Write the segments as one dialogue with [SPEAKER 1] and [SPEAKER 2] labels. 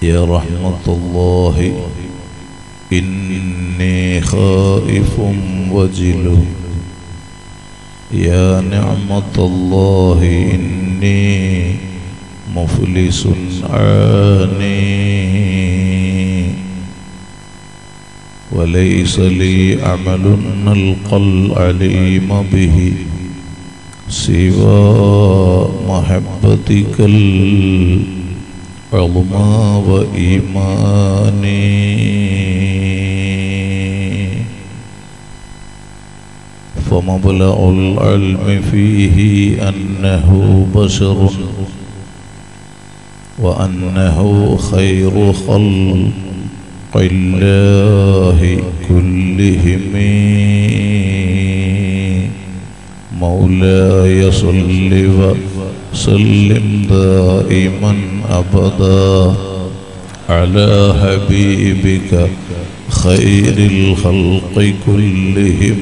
[SPEAKER 1] يا رحمة الله إني خائف وجل يا نعمة الله إني مفلس عاني وليس لي عمل نلقى العليم به سوى محبتك العظمى وإيماني فمبلغ العلم فيه أنه بشر وأنه خير خلق الله كلهم مولاي صل وسلم دائما أبدا على حبيبك خير الخلق كلهم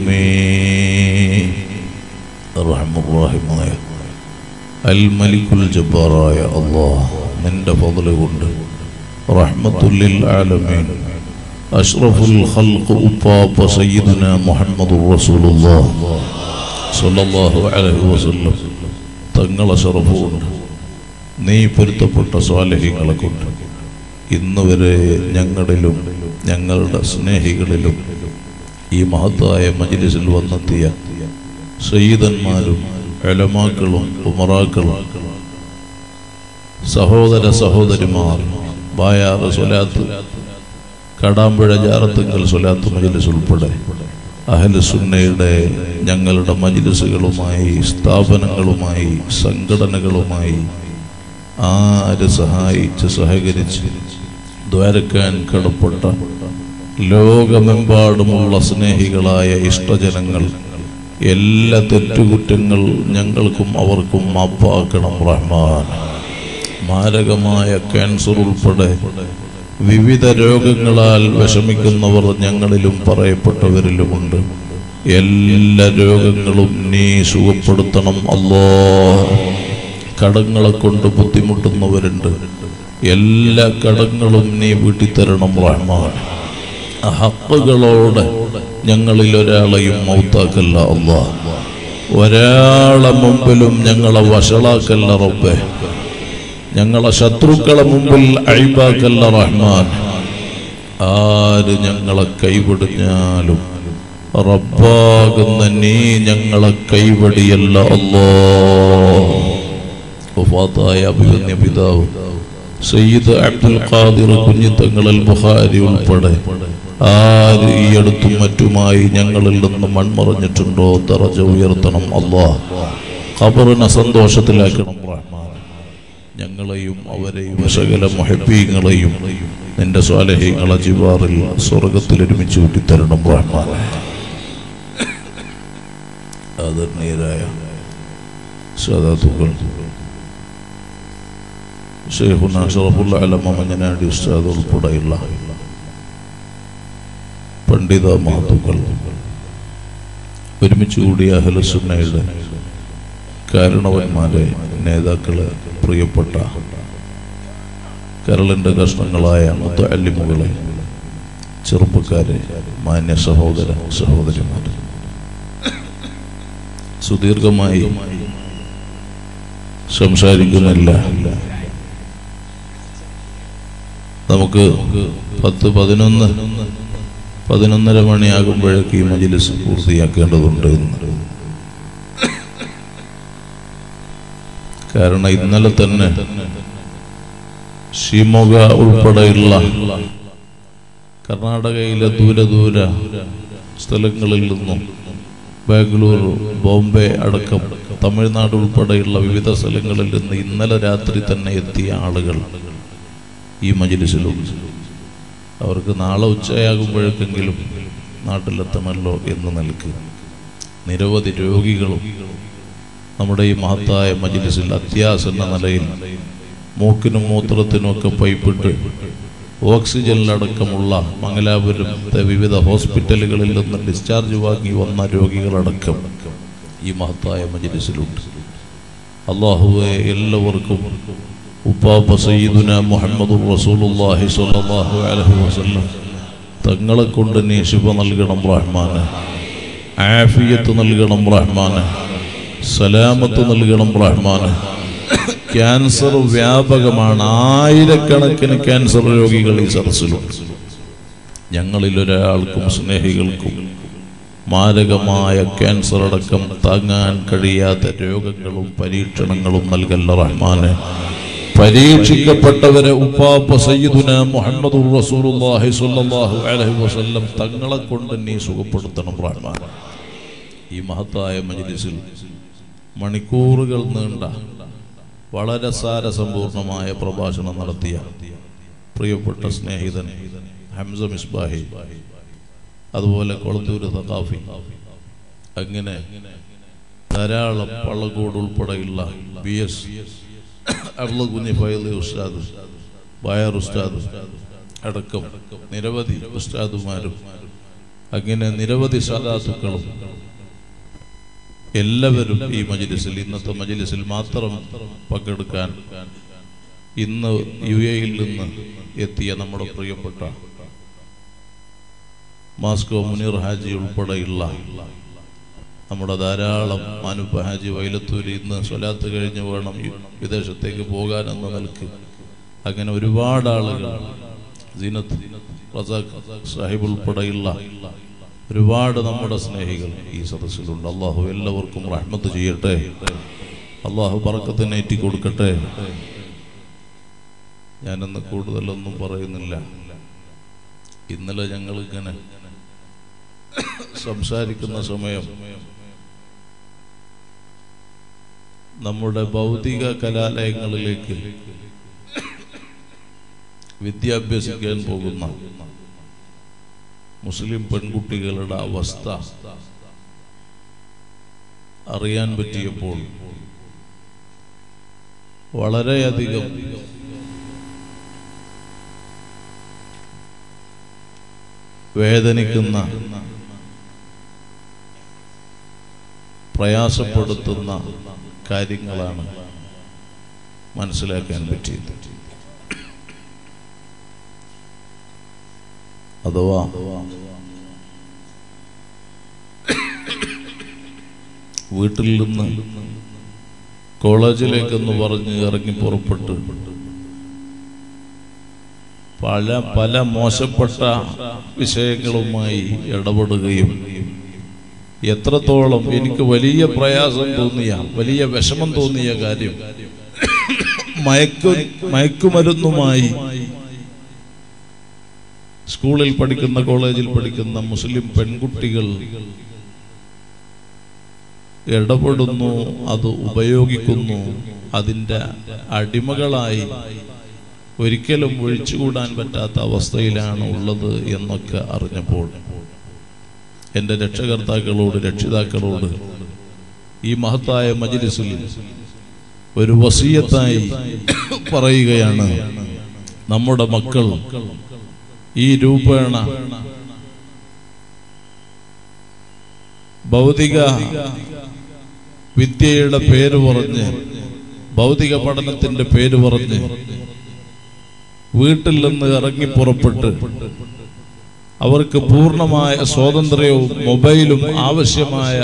[SPEAKER 1] الرحمن الراحمين الملك الجبار يا الله നിന്റെ ഫضل കൊണ്ട് റഹ്മത്തുല്ലിൽ ആലമീൻ അഷ്റഫുൽ ഖൽഖ് ഉപ്പാപ്പ സയ്യിദുന മുഹമ്മദ് റസൂലുള്ളാഹ് സ്വല്ലല്ലാഹു അലൈഹി വസല്ലം തങ്ങളെ ഷറഫ് കൊണ്ട് നീ പൊരുത്തപ്പെട്ട സ്വാലഹ്യങ്ങളെ കൊണ്ട് ഇന്ന് വരെ ഞങ്ങളിലും ഞങ്ങളുടെ സ്നേഹികളിലും ഈ മഹത്തായ മജ്ലിസിൽ വന്നെത്തിയ സയ്യിദന്മാരും എലമാക്കളും ഉമറാക്കളും സഹോദര സഹോദരിമാർ ബായാറ് സ്വലാത്ത് കടാമ്പുഴ ജാറത്തുങ്കൽ സ്വലാത്ത് മജ്ലിസ് ഉൾപ്പെടെ അഹൽ സുന്നയുടെ ഞങ്ങളുടെ മജ്ലിസുകളുമായി സ്ഥാപനങ്ങളുമായി സംഘടനകളുമായി ആര് സഹായിച്ച് സഹകരിച്ച് ദ്വാരക്കാൻ കടപ്പെട്ട ലോകമെമ്പാടുമുള്ള സ്നേഹികളായ ഇഷ്ടജനങ്ങൾ എല്ലാ തെറ്റുകുറ്റങ്ങൾ ഞങ്ങൾക്കും അവർക്കും മാപ്പാക്കണം റഹ്മാൻ മാരകമായ ക്യാൻസർ ഉൾപ്പെടെ വിവിധ രോഗങ്ങളാൽ വിഷമിക്കുന്നവർ ഞങ്ങളിലും പറയപ്പെട്ടവരിലുമുണ്ട് എല്ലാ രോഗങ്ങളും നീ സുഖപ്പെടുത്തണം അല്ലോ കടങ്ങളെ കൊണ്ട് ബുദ്ധിമുട്ടുന്നവരുണ്ട് എല്ലാ കടങ്ങളും നീ വീട്ടിത്തരണം റഹ്മാൻ ഹക്കുകളോടെ ഞങ്ങളിൽ ഒരാളെയും മൗത്താക്കല്ല അള്ളാ ഒരാളെ മുമ്പിലും ഞങ്ങളെ വഷളാക്കല്ല റബ്ബേ ഞങ്ങളെ ശത്രുക്കളെ മുമ്പിൽ അഴിബാക്കല്ല റഹ്മാൻ ആര് ഞങ്ങളെ കൈവിടിഞ്ഞാലും റബ്ബാകുന്ന നീ ഞങ്ങളെ കൈവടിയല്ല അല്ലോ വഫാത്തായ അഭിമന്യ പിതാവ് സയ്യിദ് അബ്ദുൽ ഖാദിർ കുഞ്ഞിത്തങ്ങളിൽ ബുഹാരി ഉൾപ്പെടെ ആര് ഈ അടുത്തും മറ്റുമായി ഞങ്ങളിൽ നിന്ന് മൺമറഞ്ഞിട്ടുണ്ടോ തറജ ഉയർത്തണം അല്ലാ ഖബറിനെ സന്തോഷത്തിലാക്കണം റഹ്മാൻ ഞങ്ങളെയും അവരെയും സകല മൊഹബീങ്ങളെയും നിന്റെ സ്വാലഹ്യങ്ങളെ ജിവാറിൽ സ്വർഗത്തിൽ ഒരുമിച്ച് കൂട്ടിത്തരണം റഹ്മാൻ ആദരണീയരായ സാദാത്തുക്കൾ ഷെയ്ഖുന ഷറഫുൽ അലമ മഞ്ഞനാടി ഉസ്താദ് ഉൾപ്പെടെയുള്ള പണ്ഡിത മഹത്തുക്കൾ ഒരുമിച്ച് കൂടിയ അഹലസുന്നയുടെ കാരണവന്മാരെ നേതാക്കളെ പ്രിയപ്പെട്ട കരളിൻ്റെ കഷ്ണങ്ങളായ മുത്തല്ലിമുകളെ ചെറുപ്പക്കാരെ മാന്യ സഹോദര സഹോദരിമാർ സുദീർഘമായി സംസാരിക്കുന്നില്ല നമുക്ക് പത്ത് പതിനൊന്ന് പതിനൊന്നര മണിയാകുമ്പോഴേക്ക് ഈ മജിലിസ് പൂർത്തിയാക്കേണ്ടതുണ്ട് എന്ന് കാരണം ഇന്നലെ തന്നെ ഷിമോഗ ഉൾപ്പെടെയുള്ള കർണാടകയിലെ ദൂര ദൂര സ്ഥലങ്ങളിൽ നിന്നും ബാംഗ്ലൂർ ബോംബെ അടക്കം തമിഴ്നാട് ഉൾപ്പെടെയുള്ള വിവിധ സ്ഥലങ്ങളിൽ നിന്ന് ഇന്നലെ രാത്രി തന്നെ എത്തിയ ആളുകൾ ഈ മജിലിസിലുണ്ട് അവർക്ക് നാളെ ഉച്ചയാകുമ്പോഴേക്കെങ്കിലും നാട്ടിലെത്തണമല്ലോ എന്ന് നൽകി നിരവധി രോഗികളും നമ്മുടെ ഈ മഹത്തായ മജിലിസിൽ അത്യാസന്ന നിലയിൽ മൂക്കിനും മൂത്രത്തിനും ഒക്കെ പൈപ്പിട്ട് ഓക്സിജനിലടക്കമുള്ള മംഗലാപുരത്തെ വിവിധ ഹോസ്പിറ്റലുകളിൽ നിന്ന് ഡിസ്ചാർജ് വാങ്ങി വന്ന രോഗികളടക്കം ഈ മഹത്തായ മജിലിസിലുണ്ട് അള്ളാഹുവെ എല്ലാവർക്കും ഉപ്പാപ്പ സയ്യിദുന മുഹമ്മദ് റസൂലുള്ളാഹി സ്വല്ലല്ലാഹു അലൈഹി വസല്ലം തങ്ങളെ കൊണ്ട് നീ ശുഭ നൽകണം റഹ്മാന് ആഫിയത്ത് നൽകണം റഹ്മാന് സലാമത്ത് നൽകണം റഹ്മാന് ക്യാൻസർ വ്യാപകമാണ് ആയിരക്കണക്കിന് ക്യാൻസർ രോഗികൾ ഈ സദസ്സിലുണ്ട് ഞങ്ങളിൽ ഒരാൾക്കും സ്നേഹികൾക്കും മാരകമായ ക്യാൻസർ അടക്കം താങ്ങാൻ കഴിയാത്ത രോഗങ്ങളും പരീക്ഷണങ്ങളും നൽകല്ല റഹ്മാനെ പരീക്ഷിക്കപ്പെട്ടവരെ ഉപ്പാപ്പ സയ്യിദുന മുഹമ്മദ് റസൂലുള്ളാഹി സ്വല്ലല്ലാഹു അലൈഹി വസല്ലം തങ്ങളെ കൊണ്ട് നീ സുഖപ്പെടുത്തണം റഹ്മാൻ ഈ മഹത്തായ മജ്ലിസിൽ മണിക്കൂറുകൾ നീണ്ട വളരെ സാരസമ്പൂർണമായ പ്രഭാഷണം നടത്തിയ പ്രിയപ്പെട്ട സ്നേഹിതൻ ഹംസ മിസ്ബാഹി അതുപോലെ കൊളത്തൂര് തക്കാഫി അങ്ങനെ ധാരാളം പള്ളക്കോട് ഉൾപ്പെടെയുള്ള ബി എസ് അബ്ലകുഞ്ഞി ഫൈലി ഉസ്താദ് ബായർ ഉസ്താദ് അടക്കം നിരവധി ഉസ്താദുമാരും അങ്ങനെ നിരവധി സാധാത്തുക്കളും എല്ലാവരും ഈ മജിലിസിൽ ഇന്നത്തെ മജിലിസിൽ മാത്രം പങ്കെടുക്കാൻ ഇന്ന് യു എയിൽ നിന്ന് എത്തിയ നമ്മുടെ പ്രിയപ്പെട്ട മാസ്കോ മുനീർ ഹാജി ഉൾപ്പെടെയുള്ള നമ്മുടെ ധാരാളം മാനുപ്പ ഹാജി വൈലത്തൂര് ഇന്ന് സ്വലാത്ത് കഴിഞ്ഞ് വേണം ഈ വിദേശത്തേക്ക് പോകാൻ എന്ന നിലക്ക് അങ്ങനെ ഒരുപാട് ആളുകൾ സീനത്ത് റസാഖ് സാഹിബ് ഉൾപ്പെടെയുള്ള ഒരുപാട് നമ്മുടെ സ്നേഹികൾ ഈ സദസ്സിലുണ്ട് അള്ളാഹു എല്ലാവർക്കും റഹ്മത്ത് ചെയ്യട്ടെ അള്ളാഹു പറക്കത്തിന് ഏറ്റി കൊടുക്കട്ടെ ഞാനിന്ന് കൂടുതലൊന്നും പറയുന്നില്ല ഇന്നലെ ഞങ്ങൾ ഇങ്ങനെ സംസാരിക്കുന്ന സമയം നമ്മുടെ ഭൗതിക കലാലയങ്ങളിലേക്ക് വിദ്യാഭ്യസിക്കാൻ പോകുന്ന മുസ്ലിം പെൺകുട്ടികളുടെ അവസ്ഥ അറിയാൻ പറ്റിയപ്പോൾ വളരെയധികം വേദനിക്കുന്ന പ്രയാസപ്പെടുത്തുന്ന കാര്യങ്ങളാണ് മനസ്സിലാക്കാൻ പറ്റിയത് അഥവാ വീട്ടിൽ നിന്ന് കോളേജിലേക്കെന്ന് പറഞ്ഞ് ഇറങ്ങി പുറപ്പെട്ട് പല പല മോശപ്പെട്ട വിഷയങ്ങളുമായി ഇടപെടുകയും എത്രത്തോളം എനിക്ക് വലിയ പ്രയാസം തോന്നിയ വലിയ വിഷമം തോന്നിയ കാര്യം മയക്കു മയക്കുമരുന്നുമായി സ്കൂളിൽ പഠിക്കുന്ന കോളേജിൽ പഠിക്കുന്ന മുസ്ലിം പെൺകുട്ടികൾ ഇടപെടുന്നു അത് ഉപയോഗിക്കുന്നു അതിൻ്റെ അടിമകളായി ഒരിക്കലും ഒഴിച്ചുകൂടാൻ പറ്റാത്ത അവസ്ഥയിലാണ് ഉള്ളത് എന്നൊക്കെ അറിഞ്ഞപ്പോൾ എൻ്റെ രക്ഷകർത്താക്കളോട് രക്ഷിതാക്കളോട് ഈ മഹത്തായ മജിലിസിൽ ഒരു വസീയത്തായി പറയുകയാണ് നമ്മുടെ മക്കൾ ഈ രൂപേണ ഭൗതിക വിദ്യയുടെ പേര് പറഞ്ഞ് ഭൗതിക പഠനത്തിന്റെ പേര് പറഞ്ഞ് വീട്ടിൽ നിന്ന് ഇറങ്ങി പുറപ്പെട്ട് അവർക്ക് പൂർണ്ണമായ സ്വാതന്ത്ര്യവും മൊബൈലും ആവശ്യമായ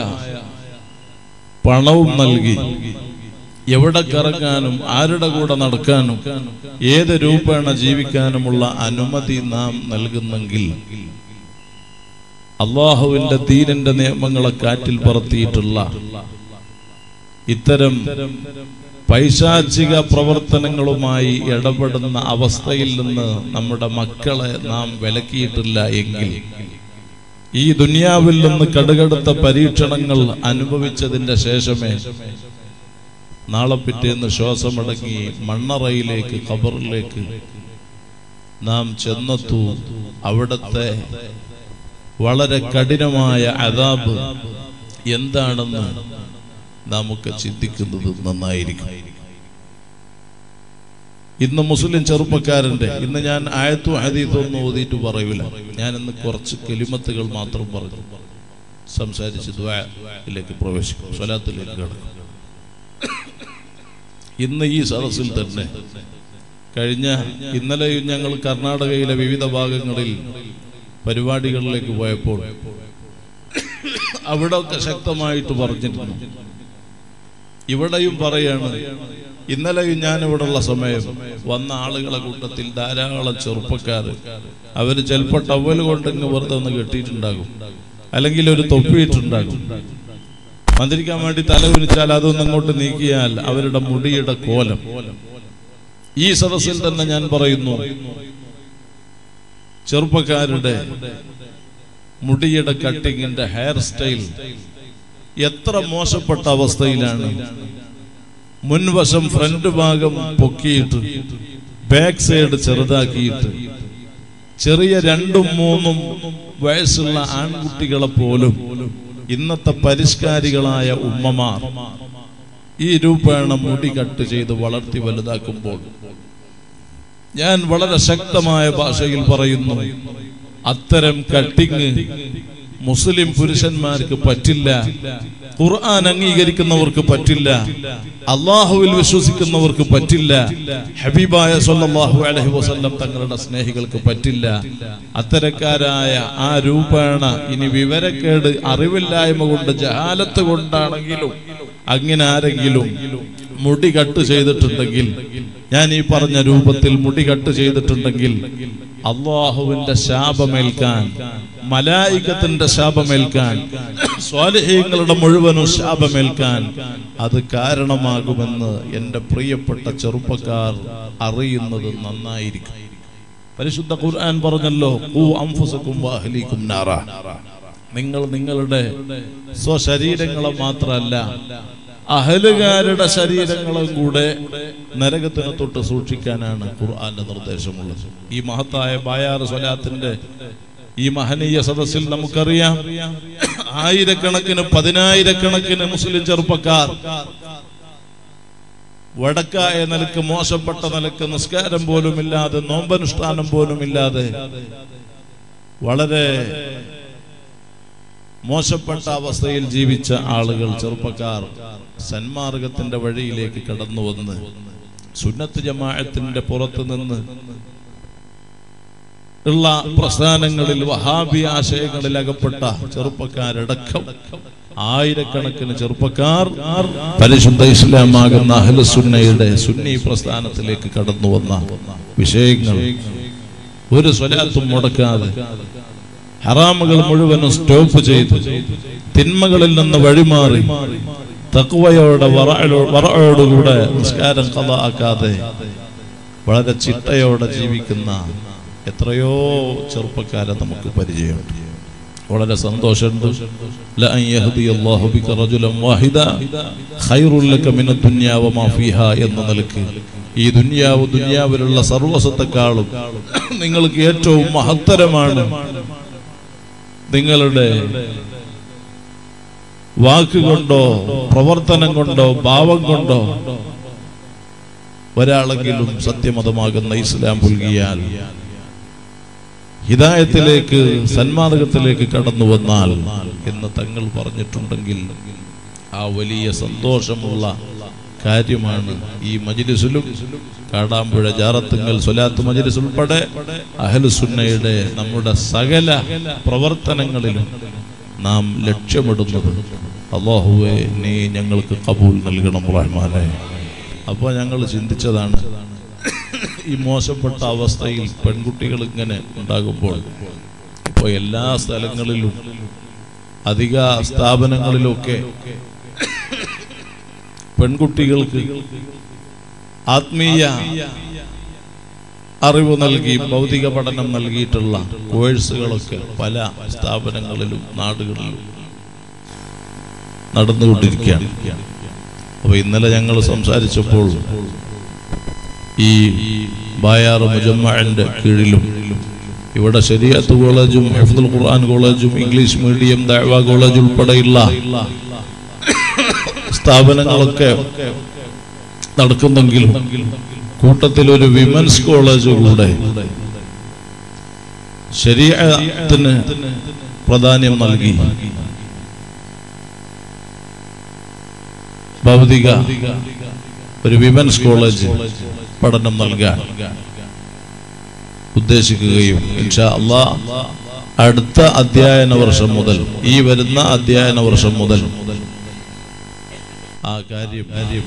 [SPEAKER 1] പണവും നൽകി എവിടെ കറങ്ങാനും ആരുടെ കൂടെ നടക്കാനും ഏത് രൂപേണ ജീവിക്കാനുമുള്ള അനുമതി നാം നൽകുന്നെങ്കിൽ അള്ളാഹുവിന്റെ ദീനിന്റെ നിയമങ്ങളെ കാറ്റിൽ പറത്തിയിട്ടുള്ള ഇത്തരം പൈശാചിക പ്രവർത്തനങ്ങളുമായി ഇടപെടുന്ന അവസ്ഥയിൽ നിന്ന് നമ്മുടെ മക്കളെ നാം വിലക്കിയിട്ടില്ല എങ്കിൽ ഈ ദുനിയാവിൽ നിന്ന് കടുകടുത്ത പരീക്ഷണങ്ങൾ അനുഭവിച്ചതിന്റെ ശേഷമേ നാളെ പിറ്റേന്ന് ശ്വാസമടങ്ങി മണ്ണറയിലേക്ക് ഖബറിലേക്ക് നാം ചെന്നെത്തു അവിടത്തെ വളരെ കഠിനമായ അതാബ് എന്താണെന്ന് നമുക്ക് ചിന്തിക്കുന്നത് നന്നായിരിക്കും ഇന്ന് മുസ്ലിം ചെറുപ്പക്കാരന്റെ ഇന്ന് ഞാൻ ആയത്തു ഹദീത്തൊന്നും ഓതിയിട്ട് പറയൂല ഞാൻ ഇന്ന് കുറച്ച് കെലിമത്തുകൾ മാത്രം പറഞ്ഞു സംസാരിച്ച് ദ്വായിലേക്ക് പ്രവേശിക്കും സ്വലാത്തിലേക്ക് കിടക്കും ഇന്ന് ഈ സദസ്സിൽ തന്നെ കഴിഞ്ഞ ഇന്നലെയും ഞങ്ങൾ കർണാടകയിലെ വിവിധ ഭാഗങ്ങളിൽ പരിപാടികളിലേക്ക് പോയപ്പോൾ അവിടെ ഒക്കെ ശക്തമായിട്ട് പറഞ്ഞിരുന്നു ഇവിടെയും പറയാണ് ഇന്നലെയും ഞാൻ ഇവിടെ ഉള്ള സമയം വന്ന ആളുകളെ കൂട്ടത്തിൽ ധാരാളം ചെറുപ്പക്കാർ അവര് ചിലപ്പോൾ ടവൽ കൊണ്ട് ഇങ്ങ് വെറുതെ ഒന്ന് കെട്ടിയിട്ടുണ്ടാകും അല്ലെങ്കിൽ ഒരു തൊപ്പിയിട്ടുണ്ടാകും മന്ത്രിക്കാൻ വേണ്ടി തല കുനിച്ചാൽ അതൊന്നും ഇങ്ങോട്ട് നീക്കിയാൽ അവരുടെ മുടിയുടെ കോലം ഈ സദസ്സിൽ തന്നെ ഞാൻ പറയുന്നു ചെറുപ്പക്കാരുടെ മുടിയുടെ കട്ടിങ്ങിന്റെ ഹെയർ സ്റ്റൈൽ എത്ര മോശപ്പെട്ട അവസ്ഥയിലാണ് മുൻവശം ഫ്രണ്ട് ഭാഗം പൊക്കിയിട്ട് ബാക്ക് സൈഡ് ചെറുതാക്കിയിട്ട് ചെറിയ രണ്ടും മൂന്നും വയസ്സുള്ള ആൺകുട്ടികളെ പോലും ഇന്നത്തെ പരിഷ്കാരികളായ ഉമ്മമാർ ഈ രൂപേണ മുടി കട്ട് ചെയ്ത് വളർത്തി വലുതാക്കുമ്പോൾ ഞാൻ വളരെ ശക്തമായ ഭാഷയിൽ പറയുന്നു അത്തരം കട്ടിങ് മുസ്ലിം പുരുഷന്മാർക്ക് പറ്റില്ല ഖുർആൻ അംഗീകരിക്കുന്നവർക്ക് പറ്റില്ല അള്ളാഹുവിൽ വിശ്വസിക്കുന്നവർക്ക് പറ്റില്ല ഹബീബായ സല്ലല്ലാഹു അലൈഹി വസല്ലം തങ്ങളുടെ സ്നേഹികൾക്ക് പറ്റില്ല അത്തരക്കാരായ ആ രൂപേണ ഇനി വിവരക്കേട് അറിവില്ലായ്മ കൊണ്ട് ജഹാലത്ത് കൊണ്ടാണെങ്കിലും അങ്ങനെ ആരെങ്കിലും മുടി കട്ട് ചെയ്തിട്ടുണ്ടെങ്കിൽ ഞാൻ ഈ പറഞ്ഞ രൂപത്തിൽ മുടി കട്ട് ചെയ്തിട്ടുണ്ടെങ്കിൽ അള്ളാഹുവിന്റെ ശാപമേൽക്കാൻ മലായികത്തിന്റെ ശാപമേൽക്കാൻ സ്വാലിഹീങ്ങളുടെ മുഴുവനും ശാപമേൽക്കാൻ അത് കാരണമാകുമെന്ന് എൻ്റെ പ്രിയപ്പെട്ട ചെറുപ്പക്കാർ അറിയുന്നത് നന്നായിരിക്കും പരിശുദ്ധ ഖുർആൻ പറഞ്ഞല്ലോ "ഖൂ അൻഫുസക്കും വഅഹ്ലീക്കും നാറ." നിങ്ങൾ നിങ്ങളുടെ സ്വശരീരങ്ങളെ മാത്രമല്ല അഹലുകാരുടെ ശരീരങ്ങളും കൂടെ നരകത്തിനെ തൊട്ട് സൂക്ഷിക്കാനാണ് ഖുർആന്റെ നിർദ്ദേശമുള്ളത് ഈ മഹത്തായ ബായാർ സ്വലാത്തിന്റെ ഈ മഹനീയ സദസ്സിൽ നമുക്കറിയാം ആയിരക്കണക്കിന് പതിനായിരക്കണക്കിന് മുസ്ലിം ചെറുപ്പക്കാർ വടക്കായ നിലക്ക് മോശപ്പെട്ട നിലക്ക് നിസ്കാരം പോലും ഇല്ലാതെ നോമ്പനുഷ്ഠാനം പോലും ഇല്ലാതെ വളരെ മോശപ്പെട്ട അവസ്ഥയിൽ ജീവിച്ച ആളുകൾ ചെറുപ്പക്കാർ സന്മാർഗത്തിന്റെ വഴിയിലേക്ക് കടന്നു വന്ന് സുന്നത്ത് ജമാഅത്തിന്റെ പുറത്തു നിന്ന് ഉള്ള പ്രസ്ഥാനങ്ങളിൽ വഹാബി ആശയങ്ങളിൽ അകപ്പെട്ട ചെറുപ്പക്കാരടക്കം ആയിരക്കണക്കിന് ചെറുപ്പക്കാർ പരിശുദ്ധ ഇസ്ലാമാകുന്ന അഹ്ലുസുന്നയുടെ സുന്നി പ്രസ്ഥാനത്തിലേക്ക് കടന്നു വന്ന വിഷയങ്ങൾ ഒരു സ്വലാത്തും മുടക്കാതെ ഹറാമുകൾ മുഴുവനും സ്റ്റോപ്പ് ചെയ്ത് തിന്മകളിൽ നിന്ന് വഴിമാറി തക്കുവയോടെ വറയോടുകൂടെ നിസ്കാരം കഥ ആക്കാതെ വളരെ ചിട്ടയോടെ ജീവിക്കുന്ന എത്രയോ ചെറുപ്പക്കാരെ നമുക്ക് പരിചയമുണ്ട് വളരെ സന്തോഷമുണ്ട് ലഅൻ യഹ്ദിയല്ലാഹു ബിക റജുലൻ വാഹിദ ഖൈറുൽ ലക മിന ദുനിയാ വമാ ഫീഹാ എന്ന നിലക്ക് ഈ ദുനിയാവ് ദുനിയാവിലുള്ള സർവസത്തെക്കാളും നിങ്ങൾക്ക് ഏറ്റവും മഹത്തരമാണ് നിങ്ങളുടെ വാക്കുകൊണ്ടോ പ്രവർത്തനം കൊണ്ടോ ഭാവം കൊണ്ടോ ഒരാളെങ്കിലും സത്യമതമാകുന്ന ഇസ്ലാം പുൽകിയാൽ ഹിദായത്തിലേക്ക് സന്മാർഗത്തിലേക്ക് കടന്നു വന്നാൽ എന്ന് തങ്ങൾ പറഞ്ഞിട്ടുണ്ടെങ്കിൽ ആ വലിയ സന്തോഷമുള്ള കാര്യമാണ് ഈ മജിലിസിലും കാടാമ്പുഴ ജാറത്തുങ്കൽ സ്വലാത്ത് മജിലിസ് ഉൾപ്പെടെ അഹലുസുന്നയുടെ നമ്മുടെ സകല പ്രവർത്തനങ്ങളിലും നാം ലക്ഷ്യമിടുന്നത് അള്ളാഹുവെ നീ ഞങ്ങൾക്ക് കബൂൽ നൽകണം റഹ്മാനെ അപ്പോൾ ഞങ്ങൾ ചിന്തിച്ചതാണ് ഈ മോശപ്പെട്ട അവസ്ഥയിൽ പെൺകുട്ടികൾ ഇങ്ങനെ ഉണ്ടാകുമ്പോൾ ഇപ്പോൾ എല്ലാ സ്ഥലങ്ങളിലും അധിക സ്ഥാപനങ്ങളിലൊക്കെ പെൺകുട്ടികൾക്ക് ആത്മീയ അറിവ് നൽകി ഭൗതിക പഠനം നൽകിയിട്ടുള്ള കോഴ്സുകളൊക്കെ പല സ്ഥാപനങ്ങളിലും നാടുകളിലും നടന്നുകൊണ്ടിരിക്കുകയാണ് അപ്പൊ ഇന്നലെ ഞങ്ങൾ സംസാരിച്ചപ്പോൾ ഈ ബായാറ് മുജമ്മന്റെ കീഴിലും ഇവിടെ ശരിയത്ത് കോളേജും ഹഫ്ദുൽ ഖുർആൻ കോളേജും ഇംഗ്ലീഷ് മീഡിയം ദഅവ കോളേജ് ഉൾപ്പെടെയുള്ള സ്ഥാപനങ്ങളൊക്കെ നടക്കുന്നെങ്കിലും കൂട്ടത്തിൽ ഒരു വിമൻസ് കോളേജ് കൂടെ ശരീരത്തിന് പ്രാധാന്യം നൽകി ഭൗതിക ഒരു വിമൻസ് കോളേജ് പഠനം നൽകാൻ ഉദ്ദേശിക്കുകയും ഇൻഷാ അള്ളാ അടുത്ത അധ്യയന വർഷം മുതൽ ഈ വരുന്ന അധ്യയന വർഷം മുതൽ ആ കാര്യം കാര്യം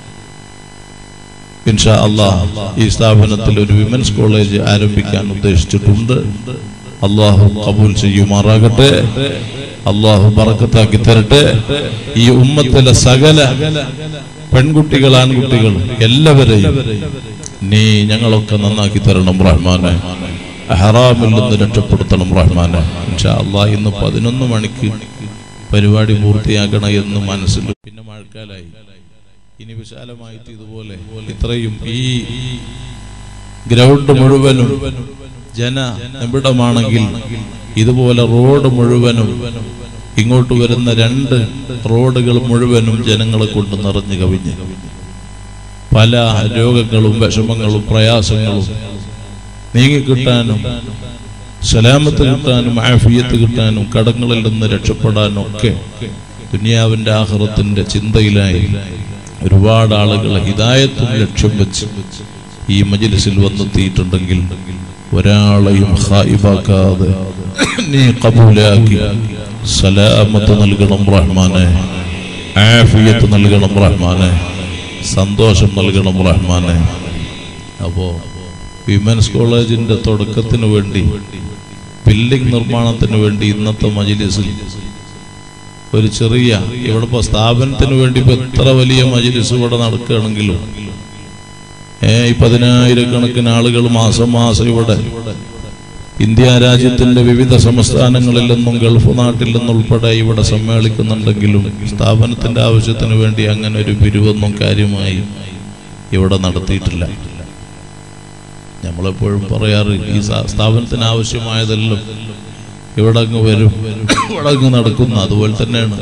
[SPEAKER 1] ഇൻഷാ അള്ളാ ഈ സ്ഥാപനത്തിൽ ഒരു വിമൻസ് കോളേജ് ആരംഭിക്കാൻ ഉദ്ദേശിച്ചിട്ടുണ്ട് അള്ളാഹു കബൂൽ ചെയ്യുമാറാകട്ടെ അള്ളാഹു ബറക്കത്താക്കി തരട്ടെ ഈ ഉമ്മത്തിലെ സകല പെൺകുട്ടികൾ ആൺകുട്ടികൾ എല്ലാവരെയും നീ ഞങ്ങളൊക്കെ നന്നാക്കി തരണം റഹ്മാനെ ഹറാമിൽ നിന്ന് രക്ഷപ്പെടുത്തണം റഹ്മാനെ ഇൻഷാ അള്ളാ ഇന്ന് പതിനൊന്ന് മണിക്ക് പരിപാടി പൂർത്തിയാക്കണം എന്ന് മനസ്സിൽ പിന്നെ മഴക്കാലായി ഇനി വിശാലമായിട്ട് ഇതുപോലെ ഇത്രയും ഈ ഗ്രൗണ്ട് മുഴുവനും ജന നിബിഡമാണെങ്കിൽ ഇതുപോലെ റോഡ് മുഴുവനും ഇങ്ങോട്ട് വരുന്ന രണ്ട് റോഡുകൾ മുഴുവനും ജനങ്ങളെ കൊണ്ട് നിറഞ്ഞു കവിഞ്ഞ് പല രോഗങ്ങളും വിഷമങ്ങളും പ്രയാസങ്ങളും നീങ്ങിക്കിട്ടാനും സലാമത്ത് കിട്ടാനും ആഫിയത്ത് കിട്ടാനും കടങ്ങളിൽ നിന്ന് രക്ഷപ്പെടാനും ഒക്കെ ദുനിയാവിന്റെ ആഹ്റത്തിന്റെ ചിന്തയിലായി ഒരുപാട് ആളുകൾ ഹിദായത്തും ലക്ഷ്യം വെച്ച് ഈ മജിലിസിൽ വന്നെത്തിയിട്ടുണ്ടെങ്കിൽ ഒരാളെയും ഹായിബാക്കാതെ നീ കബൂലാക്കി സലാമത്ത് നൽകണം റഹ്മാനെ ആഫിയത്ത് നൽകണം റഹ്മാനെ സന്തോഷം നൽകണം റഹ്മാനെ അപ്പോ വിമൻസ് കോളേജിന്റെ തുടക്കത്തിന് വേണ്ടി ബിൽഡിംഗ് നിർമ്മാണത്തിന് വേണ്ടി ഇന്നത്തെ മജിലിസിൽ ഒരു ചെറിയ ഇവിടെ ഇപ്പൊ സ്ഥാപനത്തിന് വേണ്ടി ഇപ്പൊ എത്ര വലിയ മജിലിസ് ഇവിടെ നടക്കുകയാണെങ്കിലും ഏ ഈ പതിനായിരക്കണക്കിന് ആളുകൾ മാസം മാസം ഇവിടെ ഇന്ത്യ രാജ്യത്തിന്റെ വിവിധ സംസ്ഥാനങ്ങളിൽ നിന്നും ഗൾഫ് നാട്ടിൽ നിന്നുൾപ്പെടെ ഇവിടെ സമ്മേളിക്കുന്നുണ്ടെങ്കിലും സ്ഥാപനത്തിന്റെ ആവശ്യത്തിന് വേണ്ടി അങ്ങനെ ഒരു പിരിവൊന്നും കാര്യമായി ഇവിടെ നടത്തിയിട്ടില്ല നമ്മളെപ്പോഴും പറയാറ് ഈ സ്ഥാ- സ്ഥാപനത്തിന് ആവശ്യമായതെല്ലാം ഇവിടെ അങ്ങ് വരും ഇവിടെ അങ്ങ് നടക്കുന്നു അതുപോലെ തന്നെയാണ്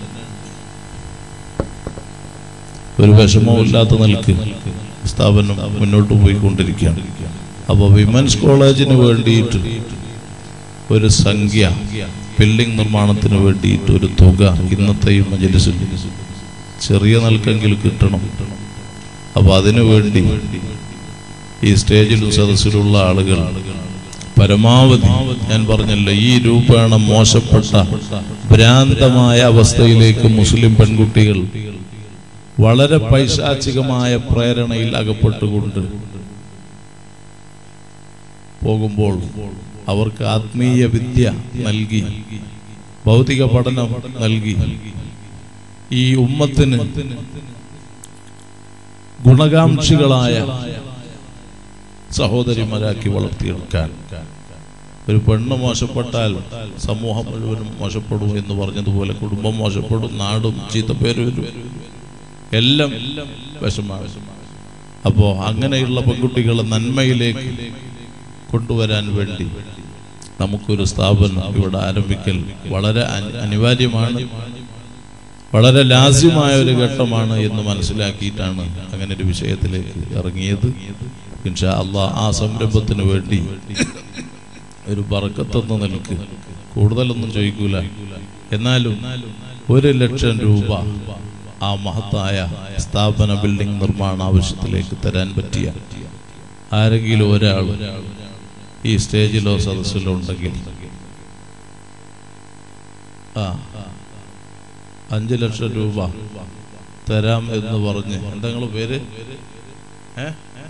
[SPEAKER 1] ഒരു വിഷമവും ഇല്ലാത്ത നിലക്ക് സ്ഥാപനം മുന്നോട്ട് പോയിക്കൊണ്ടിരിക്കുകയാണ് അപ്പോൾ വിമൻസ് കോളേജിന് വേണ്ടിയിട്ട് ഒരു സംഖ്യ ബിൽഡിംഗ് നിർമ്മാണത്തിന് വേണ്ടിയിട്ട് ഒരു തുക ഇന്നത്തെ ഈ മജലിസിൽ ചെറിയ നിലക്കെങ്കിലും കിട്ടണം അപ്പൊ അതിനു വേണ്ടി ഈ സ്റ്റേജിലും സദസ്സിലുള്ള ആളുകൾ പരമാവധി ഞാൻ പറഞ്ഞല്ലോ ഈ രൂപേണ മോശപ്പെട്ട ഭ്രാന്തമായ അവസ്ഥയിലേക്ക് മുസ്ലിം പെൺകുട്ടികൾ വളരെ പൈശാചികമായ പ്രേരണയിൽ അകപ്പെട്ടുകൊണ്ട് പോകുമ്പോൾ അവർക്ക് ആത്മീയ വിദ്യ നൽകി ഭൗതിക പഠനം നൽകി ഈ ഉമ്മത്തിന് ഗുണകാംക്ഷികളായ സഹോദരിമാരാക്കി വളർത്തിയെടുക്കാൻ ഒരു പെണ്ണ് മോശപ്പെട്ടാൽ സമൂഹം മുഴുവനും മോശപ്പെടും എന്ന് പറഞ്ഞതുപോലെ കുടുംബം മോശപ്പെടും നാടും ചീത്തപ്പേര് വരും എല്ലാം വിഷമാണ് അപ്പോ അങ്ങനെയുള്ള പെൺകുട്ടികളെ നന്മയിലേക്ക് കൊണ്ടുവരാൻ വേണ്ടി നമുക്കൊരു സ്ഥാപനം ഇവിടെ ആരംഭിക്കൽ വളരെ അനി- അനിവാര്യമാണ് വളരെ ലാസ്യമായ ഒരു ഘട്ടമാണ് എന്ന് മനസ്സിലാക്കിയിട്ടാണ് അങ്ങനെ ഒരു വിഷയത്തിലേക്ക് ഇറങ്ങിയത് ഇൻഷാ അള്ളാ ആ സംരംഭത്തിന് വേണ്ടി ഒരു ബറക്കത്തെന്ന നിലക്ക് കൂടുതലൊന്നും ചോദിക്കൂല എന്നാലും ഒരു ലക്ഷം രൂപ ആ മഹത്തായ സ്ഥാപന ബിൽഡിംഗ് നിർമ്മാണ ആവശ്യത്തിലേക്ക് തരാൻ പറ്റിയ ആരെങ്കിലും ഒരാൾ ഈ സ്റ്റേജിലോ സദസ്സിലോ ഉണ്ടെങ്കിൽ ആ അഞ്ച് ലക്ഷം രൂപ തരാം എന്ന് പറഞ്ഞ് എന്താ നിങ്ങളെ പേര് ഏ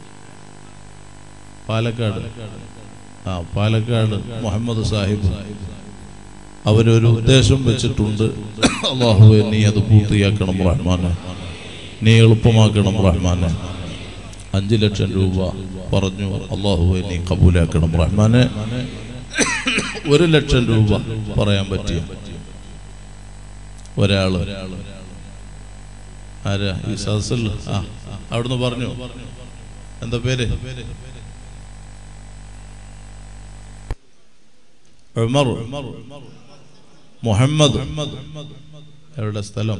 [SPEAKER 1] പാലക്കാട് ആ പാലക്കാട് മുഹമ്മദ് സാഹിബ് അവരൊരു ഉദ്ദേശം വെച്ചിട്ടുണ്ട് അള്ളാഹുവെ നീ അത് പൂർത്തിയാക്കണം റഹ്മാനെ നീ എളുപ്പമാക്കണം റഹ്മാനെ അഞ്ച് ലക്ഷം രൂപ പറഞ്ഞു അള്ളാഹുവെ നീ കബൂലാക്കണം റഹ്മാനെ ഒരു ലക്ഷം രൂപ പറയാൻ പറ്റിയ ഒരാള് ആരാ ഈ സദസ്സിൽ ആ അവിടുന്ന് പറഞ്ഞു എന്താ പേര് ഉമർ മുഹമ്മദ് എവിടെ സ്ഥലം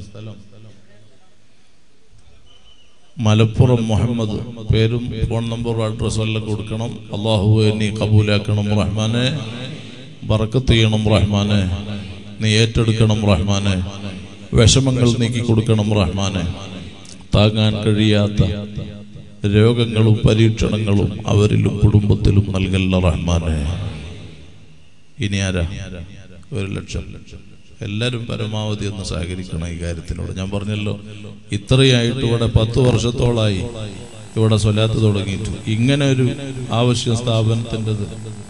[SPEAKER 1] മലപ്പുറം മുഹമ്മദ് പേരും ഫോൺ നമ്പറും അഡ്രസ്സും എല്ലാം കൊടുക്കണം അള്ളാഹുവെ നീ കബൂലാക്കണം റഹ്മാനെ ബറക്കത്ത് ചെയ്യണം റഹ്മാനെ നീ ഏറ്റെടുക്കണം റഹ്മാനെ വിഷമങ്ങൾ നീക്കി കൊടുക്കണം റഹ്മാനെ താങ്ങാൻ കഴിയാത്ത രോഗങ്ങളും പരീക്ഷണങ്ങളും അവരിലും കുടുംബത്തിലും നൽകല്ല റഹ്മാനെ ഇനി ആരാ ഒരു ലക്ഷം എല്ലാവരും പരമാവധി ഒന്ന് സഹകരിക്കണം ഈ കാര്യത്തിനോട് ഞാൻ പറഞ്ഞല്ലോ ഇത്രയായിട്ട് ഇവിടെ പത്ത് വർഷത്തോളായി ഇവിടെ സ്വലാത്ത് തുടങ്ങിയിട്ടു ഇങ്ങനെ ഒരു ആവശ്യ സ്ഥാപനത്തിൻ്റെത്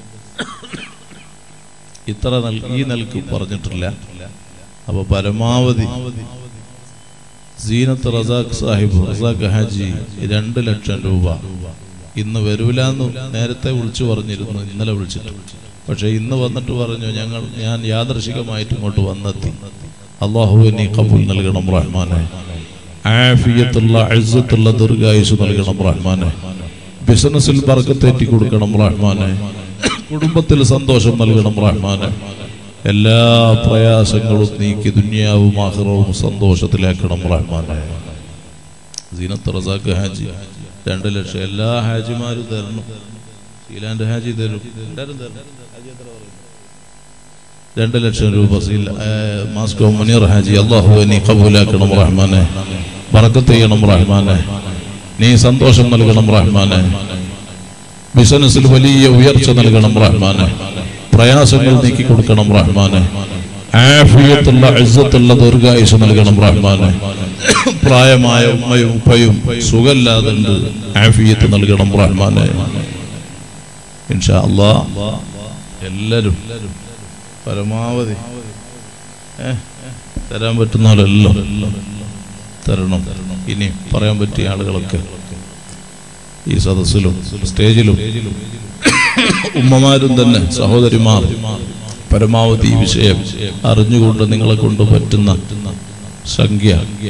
[SPEAKER 1] ഇത്ര നൽ ഈ നിലക്ക് പറഞ്ഞിട്ടില്ല അപ്പൊ പരമാവധി സീനത്ത് റസാഖ് സാഹിബ് റസാഖ് ഹാജി രണ്ട് ലക്ഷം രൂപ ഇന്ന് വരൂലെന്ന് നേരത്തെ വിളിച്ചു പറഞ്ഞിരുന്നു ഇന്നലെ വിളിച്ചിട്ട് പക്ഷെ ഇന്ന് വന്നിട്ട് പറഞ്ഞു ഞങ്ങൾ ഞാൻ യാദർശികമായിട്ട് ഇങ്ങോട്ട് വന്നെത്തി അള്ളാഹു നീ കബൂൽ നൽകണം റഹ്മാനെ ആഫിയത്തുള്ള അഴുത്തുള്ള ദീർഘായുസ് നൽകണം റഹ്മാനെ ബിസിനസ്സിൽ ബർക്കത്തേറ്റി കൊടുക്കണം റഹ്മാനെ കുടുംബത്തിൽ സന്തോഷം നൽകണം റഹ്മാനെ എല്ലാ പ്രയാസങ്ങളും നീക്കി ദുന്യാവും ആഹ്റവും സന്തോഷത്തിലാക്കണം റഹ്മാനെ സീനത്ത് റസാഖ് ഹാജി രണ്ട് ലക്ഷം എല്ലാ ഹാജിമാരും തരണം ശീലാന്റെ ഹാജി തരും എല്ലാവരും തരണം ഹാജി എത്ര പറയും? രണ്ട് ലക്ഷം രൂപ സീല ഏ, മാസ്കോ മുനീർ ഹാജി അള്ളാഹു നീ കബൂലാക്കണം റഹ്മാനെ ബറക്കത്ത് ചെയ്യണം റഹ്മാനെ നീ സന്തോഷം നൽകണം റഹ്മാനെ ബിസിനസ്സിൽ വലിയ ഉയർച്ച നൽകണം റഹ്മാനെ പ്രയാസങ്ങൾ നീക്കി കൊടുക്കണം റഹ്മാനെ ആഫിയത്തുള്ള ഇസ്സത്തുള്ള ദീർഘായുസ് നൽകണം റഹ്മാനെ പ്രായമായ ഉമ്മയും ഉപ്പയും സുഖമില്ലാതെ ആഫിയത്ത് നൽകണം റഹ്മാനെ ഇൻഷാ അള്ളാ എല്ലാരും പരമാവധി ഏ, തരാൻ പറ്റുന്നവരെല്ലാം തരണം ഇനി പറയാൻ പറ്റിയ ആളുകളൊക്കെ ഈ സദസ്സിലും സ്റ്റേജിലും ഉമ്മമാരും തന്നെ സഹോദരിമാർ പരമാവധി ഈ വിഷയം അറിഞ്ഞുകൊണ്ട് നിങ്ങളെ കൊണ്ട് പറ്റുന്ന സംഖ്യ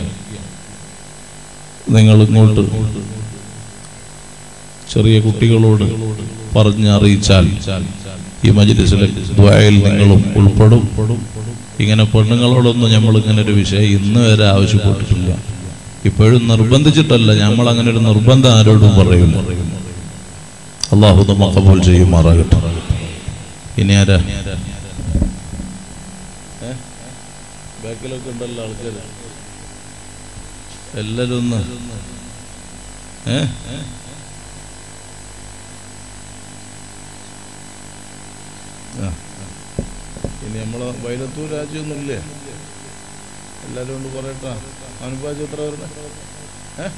[SPEAKER 1] നിങ്ങൾ ഇങ്ങോട്ട് ചെറിയ കുട്ടികളോട് പറഞ്ഞറിയിച്ചാൽ ഈ മജ്ലിസിലെ ദ്വായയിൽ നിങ്ങളും ഉൾപ്പെടും ഇങ്ങനെ പെണ്ണുങ്ങളോടൊന്നും നമ്മൾ ഇങ്ങനെ ഒരു വിഷയം ഇന്ന് വരെ ആവശ്യപ്പെട്ടിട്ടില്ല ഇപ്പോഴും നിർബന്ധിച്ചിട്ടല്ല നമ്മൾ അങ്ങനെ ഒരു നിർബന്ധം ആരോടും പറയില്ല അള്ളാഹു നമ്മ കബൂൽ ചെയ്യുമാറാകട്ടെ ഇനി ആരാ ബാക്കിലൊക്കെ ഉണ്ടല്ലോ ആൾക്കാർ എല്ലാരും ഒന്ന് ഏ ആ. ഇനി നമ്മളെ വൈലത്തൂർ രാജ്യമൊന്നും ഇല്ലേ എല്ലാരും കൊണ്ട് പറയട്ടാ അനുപാജ് എത്ര വരണേ ഏ?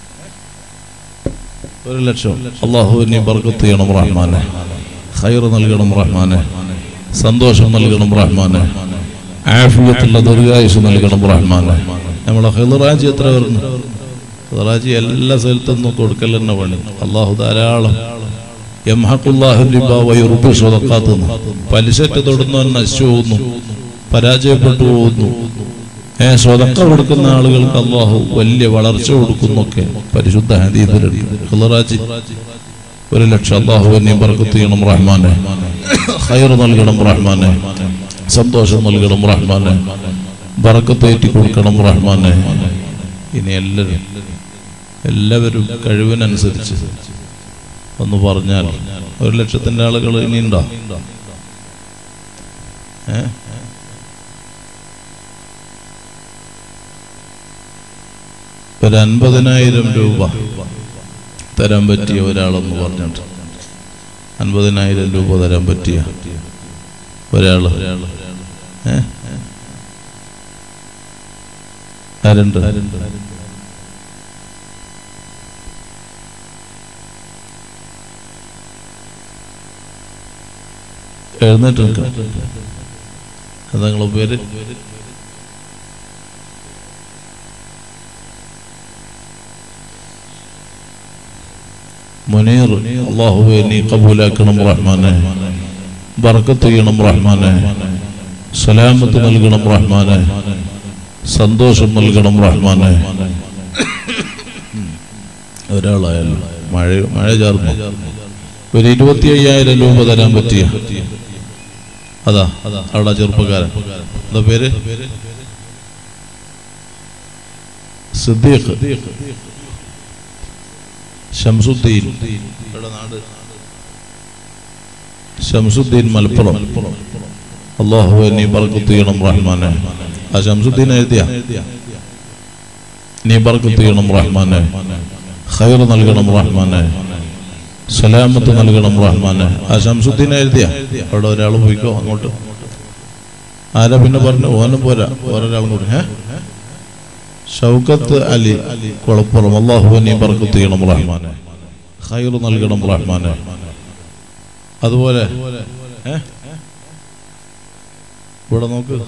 [SPEAKER 1] ഒരു ലക്ഷം അള്ളാഹു നീ ബർക്കത്ത് ചെയ്യണം റഹ്മാനെ ഖൈർ നൽകണം റഹ്മാനെ സന്തോഷം നൽകണം റഹ്മാനെ ആഫിയത്തുള്ള ദീർഘായുസ് നൽകണം റഹ്മാനെ നമ്മളെ ഹിറാജി എത്ര വരുന്നു ഹിറാജി എല്ലാ സ്ഥലത്തുനിന്നും കൊടുക്കൽ തന്നെ പണി അള്ളാഹു ധാരാളം യംഹഖുല്ലാഹു റിബ വയുർബി സ്വതക്കാത്ത് എന്ന്. പലിശറ്റ് തൊടുന്നവൻ നശിച്ചു പോകുന്നു പരാജയപ്പെട്ടു പോകുന്നു ഏ സ്വതക്ക കൊടുക്കുന്ന ആളുകൾക്ക് അള്ളാഹു വലിയ വളർച്ച കൊടുക്കുന്നൊക്കെ പരിശുദ്ധ ഹദീദിലുണ്ട് ഹിറാജി ഒരു ലക്ഷം അള്ളാഹു എന്നെ ബർക്കത്ത് ചെയ്യണം റഹ്മാനെ ഖൈർ നൽകണം റഹ്മാനെ സന്തോഷം നൽകണം റഹ്മാനെ ബറക്കത്തേറ്റി കൊടുക്കണം റഹ്മാനെ ഇനി എല്ലാവരും എല്ലാവരും കഴിവിനനുസരിച്ച് ഒന്ന് പറഞ്ഞാൽ ഒരു ലക്ഷത്തിന്റെ ആളുകൾ ഇനി ഉണ്ടോ ഏ ഒരു അൻപതിനായിരം രൂപ തരാൻ പറ്റിയ ഒരാളെന്ന് പറഞ്ഞിട്ട് അൻപതിനായിരം രൂപ തരാൻ പറ്റിയ ഒരാള് ഏ ആരുണ്ട് എഴുന്നേറ്റ് നിൽക്കാം എന്താ നിങ്ങളെ പേര് മുനീർ അള്ളാഹുവെ നീ കബൂലാക്കണം റഹ്മാനെ ബർക്കത്ത് ചെയ്യണം റഹ്മാനെ സലാമത്ത് നൽകണം റഹ്മാനെ സന്തോഷം നൽകണം റഹ്മാനെ ഒരാളായാലും മഴ മഴ ചേർന്നു ഒരു ഇരുപത്തി അയ്യായിരം രൂപ തരാൻ പറ്റിയ അതാ അവിടെ ചെറുപ്പക്കാരൻ എന്താ പേര് സിദ്ദീഖ് ഷംസുദ്ദീൻ ഇവിടെ നാട് ഷംസുദ്ദീൻ മലപ്പുറം അള്ളാഹു നീ ബർക്കത്ത് ചെയ്യണം റഹ്മാനെ ആ ഷംസുദ്ദീൻ എഴുതിയ നീ ബർക്കത്ത് ചെയ്യണം റഹ്മാനെ ഖൈർ നൽകണം റഹ്മാനെ സലാമത്ത് നൽകണം റഹ്മാനെ ആ ശംസുദ്ദീൻ എഴുതിയ അവിടെ ഒരാൾ പോയിക്കോ അങ്ങോട്ട് ആരാ പിന്നെ പറഞ്ഞു ഓനും പോരാ വേറൊരാളും കൂടി ഏ ഷൗക്കത്ത് അലി കുളപ്പുറം അള്ളാഹു നീ ബർക്കത്ത് ചെയ്യണം റഹ്മാനെ ഖൈർ നൽകണം റഹ്മാനെ അതുപോലെ ഏ ഇവിടെ നോക്ക്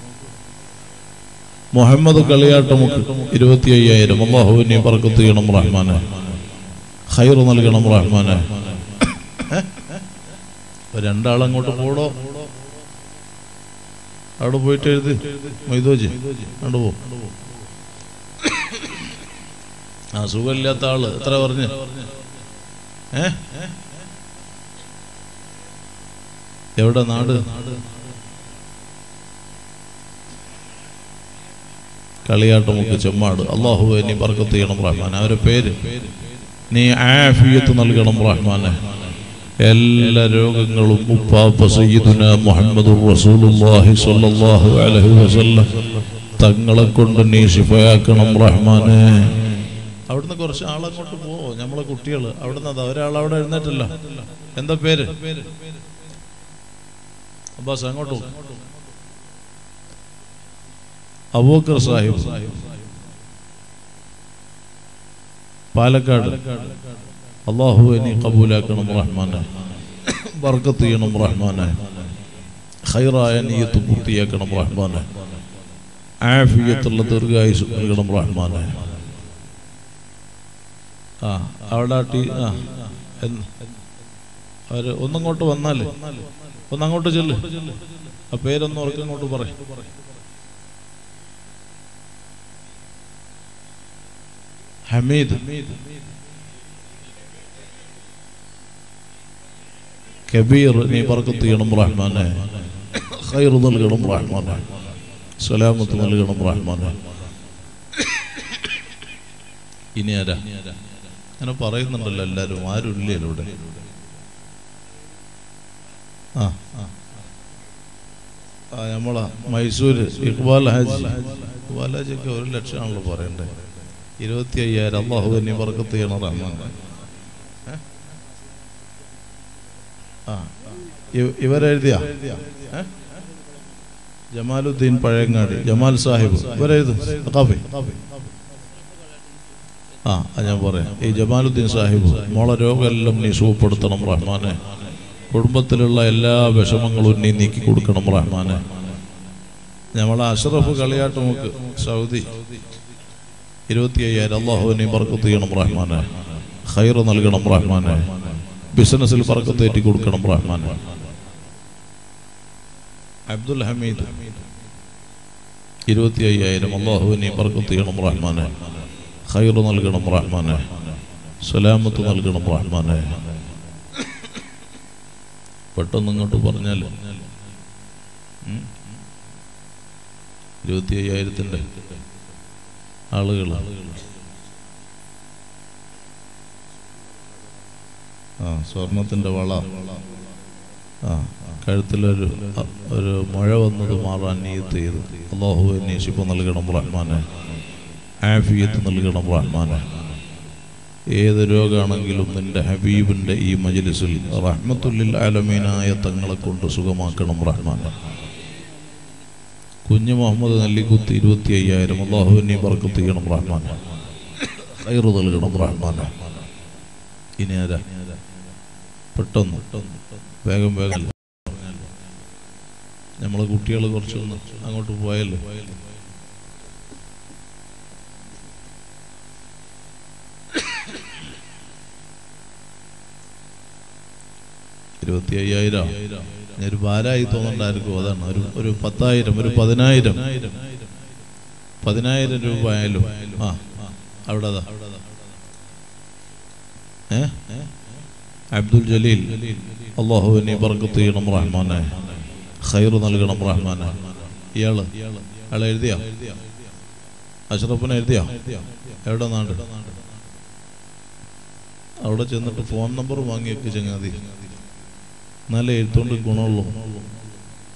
[SPEAKER 1] മുഹമ്മദ് കളിയാട്ടമുക്ക് ഇരുപത്തി അയ്യായിരം അള്ളാഹു നീ ബർക്കത്ത് ചെയ്യണം റഹ്മാനെ ഖൈർ നൽകണം റഹ്മാനെ ഏ? രണ്ടാളങ്ങോട്ട് പോടോ അവിടെ പോയിട്ട് എഴുതി മൈതോജി അവിടെ പോ ആ സുഖമില്ലാത്ത ആള് എത്ര പറഞ്ഞു ഏ എവിടെ നാട് കളിയാട്ടമുക്ക് ചെമ്മാട് അള്ളാഹു നീ ബർക്കത്ത് ചെയ്യണം റഹ്മാൻ അവരുടെ പേര് നീ ആഫിയത്ത് നൽകണം റഹ്മാനെ എല്ലാ രോഗങ്ങളും ഉപ്പാപ്പ സയ്യിദുന മുഹമ്മദ് റസൂലുള്ളാഹി സ്വല്ലല്ലാഹു അലൈഹി വസല്ലം തങ്ങളെ കൊണ്ട് നീ ശിഫയാക്കണം റഹ്മാനെ അവിടുന്ന് കുറച്ച് ആളങ്ങോട്ട് പോവോ നമ്മളെ കുട്ടികൾ അവിടുന്ന് അതാ ഒരാൾ അവിടെ എഴുന്നേറ്റല്ല എന്താ പേര് അബ്ബാസ് അങ്ങോട്ട് പോ. അബൂക്കർ സാഹിബ് പാലക്കാട് അള്ളാഹു നീ കബൂലാക്കണം റഹ്മാനെ ബർക്കത്ത് ചെയ്യണം റഹ്മാനെ ഖൈറായ നീയത്ത് പൂർത്തിയാക്കണം റഹ്മാനെ ആഫിയത്തുള്ള ദീർഘായുസ് നൽകണം റഹ്മാനെ ആ അവിടെ ആ ടീ ആ എന്ന് അവര് ഒന്നങ്ങോട്ട് വന്നാല് ഒന്നങ്ങോട്ട് ചെല്ല് ആ പേരൊന്ന് ഉറക്കങ്ങോട്ട് പറയും ഹമീദ് കബീർ നീ ബർക്കത്ത് ചെയ്യണം റഹ്മാനെ ഖൈർ നൽകണം റഹ്മാനെ സലാമത്ത് നൽകണം റഹ്മാനെ ഇനി ആരാ അങ്ങനെ പറയുന്നുണ്ടല്ലോ എല്ലാരും ആരും ഇല്ലല്ലോ ഇവിടെ ആ ആ ആ നമ്മളാ മൈസൂര് ഇക്ബാൽ ഹാജി ഇക്ബാൽ ഹാജിക്ക് ഒരു ലക്ഷമാണല്ലോ പറയണ്ടേ ഇരുപത്തി അയ്യായിരം അള്ളാഹു നീ ബർക്കത്ത് ചെയ്യണം റഹ്മാൻ ഏ? ആ ഇവ- ഇവരെഴുതിയ ഏ? ജമാലുദ്ദീൻ പഴയങ്ങാടി ജമാൽ സാഹിബ് ഇവരെഴുത് കാഫി ആ അത് ഞാൻ പറയാം ഈ ജമാലുദ്ദീൻ സാഹിബ് മോളെ രോഗമെല്ലാം നീ സുഖപ്പെടുത്തണം റഹ്മാനെ കുടുംബത്തിലുള്ള എല്ലാ വിഷമങ്ങളും നീ നീക്കി കൊടുക്കണം റഹ്മാനെ നമ്മളെ അഷ്റഫ് കളിയാട്ടുമുക്ക് സൗദി ഇരുപത്തി അയ്യായിരം അള്ളാഹു നീ ബർക്കത്ത് ചെയ്യണം റഹ്മാനെ ഖൈർ നൽകണം റഹ്മാനെ ബിസിനസ്സിൽ ബർക്കത്തേറ്റി കൊടുക്കണം റഹ്മാനെ അബ്ദുൽ ഹമീദ് ഇരുപത്തി അയ്യായിരം അള്ളാഹു നീ ബർക്കത്ത് ചെയ്യണം റഹ്മാനെ ഖൈർ നൽകണം റഹ്മാനെ സലാമത്ത് നൽകണം റഹ്മാനെ പെട്ടെന്ന് ഇങ്ങോട്ട് പറഞ്ഞാൽ ഉം? ഇരുപത്തി അയ്യായിരത്തിൻ്റെ ആളുകൾ ആ സ്വർണത്തിൻ്റെ വള ആ കഴുത്തിലൊരു അ- ഒരു മഴ വന്നത് മാറാൻ നീയത്ത് ചെയ്ത് അള്ളാഹു അന്വേഷിപ്പ് നൽകണം റഹ്മാനെ ആഫിയത്ത് നൽകണം റഹ്മാനെ ഏത് രോഗമാണെങ്കിലും നിന്റെ ഹബീബിൻ്റെ ഈ മജ്ലിസിൽ റഹ്മത്തുല്ലിൽ ആലമീനായ തങ്ങളെ കൊണ്ട് സുഖമാക്കണം റഹ്മാനെ കുഞ്ഞു മുഹമ്മദ് നെല്ലിക്കുത്ത് ഇരുപത്തി അയ്യായിരം അള്ളാഹു നീ ബർക്കത്ത് ചെയ്യണം റഹ്മാനെ ഹൈറ് നൽകണം റഹ്മാനെ ഇനി ആരാ പെട്ടെന്ന് വേഗം വേഗം നമ്മളെ കുട്ടികൾ കുറച്ചൊന്ന് അങ്ങോട്ട് പോയല്ലോ ഇരുപത്തി അയ്യായിരം ഒരു ഭാരമായി തോന്നണ്ടായിരിക്കും അതാണ് ഒരു ഒരു പത്തായിരം ഒരു പതിനായിരം പതിനായിരം രൂപ ആയാലും ആ അവിടെ അതാ ഏ അബ്ദുൽ ജലീൽ അള്ളാഹു നീ ബർക്കത്ത് ചെയ്യണം റഹ്മാനെ ഖൈർ നൽകണം റഹ്മാനെ ഇയാള് അയാൾ എഴുതിയ അഷ്റഫിനെ എഴുതിയ എവിടെ നാട് അവിടെ ചെന്നിട്ട് ഫോൺ നമ്പർ വാങ്ങി വെക്ക് ചങ്ങാതി നല്ല എഴുത്തോണ്ട് ഗുണമുള്ളൂ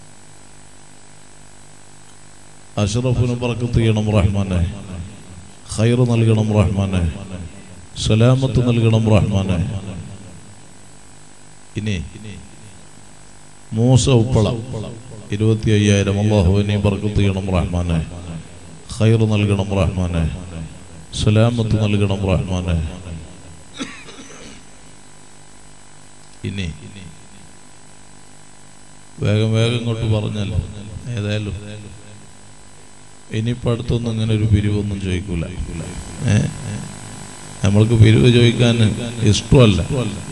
[SPEAKER 1] അഷ്റഫിന് ബർക്കത്ത് ചെയ്യണം റഹ്മാനെ ഖൈർ നൽകണം റഹ്മാനെ സലാമത്ത് നൽകണം റഹ്മാനെ ഇനി മൂസ ഉപ്പള ഇരുപത്തി അയ്യായിരം അള്ളാഹു നീ ബർക്കത്ത് ചെയ്യണം റഹ്മാനെ ഖൈർ നൽകണം റഹ്മാനെ സലാമത്ത് നൽകണം റഹ്മാനെ ഇനി വേഗം വേഗം ഇങ്ങോട്ട് പറഞ്ഞാൽ ഏതായാലും ഇനിയിപ്പോൾ അടുത്തൊന്നും ഇങ്ങനെ ഒരു പിരിവൊന്നും ചോദിക്കൂല ഏ നമ്മൾക്ക് പിരിവ് ചോദിക്കാൻ ഇഷ്ടമല്ല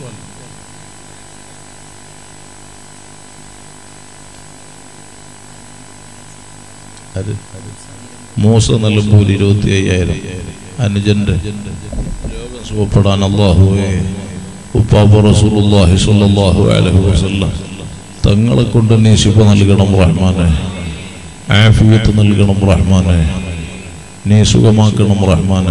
[SPEAKER 1] അത് മൂസ നിലമ്പൂർ ഇരുപത്തി അയ്യായിരം അനുജന്റെ രോഗം സുഖപ്പെടാൻ അള്ളാഹുവേ ഉപ്പാപ്പ റസൂലുള്ളാഹി സ്വല്ലല്ലാഹു അലൈഹി വസല്ലം തങ്ങളെ കൊണ്ട് നീ ശുഭ നൽകണം റഹ്മാനെ ആഫിയത്ത് നൽകണം റഹ്മാനെ നീ സുഖമാക്കണം റഹ്മാനെ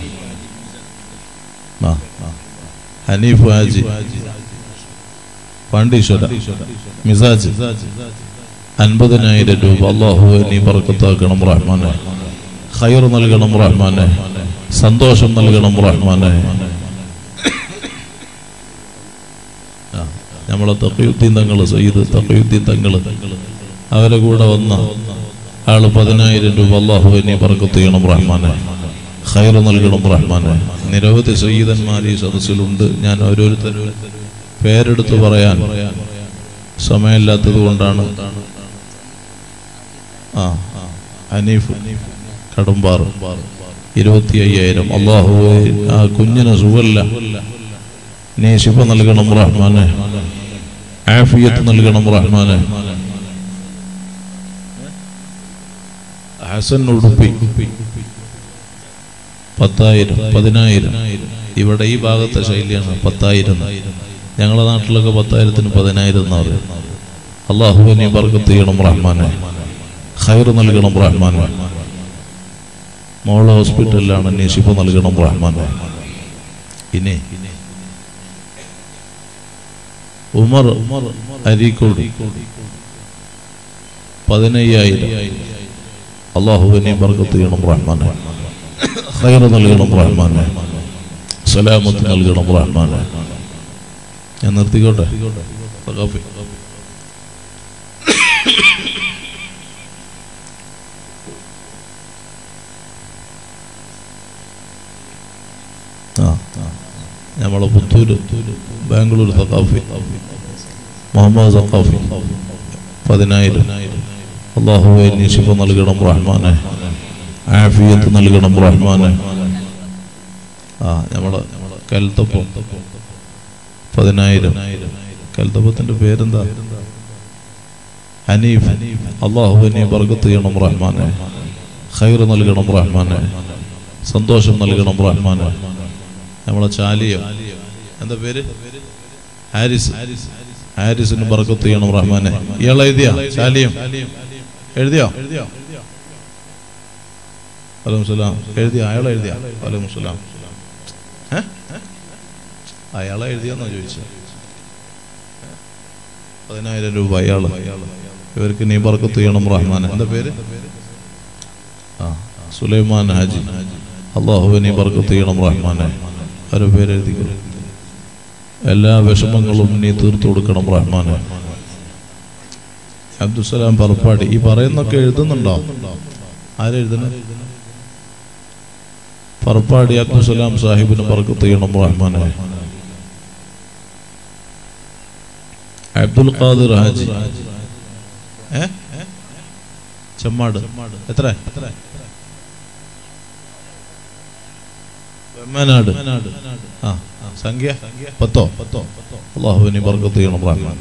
[SPEAKER 1] ആ, ആ. ഹനീഫ് ഹാജി പാണ്ഡീശ്വര മിസാജ് അൻപതിനായിരം രൂപ അള്ളാഹുവെ നീ ബർക്കത്താക്കണം റഹ്മാനെ ഖൈർ നൽകണം റഹ്മാനെ സന്തോഷം നൽകണം റഹ്മാനെ ആ, നമ്മളെ തക്കയുദ്ദീൻ തങ്ങൾ സയ്യിദ് തക്കയുദ്ദീൻ തങ്ങൾ അവരെ കൂടെ വന്ന ആള് പതിനായിരം രൂപ അള്ളാഹുവെ നീ ബർക്കത്ത് ചെയ്യണം റഹ്മാനെ ഖൈർ നൽകണം റഹ്മാനെ നിരവധി സയ്യിദന്മാർ ഈ സദസ്സിലുണ്ട് ഞാൻ ഓരോരുത്തരും പേരെടുത്ത് പറയാൻ സമയമില്ലാത്തത് കൊണ്ടാണ് ആ ഹനീഫ് കടമ്പാർ ഇരുപത്തി അയ്യായിരം അള്ളാഹുവെ ആ കുഞ്ഞിന് സുഖല്ല നീ ശിവ നൽകണം റഹ്മാനെ ആഫിയത്ത് നൽകണം റഹ്മാനെ ഹസൻ ഉടുപ്പി പത്തായിരം പതിനായിരം ഇവിടെ ഈ ഭാഗത്തെ ശൈലിയാണ് പത്തായിരം ഞങ്ങളെ നാട്ടിലൊക്കെ പത്തായിരത്തിന് പതിനായിരം എന്നാ പറയും അള്ളാഹുവിനെ ബർക്കത്ത് ചെയ്യണം റഹ്മാനെ ഖൈർ നൽകണം റഹ്മാനെ മോളെ ഹോസ്പിറ്റലിലാണ് നീ ശിഫ നൽകണം റഹ്മാനെ ഇനി ഉമർ ഉമർ അരീക്കോട് പതിനയ്യായിരം അള്ളാഹുവിനെ ബർക്കത്ത് ചെയ്യണം റഹ്മാനെ ഖൈർ നൽകണം റഹ്മാനെ സലാമത്ത് നൽകണം റഹ്മാനെ ഞാൻ നിർത്തിക്കോട്ടെ സഖാഫി. ആ നമ്മളെ പുത്തൂര് ബാംഗ്ലൂർ സഖാഫി മുഹമ്മദ് സഖാഫി പതിനായിരം അള്ളാഹുവെ നീ ശിഫ നൽകണം റഹ്മാനെ ആഫിയത്ത് നൽകണം റഹ്മാനെ ആ നമ്മളെ കൽത്തപ്പം പതിനായിരം കൽത്തപ്പത്തിന്റെ പേരെന്താ ഹനീഫ് അള്ളാഹുവിനെ ബർക്കത്ത് ചെയ്യണം റഹ്മാനെ ഖൈർ നൽകണം റഹ്മാനെ സന്തോഷം നൽകണം റഹ്മാനെ നമ്മളെ ചാലിയം എന്താ പേര് ഹാരിസ് ഹാരിസിന് ബർക്കത്ത് ചെയ്യണം റഹ്മാനെ ഇയാൾ എഴുതിയ ചാലിയം എഴുതിയോ വലൈക്കും സലാം എഴുതിയ അയാൾ എഴുതിയ വലൈക്കും സലാം ഏ? അയാളെ എഴുതിയെന്നാ ചോദിച്ചത് പതിനായിരം രൂപ അയാള് ഇവർക്ക് നീ ബർക്കത്ത് ചെയ്യണം റഹ്മാൻ എന്താ പേര് ആ സുലൈമാൻ ഹാജി അള്ളാഹു നീ ബർക്കത്ത് ചെയ്യണം റഹ്മാനെ അവരുടെ പേര് എഴുതിക്കോ എല്ലാ വിഷമങ്ങളും നീ തീർത്തു കൊടുക്കണം റഹ്മാനെ അബ്ദുസലാം പറപ്പാടി ഈ പറയുന്നൊക്കെ എഴുതുന്നുണ്ടോ ആരെഴുതുന്നത് പറപ്പാടി അബ്ദുസലാം സാഹിബിന് ബർക്കത്ത് ചെയ്യണം റഹ്മാനെ അബ്ദുൽ ഖാദിർ ഹാജി ഏ ചെമ്മാട് എത്ര വെമ്മനാട് ആ സംഖ്യ പത്തോ പത്തോ അള്ളാഹുവിനെ ബർക്കത്ത് ചെയ്യണം റഹ്മാൻ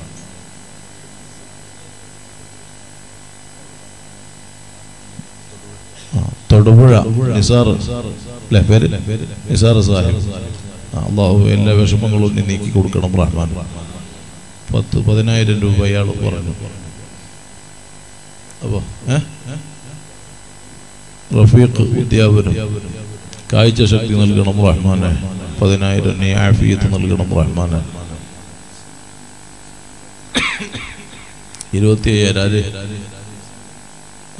[SPEAKER 1] ആ, തൊടുപുഴ നിസാർ അല്ലേ പേര് നിസാർ സാഹിബ് ആ, അള്ളാഹു എല്ലാ വിഷമങ്ങളും നീ നീക്കി കൊടുക്കണം റഹ്മാൻ പത്ത് പതിനായിരം രൂപ അയാൾ പറഞ്ഞു അപ്പോ ഏ റഫീഖ് വിദ്യാപനം കാഴ്ച ശക്തി നൽകണം റഹ്മാനെ പതിനായിരം നീ ആഫിയത്ത് നൽകണം റഹ്മാനെ ഇരുപത്തി അയ്യായിരം ആര്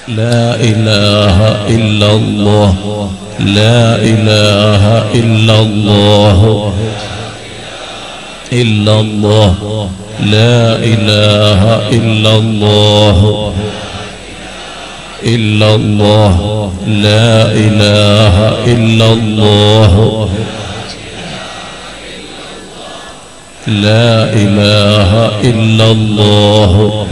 [SPEAKER 1] لا إله إلا الله لا إله إلا الله إلا الله لا إله إلا الله إلا الله لا إله إلا الله لا إله إلا الله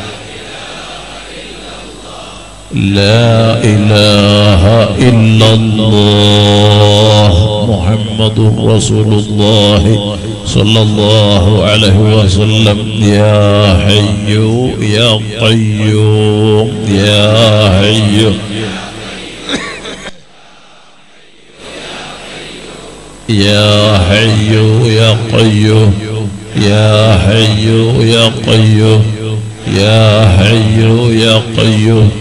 [SPEAKER 1] لا إله إلا الله محمد رسول الله صلى الله عليه وسلم يا حي يا قيوم يا حي يا حي يا قيوم يا حي يا قيوم يا حي يا قيوم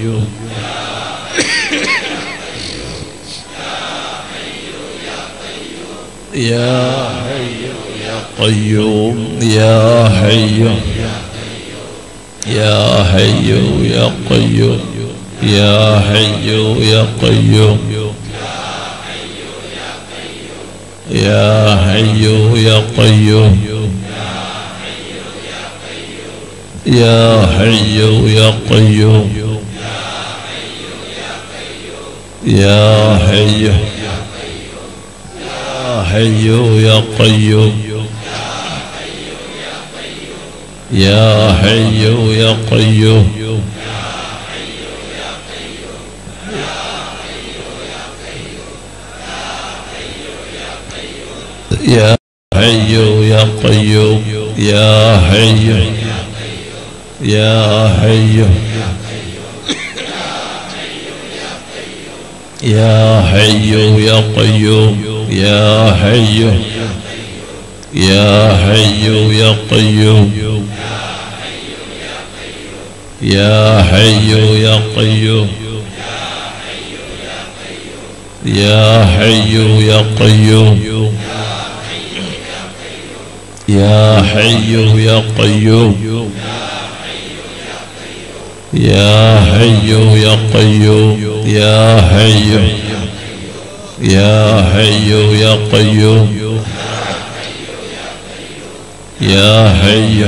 [SPEAKER 1] يا حي يا قيوم يا حي يا حي يا قيوم يا حي يا قيوم يا حي يا قيوم يا حي يا قيوم يا حي يا حي يا قيوم يا حي يا قيوم يا حي يا قيوم يا حي يا حي يا حي يا قيوم يا حي يا حي يا قيوم يا حي يا قيوم يا حي يا قيوم يا حي يا قيوم يا حي يا قيوم يا حي يا حي يا قيوم يا حي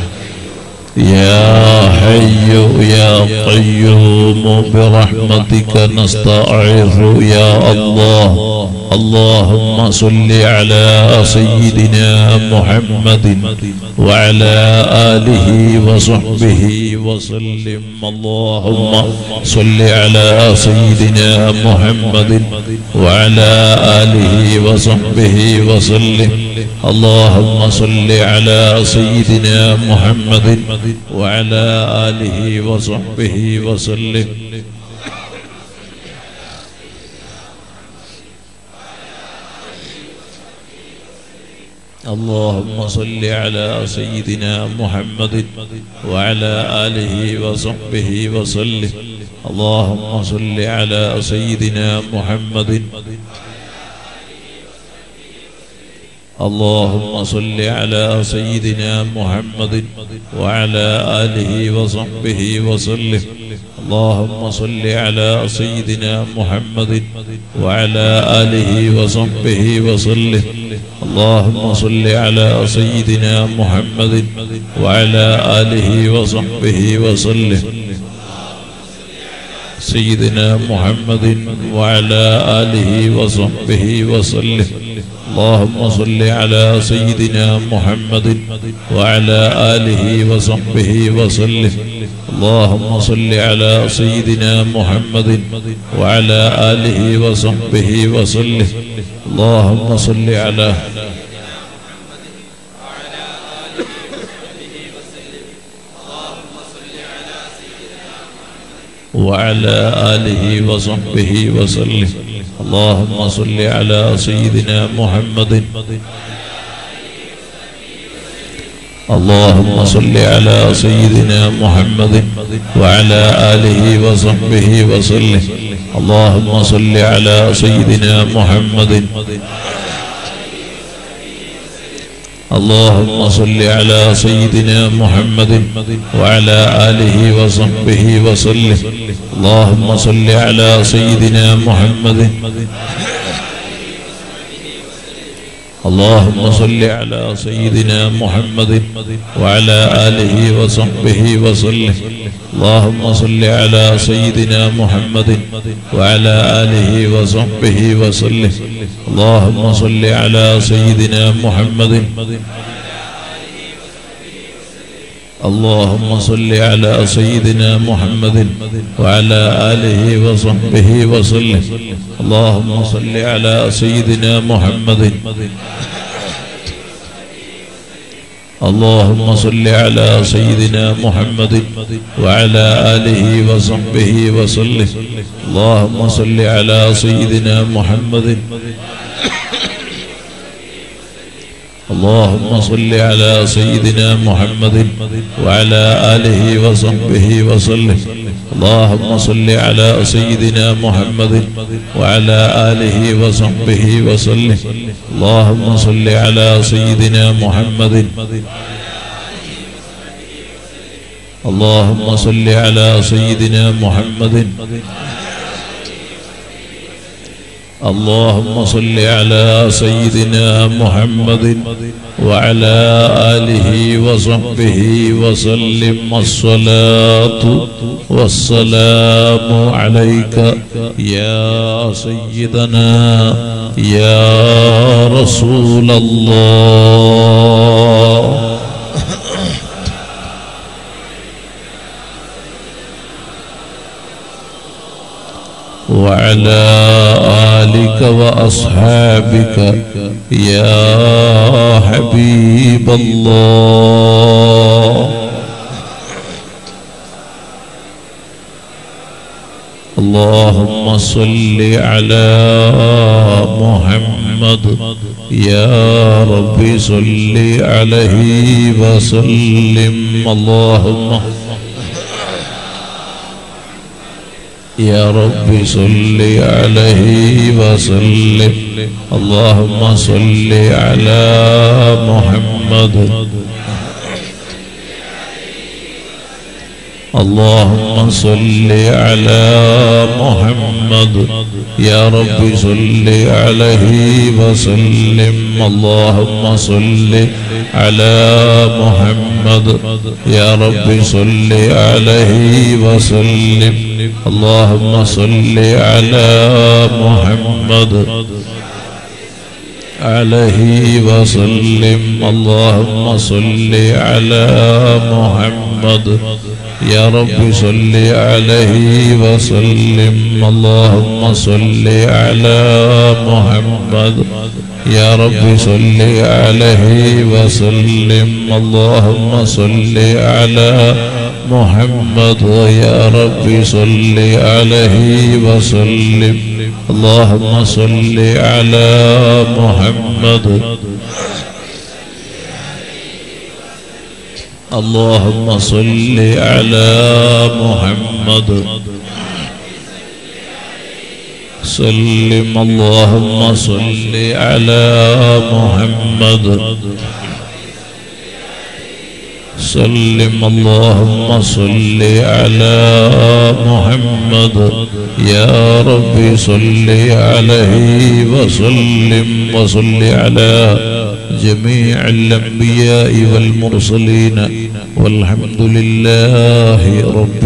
[SPEAKER 1] يا حي يا قيوم برحمتك نستعيذ يا الله اللهم صل على سيدنا محمد وعلى آله وصحبه وسلم اللهم صل على سيدنا محمد وعلى آله وصحبه وسلم اللهم صل على سيدنا محمد وعلى آله وصحبه وسلم اللهم صل على سيدنا محمد وعلى آله وصحبه وسلم اللهم صل على سيدنا محمد اللهم صل على سيدنا محمد وعلى آله وصحبه وسلم اللهم صل على سيدنا محمد وعلى آله وصحبه وسلم اللهم صل على سيدنا محمد وعلى آله وصحبه وسلم سيدنا محمد وعلى آله وصحبه وسلم اللهم صل على سيدنا محمد وعلى آله وصحبه وسلم اللهم صل على سيدنا محمد وعلى آله وصحبه وسلم اللهم صل على وعلى آله وصحبه وسلم اللهم صل على سيدنا محمد اللهم صل على سيدنا محمد وعلى آله وصحبه وسلم اللهم صل على سيدنا محمد اللهم صل على سيدنا محمد وعلى آله وصحبه وسلم اللهم صل على سيدنا محمد اللهم صل على سيدنا محمد وعلى آله وصحبه وسلم اللهم صل على سيدنا محمد وعلى آله وصحبه وسلم اللهم صل على سيدنا محمد اللهم صل على سيدنا محمد وعلى آله وصحبه وسلم اللهم صل على سيدنا محمد اللهم صل على سيدنا محمد وعلى آله وصحبه وسلم اللهم صل على سيدنا محمد اللهم صل على سيدنا محمد وعلى آله وصحبه وسلم اللهم صل على سيدنا محمد وعلى آله وصحبه وسلم اللهم صل على سيدنا محمد اللهم صل على سيدنا محمد اللهم صل على سيدنا محمد وعلى آله وصحبه وسلم الصلاة والسلام عليك يا سيدنا يا رسول الله وعلى آلك وأصحابك يا حبيب الله اللهم صل على محمد يا رب صل عليه وسلم اللهم يا رب صل عليه وسلم اللهم صل على محمد اللهم صل على محمد يا رب صل عليه وسلم اللهم صل على محمد يا رب صل عليه وسلم اللهم صل على محمد عليه وسلم اللهم صل على محمد يا رب صل عليه وسلم اللهم صل على محمد يا رب صل عليه وسلم اللهم صل على محمد يا رب صل عليه وسلم اللهم صل على محمد اللهم صل على محمد سلم اللهم صل على محمد سلم اللهم صل على محمد يا رب صل عليه وسلم وصل على جميع الأنبياء والمرسلين والحمد لله رب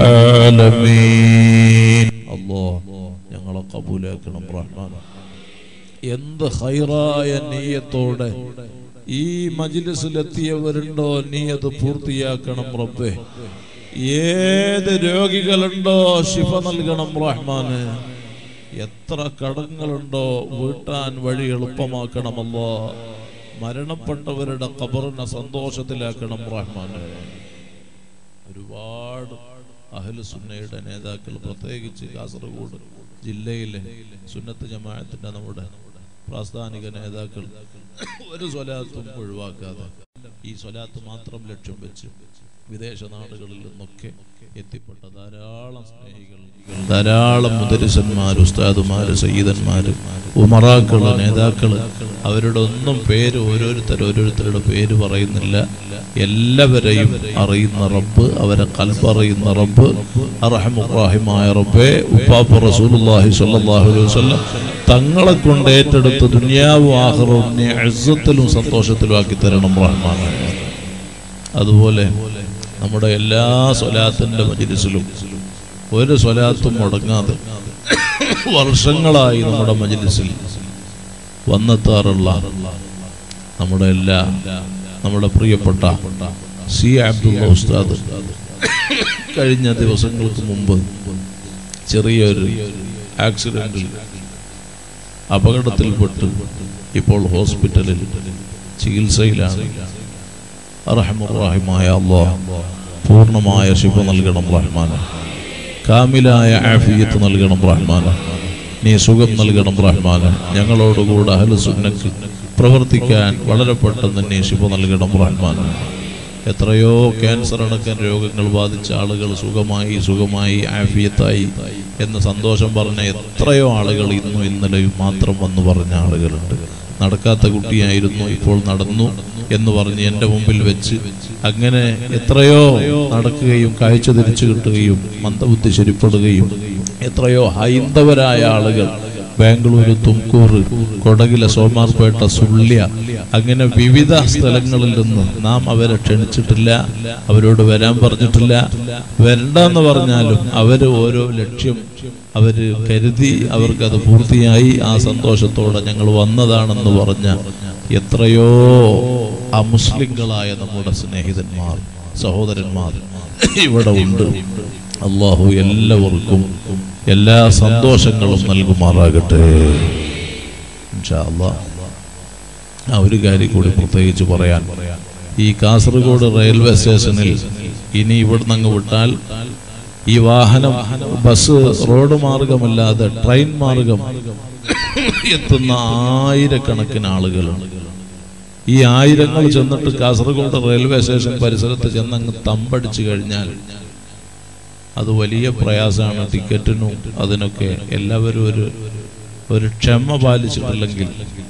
[SPEAKER 1] العالمين الله ഞങ്ങളെ കബൂലാക്കണം റഹ്മാൻ എന്ത് ഹൈറായ നീയത്തോടെ ഈ മജിലിസിലെത്തിയവരുണ്ടോ നീ അത് പൂർത്തിയാക്കണം റബ്ബേ ഏത് രോഗികളുണ്ടോ ശിഫ നൽകണം റഹ്മാന് എത്ര കടങ്ങളുണ്ടോ വീട്ടാൻ വഴി എളുപ്പമാക്കണമല്ലോ മരണപ്പെട്ടവരുടെ ഖബറിനെ സന്തോഷത്തിലാക്കണം റഹ്മാന് ഒരുപാട് അഹ്ലുസുന്നയുടെ നേതാക്കൾ പ്രത്യേകിച്ച് കാസർഗോഡ് ജില്ലയിലെ സുന്നത്ത് ജമാഅത്തിന്റെ നമ്മുടെ പ്രാസ്ഥാനിക നേതാക്കൾ ഒരു സ്വലാത്തും ഒഴിവാക്കാതെ ഈ സ്വലാത്ത് മാത്രം ലക്ഷ്യം വെച്ച് വിദേശ നാടുകളിൽ നിന്നൊക്കെ എത്തിപ്പെട്ട ധാരാളം സ്നേഹികൾ ധാരാളം മുദരിസന്മാർ ഉസ്താദുമാര് സയ്യിദന്മാര് ഉമറാക്കള് നേതാക്കള് അവരുടെ ഒന്നും പേര് ഓരോരുത്തർ ഓരോരുത്തരുടെ പേര് പറയുന്നില്ല എല്ലാവരെയും അറിയുന്ന റബ്ബ് അവരെ കൽപ്പറിയുന്ന റബ്ബ് അറഹമുറാഹിമായ റബ്ബെ ഉപ്പാപ്പ റസൂലുള്ളാഹി സ്വല്ലല്ലാഹു അലൈഹി വസല്ലം തങ്ങളെ കൊണ്ട് ഏറ്റെടുത്ത് ദുനിയാവും ആഹ്റവും ഇസ്സത്തിലും സന്തോഷത്തിലും ആക്കി തരണം റഹ്മാൻ അതുപോലെ നമ്മുടെ എല്ലാ സ്വലാത്തിന്റെ മജിലിസിലും ഒരു സ്വലാത്തും മുടങ്ങാതെ വർഷങ്ങളായി നമ്മുടെ മജിലിസിൽ വന്നെത്താറുള്ള നമ്മുടെ എല്ലാ നമ്മുടെ പ്രിയപ്പെട്ട സി അബ്ദുള്ള ഉസ്താദ് കഴിഞ്ഞ ദിവസങ്ങൾക്ക് മുമ്പ് ചെറിയൊരു ആക്സിഡന്റിൽ അപകടത്തിൽപ്പെട്ട് ഇപ്പോൾ ഹോസ്പിറ്റലിൽ ചികിത്സയിലാണ് അറഹമുറാഹിമായ അള്ളാഹ് പൂർണ്ണമായ ശിവ നൽകണം റഹ്മാന കാമിലായ ആഫിയത്ത് നൽകണം റഹ്മാന നീ സുഖം നൽകണം റഹ്മാന ഞങ്ങളോടുകൂടെ അഹലുസുന്നക്ക് പ്രവർത്തിക്കാൻ വളരെ പെട്ടെന്ന് നീ ശിവ നൽകണം റഹ്മാന എത്രയോ ക്യാൻസർ അടക്കം രോഗങ്ങൾ ബാധിച്ച ആളുകൾ സുഖമായി സുഖമായി ആഫിയത്തായി എന്ന് സന്തോഷം പറഞ്ഞ എത്രയോ ആളുകൾ ഇന്നും ഇന്നലെയും മാത്രം വന്ന് പറഞ്ഞ ആളുകളുണ്ട് നടക്കാത്ത കുട്ടിയായിരുന്നു ഇപ്പോൾ നടന്നു എന്ന് പറഞ്ഞ് എൻ്റെ മുമ്പിൽ വെച്ച് അങ്ങനെ എത്രയോ നടക്കുകയും കാഴ്ച തിരിച്ചു കിട്ടുകയും മന്ദബുദ്ധി ശരിപ്പെടുകയും എത്രയോ ഹൈന്ദവരായ ആളുകൾ ബാംഗ്ലൂർ തുംകൂർ കൊടകിലെ സോമാർപേട്ട സുള്ളിയ അങ്ങനെ വിവിധ സ്ഥലങ്ങളിൽ നിന്ന് നാം അവരെ ക്ഷണിച്ചിട്ടില്ല അവരോട് വരാൻ പറഞ്ഞിട്ടില്ല വരണ്ടെന്ന് പറഞ്ഞാലും അവര് ഓരോ ലക്ഷ്യം അവര് കരുതി അവർക്കത് പൂർത്തിയായി ആ സന്തോഷത്തോടെ ഞങ്ങൾ വന്നതാണെന്ന് പറഞ്ഞ എത്രയോ അമുസ്ലിങ്ങളായ നമ്മുടെ സ്നേഹിതന്മാർ സഹോദരന്മാർ ഇവിടെ ഉണ്ട് അള്ളാഹു എല്ലാവർക്കും എല്ലാ സന്തോഷങ്ങളും നൽകുമാറാകട്ടെ ഇൻഷാ അല്ലാഹ്. ആ ഒരു കാര്യം കൂടി പ്രത്യേകിച്ച് പറയാൻ ഈ കാസർഗോഡ് റെയിൽവേ സ്റ്റേഷനിൽ ഇനി ഇവിടുന്ന് അങ്ങ് വിട്ടാൽ ഈ വാഹനം ബസ് റോഡ് മാർഗമല്ലാതെ ട്രെയിൻ മാർഗം എത്തുന്ന ആയിരക്കണക്കിന് ആളുകളുണ്ട് ഈ ആയിരങ്ങൾ ചെന്നിട്ട് കാസർഗോഡ് റെയിൽവേ സ്റ്റേഷൻ പരിസരത്ത് ചെന്നങ്ങ് തമ്പടിച്ചു കഴിഞ്ഞാൽ അത് വലിയ പ്രയാസമാണ് ടിക്കറ്റിനും അതിനൊക്കെ എല്ലാവരും ഒരു ഒരു ക്ഷമ പാലിച്ചിട്ടില്ലെങ്കിൽ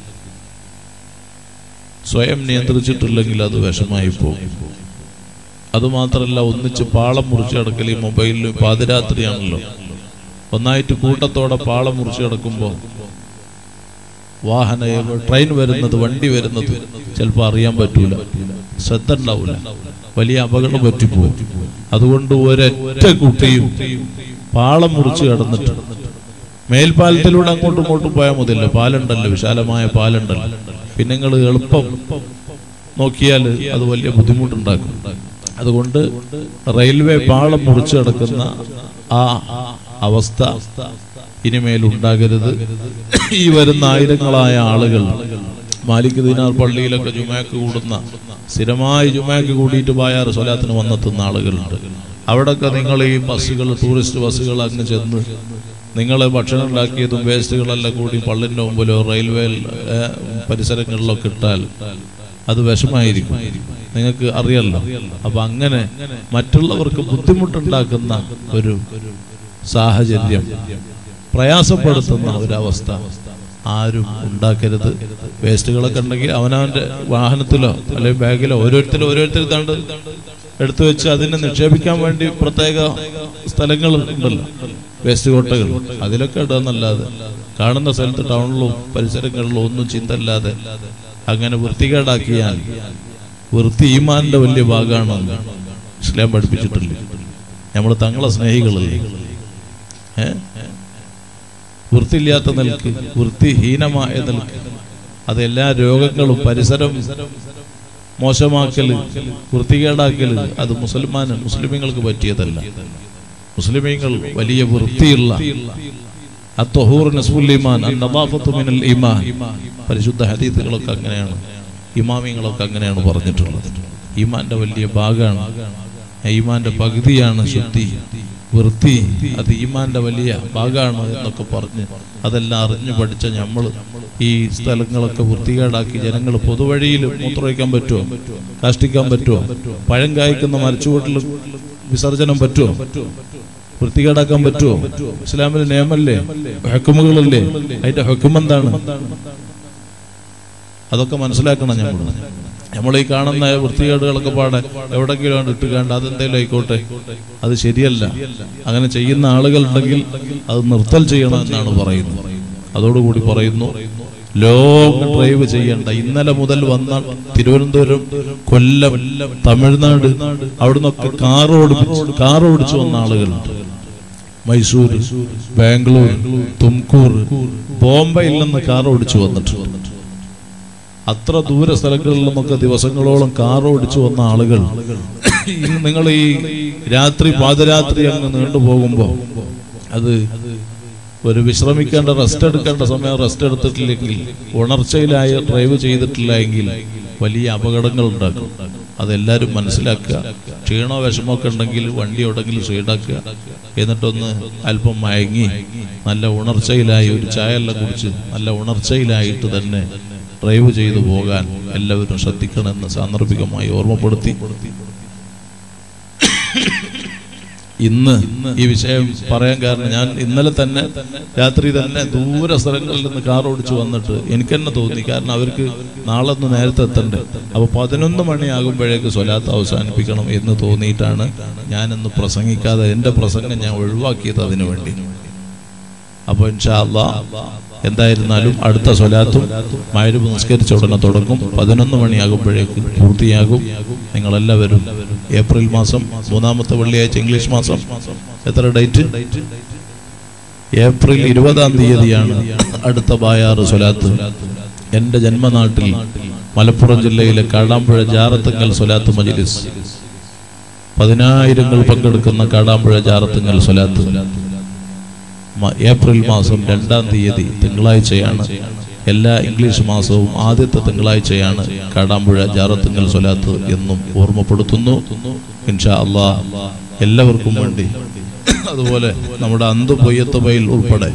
[SPEAKER 1] സ്വയം നിയന്ത്രിച്ചിട്ടില്ലെങ്കിൽ അത് വിഷമായി പോകും അതുമാത്രമല്ല ഒന്നിച്ച് പാളം മുറിച്ച് കിടക്കൽ ഈ മൊബൈലിൽ പാതിരാത്രിയാണല്ലോ ഒന്നായിട്ട് കൂട്ടത്തോടെ പാളം മുറിച്ച് കിടക്കുമ്പോൾ വാഹന ട്രെയിൻ വരുന്നത് വണ്ടി വരുന്നത് ചിലപ്പോൾ അറിയാൻ പറ്റൂല ശ്രദ്ധ ഉണ്ടാവില്ല വലിയ അപകടം പറ്റിപ്പോകും അതുകൊണ്ട് ഒരൊറ്റ കുട്ടിയും പാളം മുറിച്ച് കിടന്നിട്ട് മേൽപ്പാലത്തിലൂടെ അങ്ങോട്ടും ഇങ്ങോട്ടും പോയാൽ മതിയല്ലോ പാലുണ്ടല്ലോ വിശാലമായ പാലുണ്ടല്ലോ പിന്നെ നിങ്ങൾ എളുപ്പം നോക്കിയാൽ അത് വലിയ ബുദ്ധിമുട്ടുണ്ടാക്കും അതുകൊണ്ട് റെയിൽവേ പാളം മുറിച്ച് കിടക്കുന്ന ആ അവസ്ഥ ഇനിമേൽ ഉണ്ടാകരുത് ഈ വരുന്ന ആയിരങ്ങളായ ആളുകൾ മാലിക് ദീനാർ പള്ളിയിലൊക്കെ ജുമാക്ക് കൂടുന്ന സ്ഥിരമായി ജുമാക്ക് കൂടിയിട്ട് ബായാർ സ്വലാത്തിന് വന്നെത്തുന്ന ആളുകളുണ്ട് അവിടൊക്കെ നിങ്ങൾ ഈ ബസ്സുകൾ ടൂറിസ്റ്റ് ബസ്സുകൾ അങ്ങ് ചെന്ന് നിങ്ങൾ ഭക്ഷണം ഉണ്ടാക്കിയതും വേസ്റ്റുകളെല്ലാം കൂടി പള്ളിൻ്റെ മുമ്പിലോ റെയിൽവേ ഏ, പരിസരങ്ങളിലൊക്കെ ഇട്ടാൽ അത് വിഷമായിരിക്കും നിങ്ങൾക്ക് അറിയാലോ അപ്പൊ അങ്ങനെ മറ്റുള്ളവർക്ക് ബുദ്ധിമുട്ടുണ്ടാക്കുന്ന ഒരു സാഹചര്യം പ്രയാസപ്പെടുത്തുന്ന ഒരവസ്ഥ ആരും ഉണ്ടാക്കരുത് വേസ്റ്റുകളൊക്കെ ഉണ്ടെങ്കിൽ അവനവന്റെ വാഹനത്തിലോ അല്ലെങ്കിൽ ബാഗിലോ ഓരോരുത്തരും ഓരോരുത്തർ തണ്ട് എടുത്തു വെച്ച് അതിനെ നിക്ഷേപിക്കാൻ വേണ്ടി പ്രത്യേക സ്ഥലങ്ങൾ ഉണ്ടല്ലോ വേസ്റ്റ് കോട്ടകൾ അതിലൊക്കെ ഇടുന്നല്ലാതെ കാണുന്ന സ്ഥലത്ത് ടൗണിലും പരിസരങ്ങളിലും ഒന്നും ചിന്തല്ലാതെ അങ്ങനെ വൃത്തികേടാക്കിയാൽ വൃത്തി ഈമാന്റെ വലിയ ഭാഗമാണ് ഇസ്ലാം പഠിപ്പിച്ചിട്ടില്ല നമ്മൾ തങ്ങളെ സ്നേഹികളല്ലേ ഏ വൃത്തിയില്ലാത്ത നിൽക്ക് വൃത്തിഹീനമായ നിൽക്ക് അത് എല്ലാ രോഗങ്ങളും പരിസരം മോശമാക്കല് വൃത്തികേടാക്കല് അത് മുസൽമാന് മുസ്ലിമീങ്ങൾക്ക് പറ്റിയതല്ല മുസ്ലിമീങ്ങൾ വലിയ വൃത്തിയുള്ള അത്തൊഹൂർ നസ്ഫുൽ ഈമാൻ അന്നദാഫത്തു മിനൽ ഈമാൻ പരിശുദ്ധ ഹദീത്തുകളൊക്കെ അങ്ങനെയാണ് ഇമാമിങ്ങളൊക്കെ അങ്ങനെയാണ് പറഞ്ഞിട്ടുള്ളത് ഈമാന്റെ വലിയ ഭാഗമാണ് ഈമാന്റെ പകുതിയാണ് ശുദ്ധി വൃത്തി അത് ഈമാന്റെ വലിയ ഭാഗമാണ് എന്നൊക്കെ പറഞ്ഞ് അതെല്ലാം അറിഞ്ഞു പഠിച്ച നമ്മൾ ഈ സ്ഥലങ്ങളൊക്കെ വൃത്തികേടാക്കി ജനങ്ങൾ പൊതുവഴിയിൽ മൂത്രമൊഴിക്കാൻ പറ്റുമോ കാഷ്ടിക്കാൻ പറ്റുമോ പഴം കായ്ക്കുന്ന മരച്ചുവട്ടിൽ വിസർജനം പറ്റുമോ വൃത്തികേടാക്കാൻ പറ്റുമോ ഇസ്ലാമിലെ നിയമല്ലേ ഹക്കുമുകളല്ലേ അതിന്റെ ഹക്കും എന്താണ് അതൊക്കെ മനസ്സിലാക്കണം നമ്മൾ നമ്മൾ ഈ കാണുന്ന വൃത്തികേടുകളൊക്കെ പാടെ എവിടെങ്കിലും ആണ് ഇട്ടുകാണ്ട് അതെന്തേലും ആയിക്കോട്ടെ അത് ശരിയല്ല അങ്ങനെ ചെയ്യുന്ന ആളുകൾ ഉണ്ടെങ്കിൽ അത് നിർത്തൽ ചെയ്യണം എന്നാണ് പറയുന്നത് അതോടുകൂടി പറയുന്നു ലോങ് ഡ്രൈവ് ചെയ്യേണ്ട ഇന്നലെ മുതൽ വന്ന തിരുവനന്തപുരം കൊല്ലം തമിഴ്നാട് അവിടുന്നൊക്കെ കാർ ഓടിപ്പിച്ച് കാർ ഓടിച്ചു വന്ന ആളുകളുണ്ട് മൈസൂർ ബാംഗ്ലൂർ തുംകൂർ ബോംബെയിൽ നിന്ന് കാർ ഓടിച്ചു വന്നിട്ടുണ്ട് അത്ര ദൂര സ്ഥലങ്ങളിൽ നിന്നൊക്കെ ദിവസങ്ങളോളം കാർ ഓടിച്ചു വന്ന ആളുകൾ നിങ്ങൾ ഈ രാത്രി പാതിരാത്രി അങ്ങ് നീണ്ടുപോകുമ്പോൾ അത് ഒരു വിശ്രമിക്കേണ്ട റെസ്റ്റ് എടുക്കേണ്ട സമയം റെസ്റ്റ് എടുത്തിട്ടില്ലെങ്കിൽ ഉണർച്ചയിലായി ഡ്രൈവ് ചെയ്തിട്ടില്ല എങ്കിൽ വലിയ അപകടങ്ങൾ ഉണ്ടാക്കും അതെല്ലാവരും മനസ്സിലാക്കുക ക്ഷീണോ വിഷമമൊക്കെ ഉണ്ടെങ്കിൽ വണ്ടി എവിടെങ്കിലും സൈഡാക്കുക എന്നിട്ടൊന്ന് അല്പം മയങ്ങി നല്ല ഉണർച്ചയിലായി ഒരു ചായ എല്ലാം കുടിച്ച് നല്ല ഉണർച്ചയിലായിട്ട് തന്നെ ഡ്രൈവ് ചെയ്തു പോകാൻ എല്ലാവരും ശ്രദ്ധിക്കണമെന്ന് സാന്ദർഭികമായി ഓർമ്മപ്പെടുത്തി ഇന്ന് ഈ വിഷയം പറയാൻ കാരണം ഞാൻ ഇന്നലെ തന്നെ രാത്രി തന്നെ ദൂര സ്ഥലങ്ങളിൽ നിന്ന് കാർ ഓടിച്ചു വന്നിട്ട് എനിക്ക് തന്നെ തോന്നി കാരണം അവർക്ക് നാളെ ഒന്ന് നേരത്തെ എത്തണ്ടേ അപ്പൊ പതിനൊന്ന് മണിയാകുമ്പോഴേക്ക് സ്വലാത്ത് അവസാനിപ്പിക്കണം എന്ന് തോന്നിയിട്ടാണ് ഞാനിന്ന് പ്രസംഗിക്കാതെ എൻ്റെ പ്രസംഗം ഞാൻ ഒഴിവാക്കിയത് അതിനു വേണ്ടി അപ്പോൾ ഇൻഷാ അള്ളാ എന്തായിരുന്നാലും അടുത്ത സ്വലാത്തും മായരുവ് നിസ്കരിച്ച ഉടനെ തുടങ്ങും പതിനൊന്ന് മണിയാകുമ്പോഴേക്ക് പൂർത്തിയാകും നിങ്ങളെല്ലാവരും ഏപ്രിൽ മാസം മൂന്നാമത്തെ വെള്ളിയാഴ്ച ഇംഗ്ലീഷ് മാസം എത്ര ഡേറ്റ് ഏപ്രിൽ ഇരുപതാം തീയതിയാണ് അടുത്ത ബായാറ് സ്വലാത്ത് എൻ്റെ ജന്മനാട്ടിൽ മലപ്പുറം ജില്ലയിലെ കാടാമ്പുഴ ജാറത്തുങ്കൽ സ്വലാത്ത് മജിലിസ് പതിനായിരങ്ങൾ പങ്കെടുക്കുന്ന കാടാമ്പുഴ ജാറത്തുങ്കൽ സ്വലാത്ത് മ- ഏപ്രിൽ മാസം രണ്ടാം തീയതി തിങ്കളാഴ്ചയാണ് എല്ലാ ഇംഗ്ലീഷ് മാസവും ആദ്യത്തെ തിങ്കളാഴ്ചയാണ് കാടാമ്പുഴ ജാറത്തുങ്കൽ സ്വലാത്ത് എന്നും ഓർമ്മപ്പെടുത്തുന്നു ഇൻഷാ അള്ളാ എല്ലാവർക്കും വേണ്ടി അതുപോലെ നമ്മുടെ അന്തു പൊയ്യത്തുബയിൽ ഉൾപ്പെടെ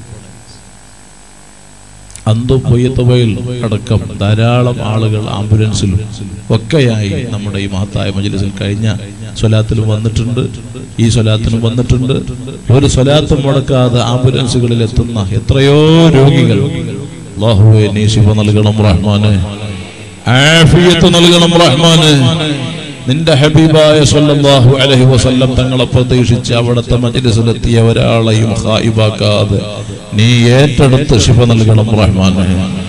[SPEAKER 1] അന്തു പൊയ്യത്തുബയിൽ അടക്കം ധാരാളം ആളുകൾ ആംബുലൻസിലും ഒക്കെയായി നമ്മുടെ ഈ മഹത്തായ മജ്ലിസിൽ കഴിഞ്ഞ സ്വലാത്തിലും വന്നിട്ടുണ്ട് ഈ സ്വലാത്തിനും വന്നിട്ടുണ്ട് ഒരു സ്വലാത്തും മുടക്കാതെ ആംബുലൻസുകളിൽ എത്തുന്ന എത്രയോ രോഗികൾ അല്ലാഹുവേ നീ ശിവ നൽകണം റഹ്മാന് ആഫിയത്ത് നൽകണം റഹ്മാന് നിന്റെ ഹബീബായ സല്ലല്ലാഹു അലൈഹി വസല്ലം തങ്ങളെ പ്രതീക്ഷിച്ച് അവിടുത്തെ മജ്ലിസിലെത്തിയ ഒരാളെയും ഹായിബാക്കാതെ നീ ഏറ്റെടുത്ത് ശിഫ നൽകണം റഹ്മാനെ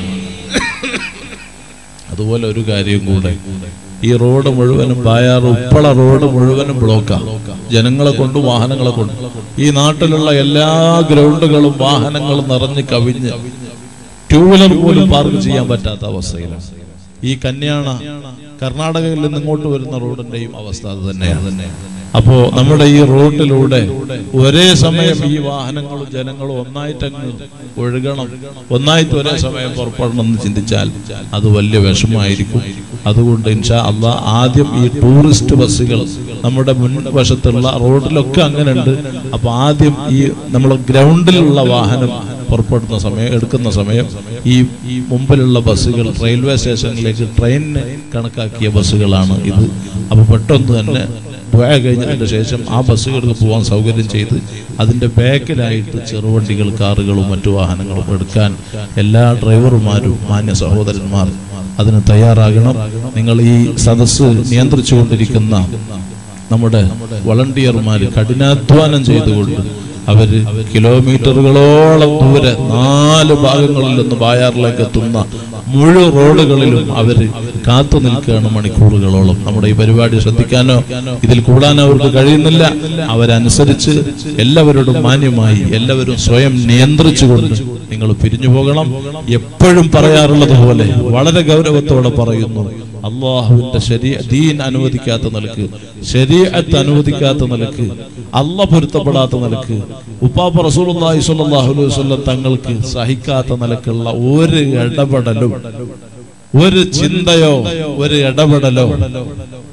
[SPEAKER 1] അതുപോലെ ഒരു കാര്യം കൂടെ ഈ റോഡ് മുഴുവനും ബായാറ് ഉപ്പള റോഡ് മുഴുവനും ബ്ലോക്കാ ജനങ്ങളെ കൊണ്ട് വാഹനങ്ങളെ കൊണ്ട് ഈ നാട്ടിലുള്ള എല്ലാ ഗ്രൗണ്ടുകളും വാഹനങ്ങളും നിറഞ്ഞ് കവിഞ്ഞ് ടൂ വീലർ പോലും പാർക്ക് ചെയ്യാൻ പറ്റാത്ത അവസ്ഥയിലാണ് ഈ കന്യാണ കർണാടകയിൽ നിന്ന് ഇങ്ങോട്ട് വരുന്ന റോഡിന്റെയും അവസ്ഥ അത് തന്നെയാണ് അപ്പോ നമ്മുടെ ഈ റോഡിലൂടെ ഒരേ സമയം ഈ വാഹനങ്ങളും ജനങ്ങളും ഒന്നായിട്ടങ്ങ് ഒഴുകണം ഒന്നായിട്ട് ഒരേ സമയം പുറപ്പെടണം എന്ന് ചിന്തിച്ചാൽ അത് വലിയ വിഷമമായിരിക്കും അതുകൊണ്ട് ഇൻഷാ അള്ളാ ആദ്യം ഈ ടൂറിസ്റ്റ് ബസ്സുകൾ നമ്മുടെ മുൻവശത്തുള്ള റോഡിലൊക്കെ അങ്ങനെ ഉണ്ട് അപ്പൊ ആദ്യം ഈ നമ്മുടെ ഗ്രൗണ്ടിലുള്ള വാഹനം പുറപ്പെടുന്ന സമയം എടുക്കുന്ന സമയം ഈ ഈ മുമ്പിലുള്ള ബസ്സുകൾ റെയിൽവേ സ്റ്റേഷനിലേക്ക് ട്രെയിനിന് കണക്കാക്കിയ ബസ്സുകളാണ് ഇത് അപ്പൊ പെട്ടെന്ന് തന്നെ ദുആ കഴിഞ്ഞതിന് ശേഷം ആ ബസ്സുകൾക്ക് പോകാൻ സൗകര്യം ചെയ്ത് അതിന്റെ ബാക്കിലായിട്ട് ചെറുവണ്ടികൾ കാറുകളും മറ്റു വാഹനങ്ങളും എടുക്കാൻ എല്ലാ ഡ്രൈവർമാരും മാന്യ സഹോദരന്മാർ അതിന് തയ്യാറാകണം നിങ്ങൾ ഈ സദസ്സ് നിയന്ത്രിച്ചുകൊണ്ടിരിക്കുന്ന നമ്മുടെ വളണ്ടിയർമാർ കഠിനാധ്വാനം ചെയ്തുകൊണ്ട് അവര് കിലോമീറ്ററുകളോളം ദൂരെ നാല് ഭാഗങ്ങളിൽ നിന്ന് ബായാറിലേക്ക് എത്തുന്ന മുഴു റോഡുകളിലും അവര് കാത്തു നിൽക്കുകയാണ് മണിക്കൂറുകളോളം നമ്മുടെ ഈ പരിപാടി ശ്രദ്ധിക്കാനോ ഇതിൽ കൂടാനോ അവർക്ക് കഴിയുന്നില്ല അവരനുസരിച്ച് എല്ലാവരോടും മാന്യമായി എല്ലാവരും സ്വയം നിയന്ത്രിച്ചുകൊണ്ട് നിങ്ങൾ പിരിഞ്ഞു പോകണം എപ്പോഴും പറയാറുള്ളത് പോലെ വളരെ ഗൗരവത്തോടെ പറയുന്നു അള്ളാഹുവിന്റെ ശരീ ദീൻ അനുവദിക്കാത്ത നിലക്ക് ശരീഅത്ത് അനുവദിക്കാത്ത നിലക്ക് അല്ല പൊരുത്തപ്പെടാത്ത നിലക്ക് ഉപ്പാപ്പ റസൂലുള്ളാഹി സ്വല്ലല്ലാഹു അലൈഹി വസല്ലം തങ്ങൾക്ക് സഹിക്കാത്ത നിലക്കുള്ള ഒരു ഇടപെടലും ഒരു ചിന്തയോ ഒരു ഇടപെടലോ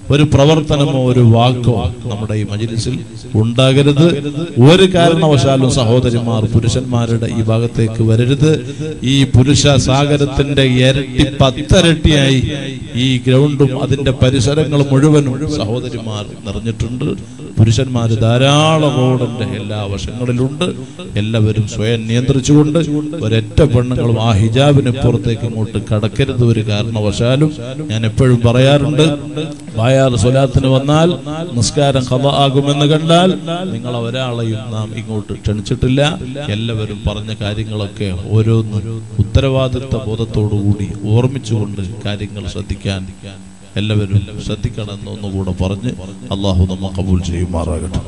[SPEAKER 1] ഒരു പ്രവർത്തനമോ ഒരു വാക്കോ നമ്മുടെ ഈ മജിലിസിൽ ഉണ്ടാകരുത് ഒരു കാരണവശാലും സഹോദരിമാർ പുരുഷന്മാരുടെ ഈ ഭാഗത്തേക്ക് വരരുത് ഈ പുരുഷ സാഗരത്തിന്റെ ഇരട്ടി പത്തരട്ടിയായി ഈ ഗ്രൗണ്ടും അതിന്റെ പരിസരങ്ങളും മുഴുവനും സഹോദരിമാർ നിറഞ്ഞിട്ടുണ്ട് പുരുഷന്മാർ ധാരാളം റോഡിന്റെ എല്ലാ വശങ്ങളിലുണ്ട് എല്ലാവരും സ്വയം നിയന്ത്രിച്ചുകൊണ്ട് ഒരൊറ്റ പെണ്ണുങ്ങളും ആ ഹിജാബിന് പുറത്തേക്ക് ഇങ്ങോട്ട് കടക്കരുത് ഒരു കാരണവശാലും ഞാൻ എപ്പോഴും പറയാറുണ്ട് വായാർ സ്വലാത്തിന് വന്നാൽ നിസ്കാരം കഥ ആകുമെന്ന് കണ്ടാൽ നിങ്ങൾ ഒരാളെയും നാം ഇങ്ങോട്ട് ക്ഷണിച്ചിട്ടില്ല എല്ലാവരും പറഞ്ഞ കാര്യങ്ങളൊക്കെ ഓരോന്നും ഉത്തരവാദിത്ത ബോധത്തോടുകൂടി ഓർമ്മിച്ചുകൊണ്ട് കാര്യങ്ങൾ ശ്രദ്ധിക്കാൻ എല്ലാവരും ശ്രദ്ധിക്കണമെന്ന് ഒന്നുകൂടെ പറഞ്ഞ് അള്ളാഹു നമ്മ കബൂൽ ചെയ്യുമാറാകട്ടെ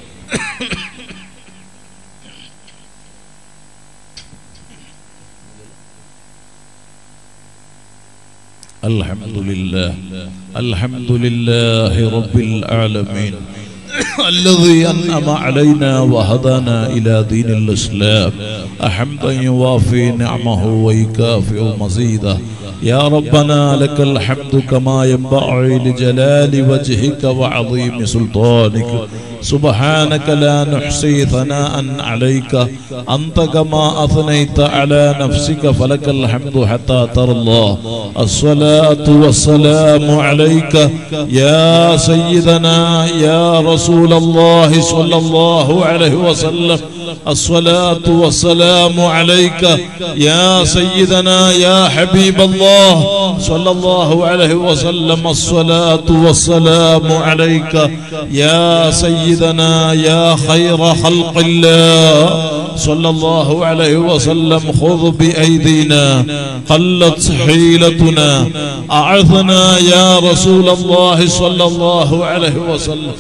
[SPEAKER 1] الحمد لله الحمد لله رب العالمين الذي أنعم علينا وهدانا إلى دين الإسلام حمدا يوافي نعمه ويكافئ مزيده يا ربنا لك الحمد كما ينبغي لجلال وجهك وعظيم سلطانك سبحانك لا نحصي ثناء عليك أنت كما أثنيت على نفسك فلك الحمد حتى ترضى الصلاة والسلام عليك يا سيدنا يا رسول الله صلى الله عليه وسلم الصلاة والسلام عليك يا سيدنا يا حبيب الله صلى الله عليه وسلم الصلاة والسلام عليك يا سيدنا يا خير خلق الله صلى الله عليه وسلم خذ بأيدينا قلت حيلتنا أعثنا يا رسول الله صلى الله عليه وسلم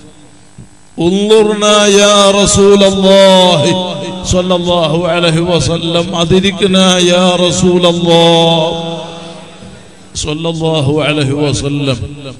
[SPEAKER 1] انظرنا يا رسول الله صلى الله عليه وسلم أدركنا يا رسول الله صلى الله عليه وسلم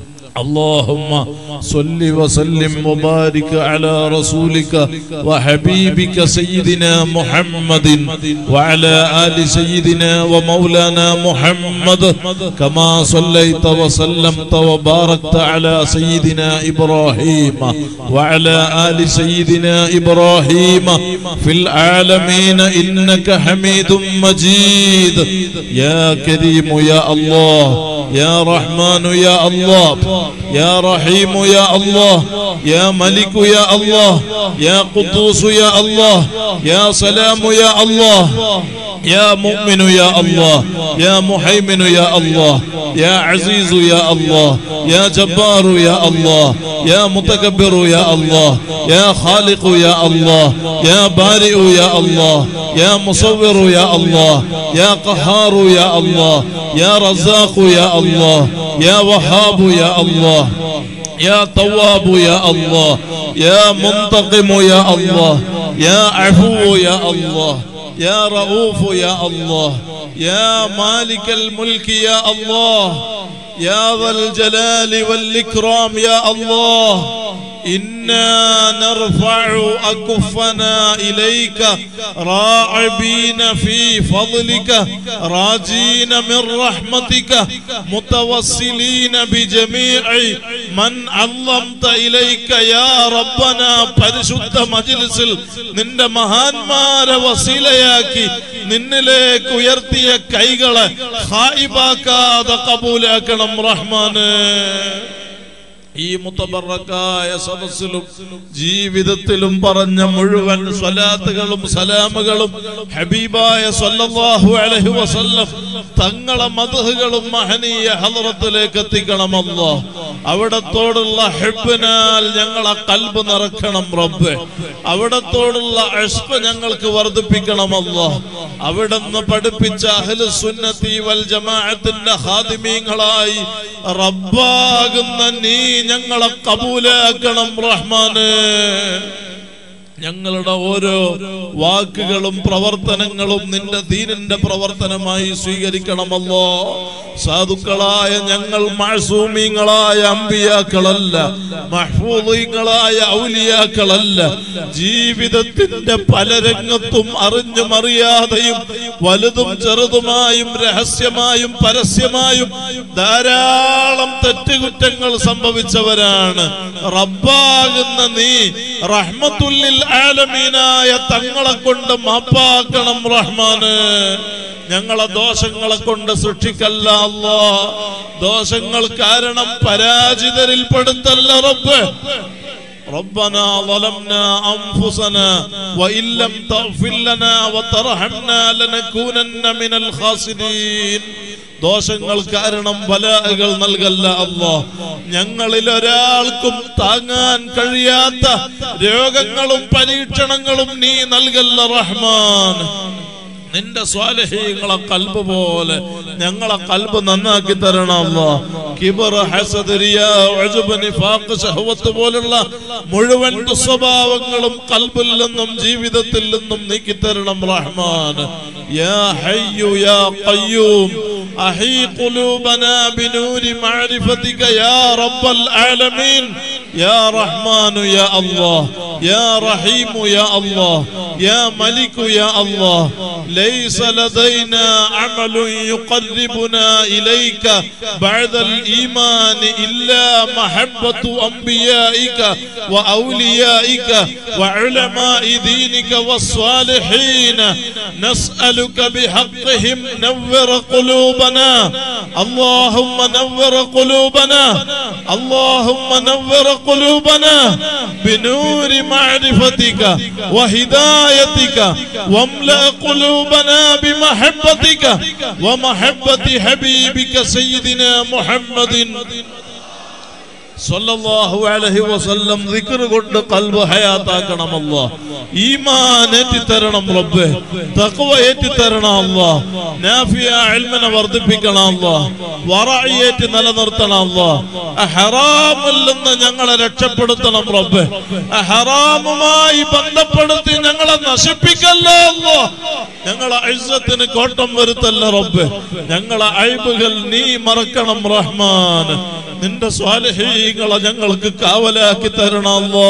[SPEAKER 1] اللهم صل وسلم وبارك على رسولك وحبيبك سيدنا محمد وعلى آل سيدنا ومولانا محمد كما صليت وسلمت وباركت على سيدنا إبراهيم وعلى آل سيدنا إبراهيم في العالمين إنك حميد مجيد يا كريم يا الله يا رحمن يا الله يا رحيم يا الله يا ملك يا الله يا قدوس يا الله يا سلام يا الله يا مؤمن يا الله يا محيمن يا الله يا عزيز يا الله يا جبار يا الله يا متكبر يا الله يا خالق يا الله يا بارئ يا الله يا مصور يا الله يا قهار يا الله يا رزاق يا الله يا وهاب يا الله يا تواب يا الله يا منتقم يا الله يا عفو يا الله يا رؤوف يا الله يا مالك الملك يا الله يا ذا الجلال والإكرام يا الله إنا نرفع أكفنا إليك راعبين في فضلك راجين من رحمتك متوسلين بجميع من علمت إليك يا ربنا പരിശുദ്ധ മജിലിസിൽ നിന്റെ മഹാന്മാരെ വസീലയാക്കി നിന്നിലേക്ക് ഉയർത്തിയ കൈകളെ ഹായിബാക്കാതെ കബൂലാക്കണം റഹ്മാന് ഈ മുത്തബറക്കായ സദസ്സിലും ജീവിതത്തിലും പറഞ്ഞ മുഴുവൻ സ്വലാത്തുകളും സലാമുകളും ഹബീബായ സല്ലല്ലാഹു അലൈഹി വസല്ലം തങ്ങളെ മദ്ഹുകളും മഹനീയ ഹദ്റത്തിലേക്ക് എത്തിക്കണമല്ലോ അവിടത്തോടുള്ള ഹെബിനാൽ ഞങ്ങളെ കൽബ് നിറക്കണം റബ്ബ് അവിടത്തോടുള്ള അഷ്പ ഞങ്ങൾക്ക് വർദ്ധിപ്പിക്കണമല്ലോ അവിടുന്ന് പഠിപ്പിച്ച അഹ്ലു സുന്നത്തി വൽ ജമാഅത്തിന്റെ ഹാദിമീങ്ങളായി റബ്ബാകുന്ന നീ ഞങ്ങളെ കബൂലാക്കണം റഹ്മാന് ഞങ്ങളുടെ ഓരോ വാക്കുകളും പ്രവർത്തനങ്ങളും നിന്റെ ദീനിന്റെ പ്രവർത്തനമായി സ്വീകരിക്കണമല്ലോ സാധുക്കളായ ഞങ്ങൾ മാസൂമിങ്ങളായ അമ്പിയാക്കളല്ല മഹ്ഫൂദീങ്ങളായ ഔലിയാക്കളല്ല ജീവിതത്തിന്റെ പല രംഗത്തും അറിഞ്ഞും അറിയാതെയും വലുതും ചെറുതുമായും രഹസ്യമായും പരസ്യമായും ധാരാളം തെറ്റുകുറ്റങ്ങൾ സംഭവിച്ചവരാണ് റബ്ബാകുന്ന നീ റഹ്മത്തുല്ലിൽ ആലമീനായ തങ്ങളെ കൊണ്ട് മാപ്പാക്കണം റഹ്മാന് ഞങ്ങളെ ദോഷങ്ങളെ കൊണ്ട് സൃഷ്ടിക്കല്ല അല്ലോ ദോഷങ്ങൾ കാരണം പരാജിതരിൽ പെടുത്തല്ല റബ്ബ് ربنا ظلمنا أنفسنا وإن لم تغفر لنا وترحمنا لنكونن من الخاسرين ദോഷങ്ങൾ കാരണം ബലാകൾ നൽകല്ല അല്ലോ ഞങ്ങളിൽ ഒരാൾക്കും താങ്ങാൻ കഴിയാത്ത രോഗങ്ങളും പരീക്ഷണങ്ങളും നീ നൽകല്ല റഹ്മാൻ നിന്റെ സ്വാലഹീങ്ങളെ കൽബ് പോലെ ഞങ്ങളെ കൽബ് നന്നാക്കി തരണം അല്ലാ കിബർ ഹസദ് റിയാ ഉജ്ബ് നിഫാഖ് ശഹവത്ത് പോലുള്ള മുഴുവൻ ദുസ്വഭാവങ്ങളും കൽബിൽ നിന്നും ജീവിതത്തിൽ നിന്നും നീക്കി തരണം റഹ്മാൻ യാ ഹയ്യു യാ ഖയ്യൂം أحي قلوبنا بنور معرفتك يا رب العالمين يا رحمن يا الله يا رحيم يا الله يا ملك يا الله ليس لدينا عمل يقربنا إليك بعد الإيمان إلا محبة أنبيائك وأوليائك وعلماء دينك والصالحين نسألك بحقهم نور قلوبنا اللهم نور قلوبنا اللهم نور قلوبنا بنور معرفتك وهدايتك واملأ قلوبنا بمحبتك ومحبة حبيبك سيدنا محمد സല്ലല്ലാഹു അലൈഹി വസല്ലം ദിക്ർ കൊണ്ട് ഖൽബ് ഹയാത്താക്കണമല്ലോ ഈമാൻ ഏറ്റിത്തരണം റബ്ബേ തഖ്വ ഏറ്റിത്തരണം അല്ലാ നാഫിയ ഇൽമിനെ വർദ്ധിപ്പിക്കണം അല്ലാ വറഇ ഏറ്റി നിലനിർത്തണം അല്ലാ ഹറാമിൽ നിന്ന് ഞങ്ങളെ രക്ഷപ്പെടുത്തണം റബ്ബേ ഹറാമുമായി ബന്ധപ്പെടുത്തി ഞങ്ങളെ നശിപ്പിക്കല്ലോ അല്ലാ ഞങ്ങളെ ഇസ്സത്തിന് കോട്ടം വരുത്തല്ല റബ്ബേ ഞങ്ങളെ അയ്ബുകൾ നീ മറക്കണം റഹ്മാൻ നിന്റെ സ്വാലഹീങ്ങളെ ഞങ്ങൾക്ക് കാവലാക്കി തരണമല്ലോ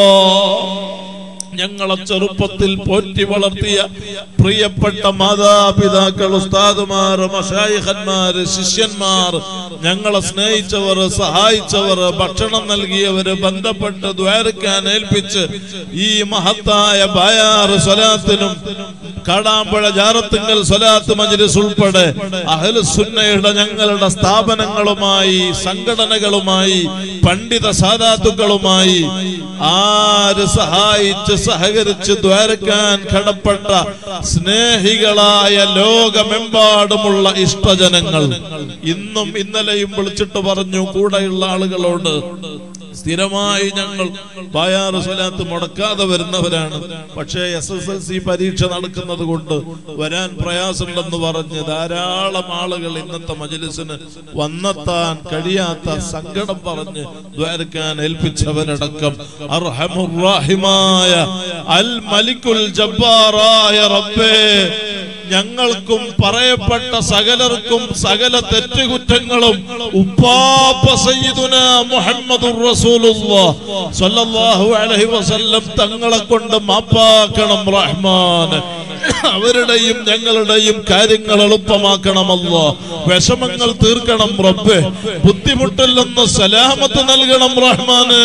[SPEAKER 1] ഞങ്ങളെ ചെറുപ്പത്തിൽ പോറ്റി വളർത്തിയ പ്രിയപ്പെട്ട മാതാപിതാക്കൾ ഉസ്താദുമാർ മഷായിഖന്മാര് ശിഷ്യന്മാർ ഞങ്ങളെ സ്നേഹിച്ചവർ സഹായിച്ചവർ ഭക്ഷണം നൽകിയവര് ബന്ധപ്പെട്ട് ദ്വാരക്കാൻ ഏൽപ്പിച്ച് ഈ മഹത്തായ ബായാറ് സ്വലാത്തിനും കാടാമ്പുഴ ജാറത്തുങ്കൽ സ്വലാത്ത് മജ്ലിസ് ഉൾപ്പെടെ അഹ്ലുസുന്നയുടെ ഞങ്ങളുടെ സ്ഥാപനങ്ങളുമായി സംഘടനകളുമായി പണ്ഡിത സാധാത്തുക്കളുമായി ആര് സഹായിച്ച് സഹകരിച്ച് ദ്വാരക്കാൻ കടപ്പെട്ട സ്നേഹികളായ ലോകമെമ്പാടുമുള്ള ഇഷ്ടജനങ്ങൾ ഇന്നും ഇന്നലെയും വിളിച്ചിട്ട് പറഞ്ഞു കൂടെയുള്ള ആളുകളോട് സ്ഥിരമായി ഞങ്ങൾ ബായാറ് സ്വലാത്ത് മുടക്കാതെ വരുന്നവരാണ് പക്ഷേ എസ് എസ് എൽ സി പരീക്ഷ നടക്കുന്നത് കൊണ്ട് വരാൻ പ്രയാസമുണ്ടെന്ന് പറഞ്ഞ് ധാരാളം ആളുകൾ ഇന്നത്തെ മജലിസിന് വന്നെത്താൻ കഴിയാത്ത സങ്കടം പറഞ്ഞ് ദ്വാരക്കാൻ ഏൽപ്പിച്ചവരടക്കം അർഹമുറാഹിമായ അൽ മലിക്കുൽ ജബ്ബാറായ റബ്ബേ ഞങ്ങൾക്കും പറയപ്പെട്ട സകലർക്കും സകല തെറ്റുകുറ്റങ്ങളും ഉപ്പാപ്പ സയ്യിദുന മുഹമ്മദുർ റസൂലുള്ളാഹ് സ്വല്ലല്ലാഹു അലൈഹി വസല്ലം തങ്ങളെ കൊണ്ട് മാപ്പാക്കണം റഹ്മാൻ അവരുടെയും ഞങ്ങളുടെയും കാര്യങ്ങൾ എളുപ്പമാക്കണമല്ലോ വിഷമങ്ങൾ തീർക്കണം റബ്ബേ ബുദ്ധിമുട്ടിൽ നിന്ന് സലാമത്ത് നൽകണം റഹ്മാന്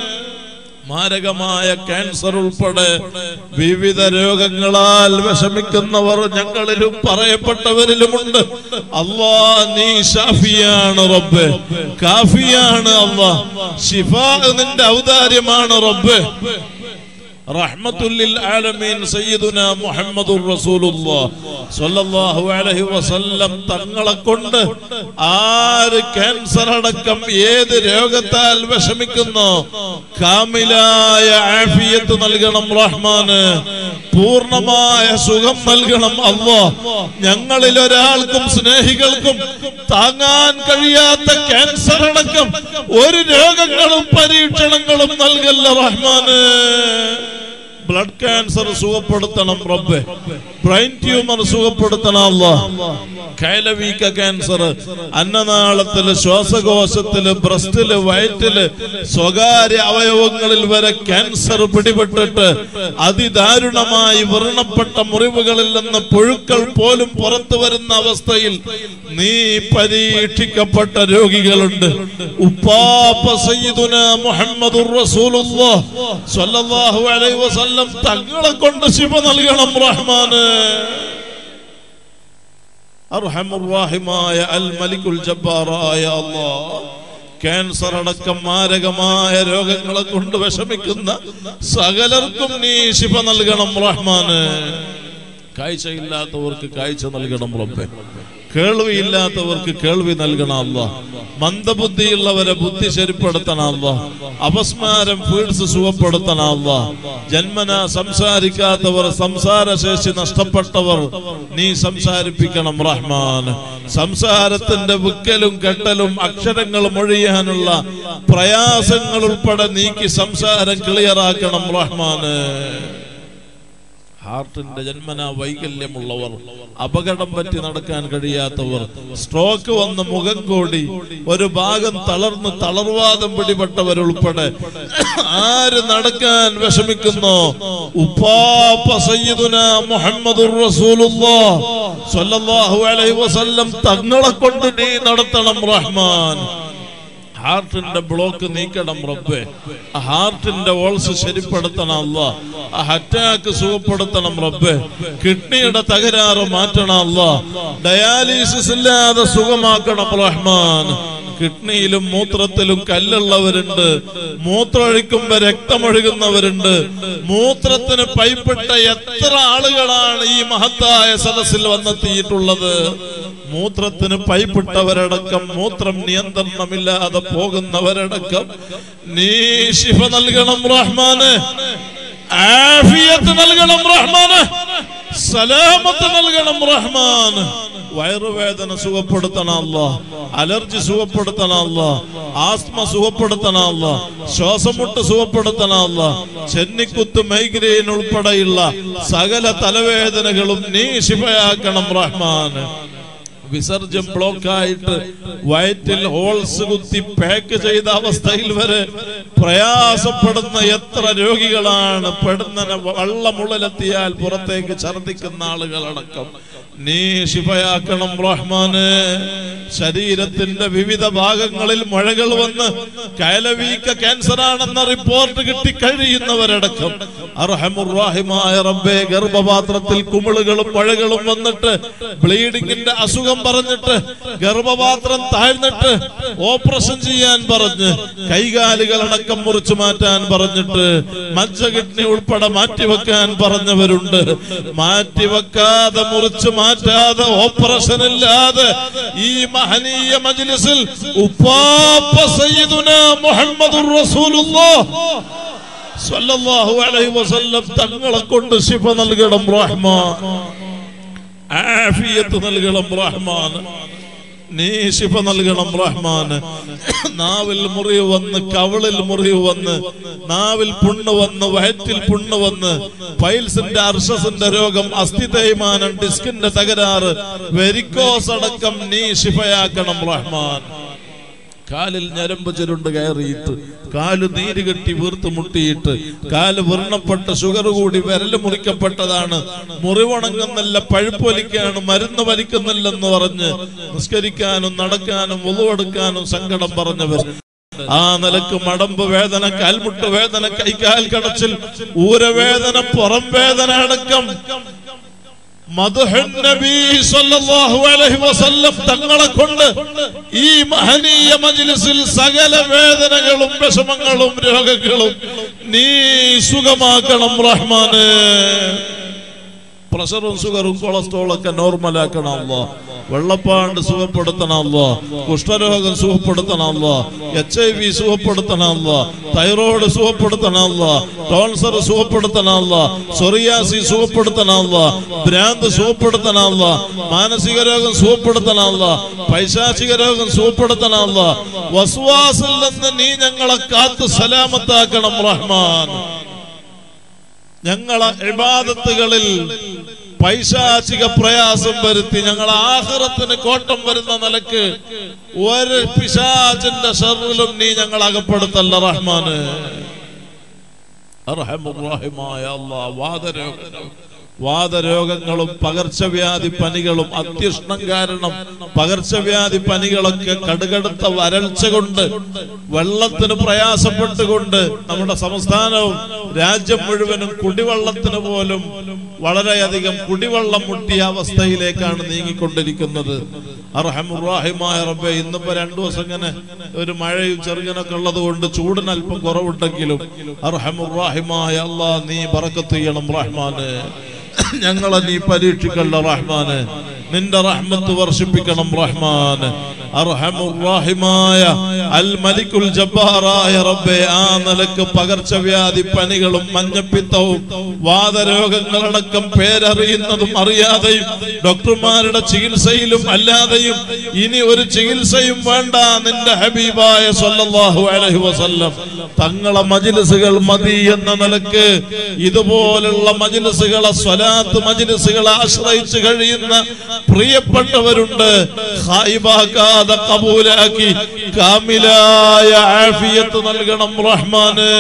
[SPEAKER 1] മാരകമായ ക്യാൻസർ ഉൾപ്പെടെ വിവിധ രോഗങ്ങളാൽ വിഷമിക്കുന്നവർ ഞങ്ങളിലും പറയപ്പെട്ടവരിലുമുണ്ട് അള്ളാ നീ ഷാഫിയാണ് റബ്ബ് കാഫിയാണ് അള്ളാ ഷിഫാ നിന്റെ ഔദാര്യമാണ് റബ്ബ് റഹ്മത്തുല്ലിൽ ആലമീൻ സയ്യിദുന മുഹമ്മദുർ റസൂലുള്ളാഹ് സ്വല്ലല്ലാഹു അലൈഹി വസല്ലം തങ്ങളെ കൊണ്ട് ആര് ക്യാൻസർ അടക്കം ഏത് രോഗത്താൽ വിഷമിക്കുന്നു കാമിലായ ആഫിയത്ത് നൽകണം റഹ്മാന് പൂർണ്ണമായ സുഖം നൽകണം അല്ലോ ഞങ്ങളിൽ ഒരാൾക്കും സ്നേഹികൾക്കും താങ്ങാൻ കഴിയാത്ത ക്യാൻസർ അടക്കം ഒരു രോഗങ്ങളും പരീക്ഷണങ്ങളും നൽകല്ല റഹ്മാന് ബ്ലഡ് ക്യാൻസർ സുഖപ്പെടുത്തണം റബ്ബെ ബ്രെയിൻ ട്യൂമർ സുഖപ്പെടുത്തണം അല്ല കൈലവീക്ക ക്യാൻസർ അന്നനാളത്തില് ശ്വാസകോശത്തില് ബ്രസ്റ്റില് വയറ്റില് സ്വകാര്യ അവയവങ്ങളിൽ വരെ ക്യാൻസർ പിടിപെട്ടിട്ട് അതിദാരുണമായി വ്രണപ്പെട്ട മുറിവുകളിൽ നിന്ന് പുഴുക്കൾ പോലും പുറത്തു വരുന്ന അവസ്ഥയിൽ നീ പരീക്ഷിക്കപ്പെട്ട രോഗികളുണ്ട് ഉപ്പാപ്പ സയ്യിദുന മുഹമ്മദുർ റസൂലുള്ളാഹ് സ്വല്ലല്ലാഹു അലൈഹി വസല്ലം തങ്ങളെ കൊണ്ട് ശിവ നൽകണം റഹ്മാന് അർഹമുറാഹിമായ അൽ മലിക്കുൽ ജബ്ബാറായ അല്ലാഹ് ക്യാൻസർ അടക്കം മാരകമായ രോഗങ്ങളെ കൊണ്ട് വിഷമിക്കുന്ന സകലർക്കും നീ ശിഫ നൽകണം റഹ്മാന് കാഴ്ചയില്ലാത്തവർക്ക് കാഴ്ച നൽകണം റബ്ബെ കേൾവിയില്ലാത്തവർക്ക് കേൾവി നൽകണം അല്ല മന്ദബുദ്ധിയുള്ളവരെ ബുദ്ധി ശരിപ്പെടുത്തണം അല്ല അപസ്മാരം ഫീഡ്സ് സുഖപ്പെടുത്തണം അല്ല ജന്മന സംസാരിക്കാത്തവർ സംസാരശേഷി നഷ്ടപ്പെട്ടവർ നീ സംസാരിപ്പിക്കണം റഹ്മാൻ സംസാരത്തിന്റെ വിക്കലും കെട്ടലും അക്ഷരങ്ങൾ മൊഴിയാനുള്ള പ്രയാസങ്ങൾ ഉൾപ്പെടെ നീക്കി സംസാരം ക്ലിയറാക്കണം റഹ്മാന് ഹാർട്ടിന്റെ ജന്മന വൈകല്യമുള്ളവർ അപകടം പറ്റി നടക്കാൻ കഴിയാത്തവർ സ്ട്രോക്ക് വന്ന് മുഖം കോടി ഒരു ഭാഗം തളർന്ന് തളർവാദം പിടിപെട്ടവരുൾപ്പെടെ ആര് നടക്കാൻ വിഷമിക്കുന്നു ഉപ്പാപ്പ സയ്യിദുന മുഹമ്മദുർ റസൂലുള്ളാഹ് സ്വല്ലല്ലാഹു അലൈഹി വസല്ലം തങ്ങളെ കൊണ്ട് നീ നടത്തണം റഹ്മാൻ ഹാർട്ടിന്റെ ബ്ലോക്ക് നീക്കണം റബ്ബേ ആ ഹാർട്ടിന്റെ ഓൾസ് ശരിപ്പെടുത്തണം അല്ല ആ അറ്റാക്ക് സുഖപ്പെടുത്തണം റബ്ബേ കിഡ്നിയുടെ തകരാറ് മാറ്റണം അല്ല ഡയാലിസിസ് ഇല്ലാതെ സുഖമാക്കണം റഹ്മാൻ കിഡ്നിയിലും മൂത്രത്തിലും കല്ലുള്ളവരുണ്ട് മൂത്രമൊഴിക്കുമ്പോ രക്തമൊഴുകുന്നവരുണ്ട് മൂത്രത്തിന് പൈപ്പിട്ട എത്ര ആളുകളാണ് ഈ മഹത്തായ സദസ്സിൽ വന്നെത്തിയിട്ടുള്ളത് മൂത്രത്തിന് പൈപ്പിട്ടവരടക്കം മൂത്രം നിയന്ത്രണമില്ലാതെ പോകുന്നവരടക്കം നീ ശിഫ നൽകണം റഹ്മാന് ആഫിയത്ത് നൽകണം റഹ്മാന് സലാമത്ത് നൽകണം റഹ്മാൻ വയറുവേദന സുഖപ്പെടുത്തണം അല്ല അലർജി സുഖപ്പെടുത്തണം അല്ല ആസ്മ സുഖപ്പെടുത്തണം അല്ല ശ്വാസമുട്ട് സുഖപ്പെടുത്തണം അല്ല ചെന്നിക്കുത്ത് മൈഗ്രെയിൻ ഉൾപ്പെടെയുള്ള സകല തലവേദനകളും നീ ശിഫയാക്കണം റഹ്മാൻ വിസർജ്യം ബ്ലോക്ക് ആയിട്ട് വയറ്റിൽ ഹോൾസ് കുത്തി പാക്ക് ചെയ്ത അവസ്ഥയിൽ വരെ പ്രയാസപ്പെടുന്ന എത്ര രോഗികളാണ് പെടുന്ന വള്ളമുള്ളിലെത്തിയാൽ പുറത്തേക്ക് ഛർദിക്കുന്ന ആളുകളടക്കം നീ ശിഫയാക്കണം റഹ്മാന് ശരീരത്തിന്റെ വിവിധ ഭാഗങ്ങളിൽ മഴകൾ വന്ന് കയലവീക്ക ക്യാൻസർ ആണെന്ന റിപ്പോർട്ട് കിട്ടി കഴിയുന്നവരടക്കം അർഹമുറാഹിമായ റബ്ബെ ഗർഭപാത്രത്തിൽ കുമിളുകളും മഴകളും വന്നിട്ട് ബ്ലീഡിങ്ങിന്റെ അസുഖം പറഞ്ഞിട്ട് ഗർഭപാത്രം താഴ്ന്നിട്ട് ഓപ്പറേഷൻ ചെയ്യാൻ പറഞ്ഞ് കൈകാലുകളടക്കം മുറിച്ചു മാറ്റാൻ പറഞ്ഞിട്ട് മജ്ജ കിഡ്നി ഉൾപ്പെടെ മാറ്റിവെക്കാൻ പറഞ്ഞവരുണ്ട് മാറ്റിവെക്കാതെ മുറിച്ചു മാറ്റാതെ ഓപ്പറേഷൻ ഇല്ലാതെ ഈ മഹനീയ മജ്ലിസിൽ ഉപ്പാപ്പ സയ്യിദുന മുഹമ്മദുർ റസൂലുള്ളാഹ് സ്വല്ലല്ലാഹു അലൈഹി വസല്ലം തങ്ങളെ കൊണ്ട് ശിഫ നൽകണം റഹ്മാൻ ആഫിയത്ത് നൽകണം റഹ്മാൻ നീ ശിഫ നൽകണം റഹ്മാൻ നാവിൽ മുറിവ് വന്ന് കവളിൽ മുറിവ് വന്ന് നാവിൽ പുണ്ണ് വന്ന് വയറ്റിൽ പുണ്ണ് വന്ന് പൈൽസിന്റെ അർഷസിന്റെ രോഗം അസ്ഥി തേയ്മാനം ഡിസ്കിന്റെ തകരാറ് വെരിക്കോസ് അടക്കം നീ ശിഫയാക്കണം റഹ്മാൻ കാലിൽ ഞരമ്പ് ചുരുണ്ട് കയറിയിട്ട് കാല് നീര് കെട്ടി വീർത്ത് മുട്ടിയിട്ട് കാല് വ്രണപ്പെട്ട ഷുഗർ കൂടി വിരല് മുറിക്കപ്പെട്ടതാണ് മുറിവുണങ്ങുന്നില്ല പഴുപ്പൊലിക്കാണ് മരുന്ന് വലിക്കുന്നില്ലെന്ന് പറഞ്ഞ് നിസ്കരിക്കാനും നടക്കാനും ഒതുവെടുക്കാനും സങ്കടം പറഞ്ഞവർ ആ നിലക്ക് മടമ്പ് വേദന കാൽമുട്ട് വേദന കൈകാൽ കടച്ചിൽ ഊരവേദന പുറം വേദന അടക്കം മധുഹൻ നബി സല്ലല്ലാഹു അലൈഹി വസല്ലം തങ്ങളെ കൊണ്ട് ഈ മഹനീയ മജ്ലിസിൽ സകല വേദനകളും വിഷമങ്ങളും രോഗങ്ങളും നീ സുഖമാക്കണം റഹ്മാന് പ്രഷറും ഷുഗറും കൊളസ്ട്രോളും ഒക്കെ നോർമലാക്കണം അല്ലോ വെള്ളപ്പാണ്ട് സുഖപ്പെടുത്തണമല്ലോ കുഷ്ഠരോഗം സുഖപ്പെടുത്തണമല്ലോ എച്ച് ഐ വി സുഖപ്പെടുത്തണമല്ലോ തൈറോയ്ഡ് സുഖപ്പെടുത്തണമല്ലോ ടോൺസർ സുഖപ്പെടുത്തണമല്ലോ സൊറിയാസി സുഖപ്പെടുത്തണമല്ലോ ഭ്രാന്ത് സുഖപ്പെടുത്തണമല്ലോ മാനസിക രോഗം സുഖപ്പെടുത്തണമല്ലോ പൈശാചിക രോഗം സുഖപ്പെടുത്തണമല്ലോ വസ്വാസിൽ നിന്ന് നീ ഞങ്ങളെ കാത്ത് സലാമത്താക്കണം റഹ്മാൻ ഞങ്ങളെ ഇബാദത്തുകളിൽ പൈശാചിക പ്രയാസം വരുത്തി ഞങ്ങൾ ആഹ്റത്തിന് കോട്ടം വരുന്ന നിലക്ക് ഒരു പിശാചിന്റെ ഷറിലും നീ ഞങ്ങൾ അകപ്പെടുത്തല്ല റഹ്മാന് അർഹമുറാഹിമായ അല്ലാഹ് വാദരോഗം വാദരോഗങ്ങളും പകർച്ചവ്യാധി പനികളും അത്യുഷ്ണം കാരണം പകർച്ചവ്യാധി പനികളൊക്കെ കടുകടുത്ത വരൾച്ച കൊണ്ട് വെള്ളത്തിന് പ്രയാസപ്പെട്ടുകൊണ്ട് നമ്മുടെ സംസ്ഥാനവും രാജ്യം മുഴുവനും കുടിവെള്ളത്തിന് പോലും വളരെയധികം കുടിവെള്ളം മുട്ടിയ അവസ്ഥയിലേക്കാണ് നീങ്ങിക്കൊണ്ടിരിക്കുന്നത് അർഹമുറാഹിമായ റബ്ബെ ഇന്നിപ്പോ രണ്ടു ദിവസം ഇങ്ങനെ ഒരു മഴയും ചെറുങ്ങനൊക്കെ ഉള്ളത് കൊണ്ട് ചൂടിന് അല്പം കുറവുണ്ടെങ്കിലും അർഹമുറാഹിമായ അല്ലാ നീ ബറക്കത്ത് ചെയ്യണം റഹ്മാന് ഞങ്ങളെ നീ പരീക്ഷിക്കല്ല റഹ്മാന് നിന്റെ റഹ്മത്ത് വർഷിപ്പിക്കണം റഹ്മാന് അർഹമുറാഹിമായ അൽ മലിക്കുൽ ജബ്ബാറായ റബ്ബെ ആ നിലക്ക് പകർച്ചവ്യാധി പനികളും മഞ്ഞപ്പിത്തവും വാദരോഗങ്ങളടക്കം പേരറിയുന്നതും അറിയാതെയും ഡോക്ടർമാരുടെ ചികിത്സയിലും അല്ലാതെയും ഇനി ഒരു ചികിത്സയും വേണ്ട നിന്റെ ഹബീബായ സല്ലല്ലാഹു അലൈഹി വസല്ലം തങ്ങളെ മജിലിസുകൾ മതി എന്ന നിലക്ക് ഇതുപോലുള്ള മജിലിസുകളെ സ്വലാത്ത് മജിലിസുകളെ ആശ്രയിച്ച് കഴിയുന്ന പ്രിയപ്പെട്ടവരുണ്ട് ഹായിബാക്കാതെ കബൂലാക്കി കാമിലായ ആഫിയത്ത് നൽകണം റഹ്മാന്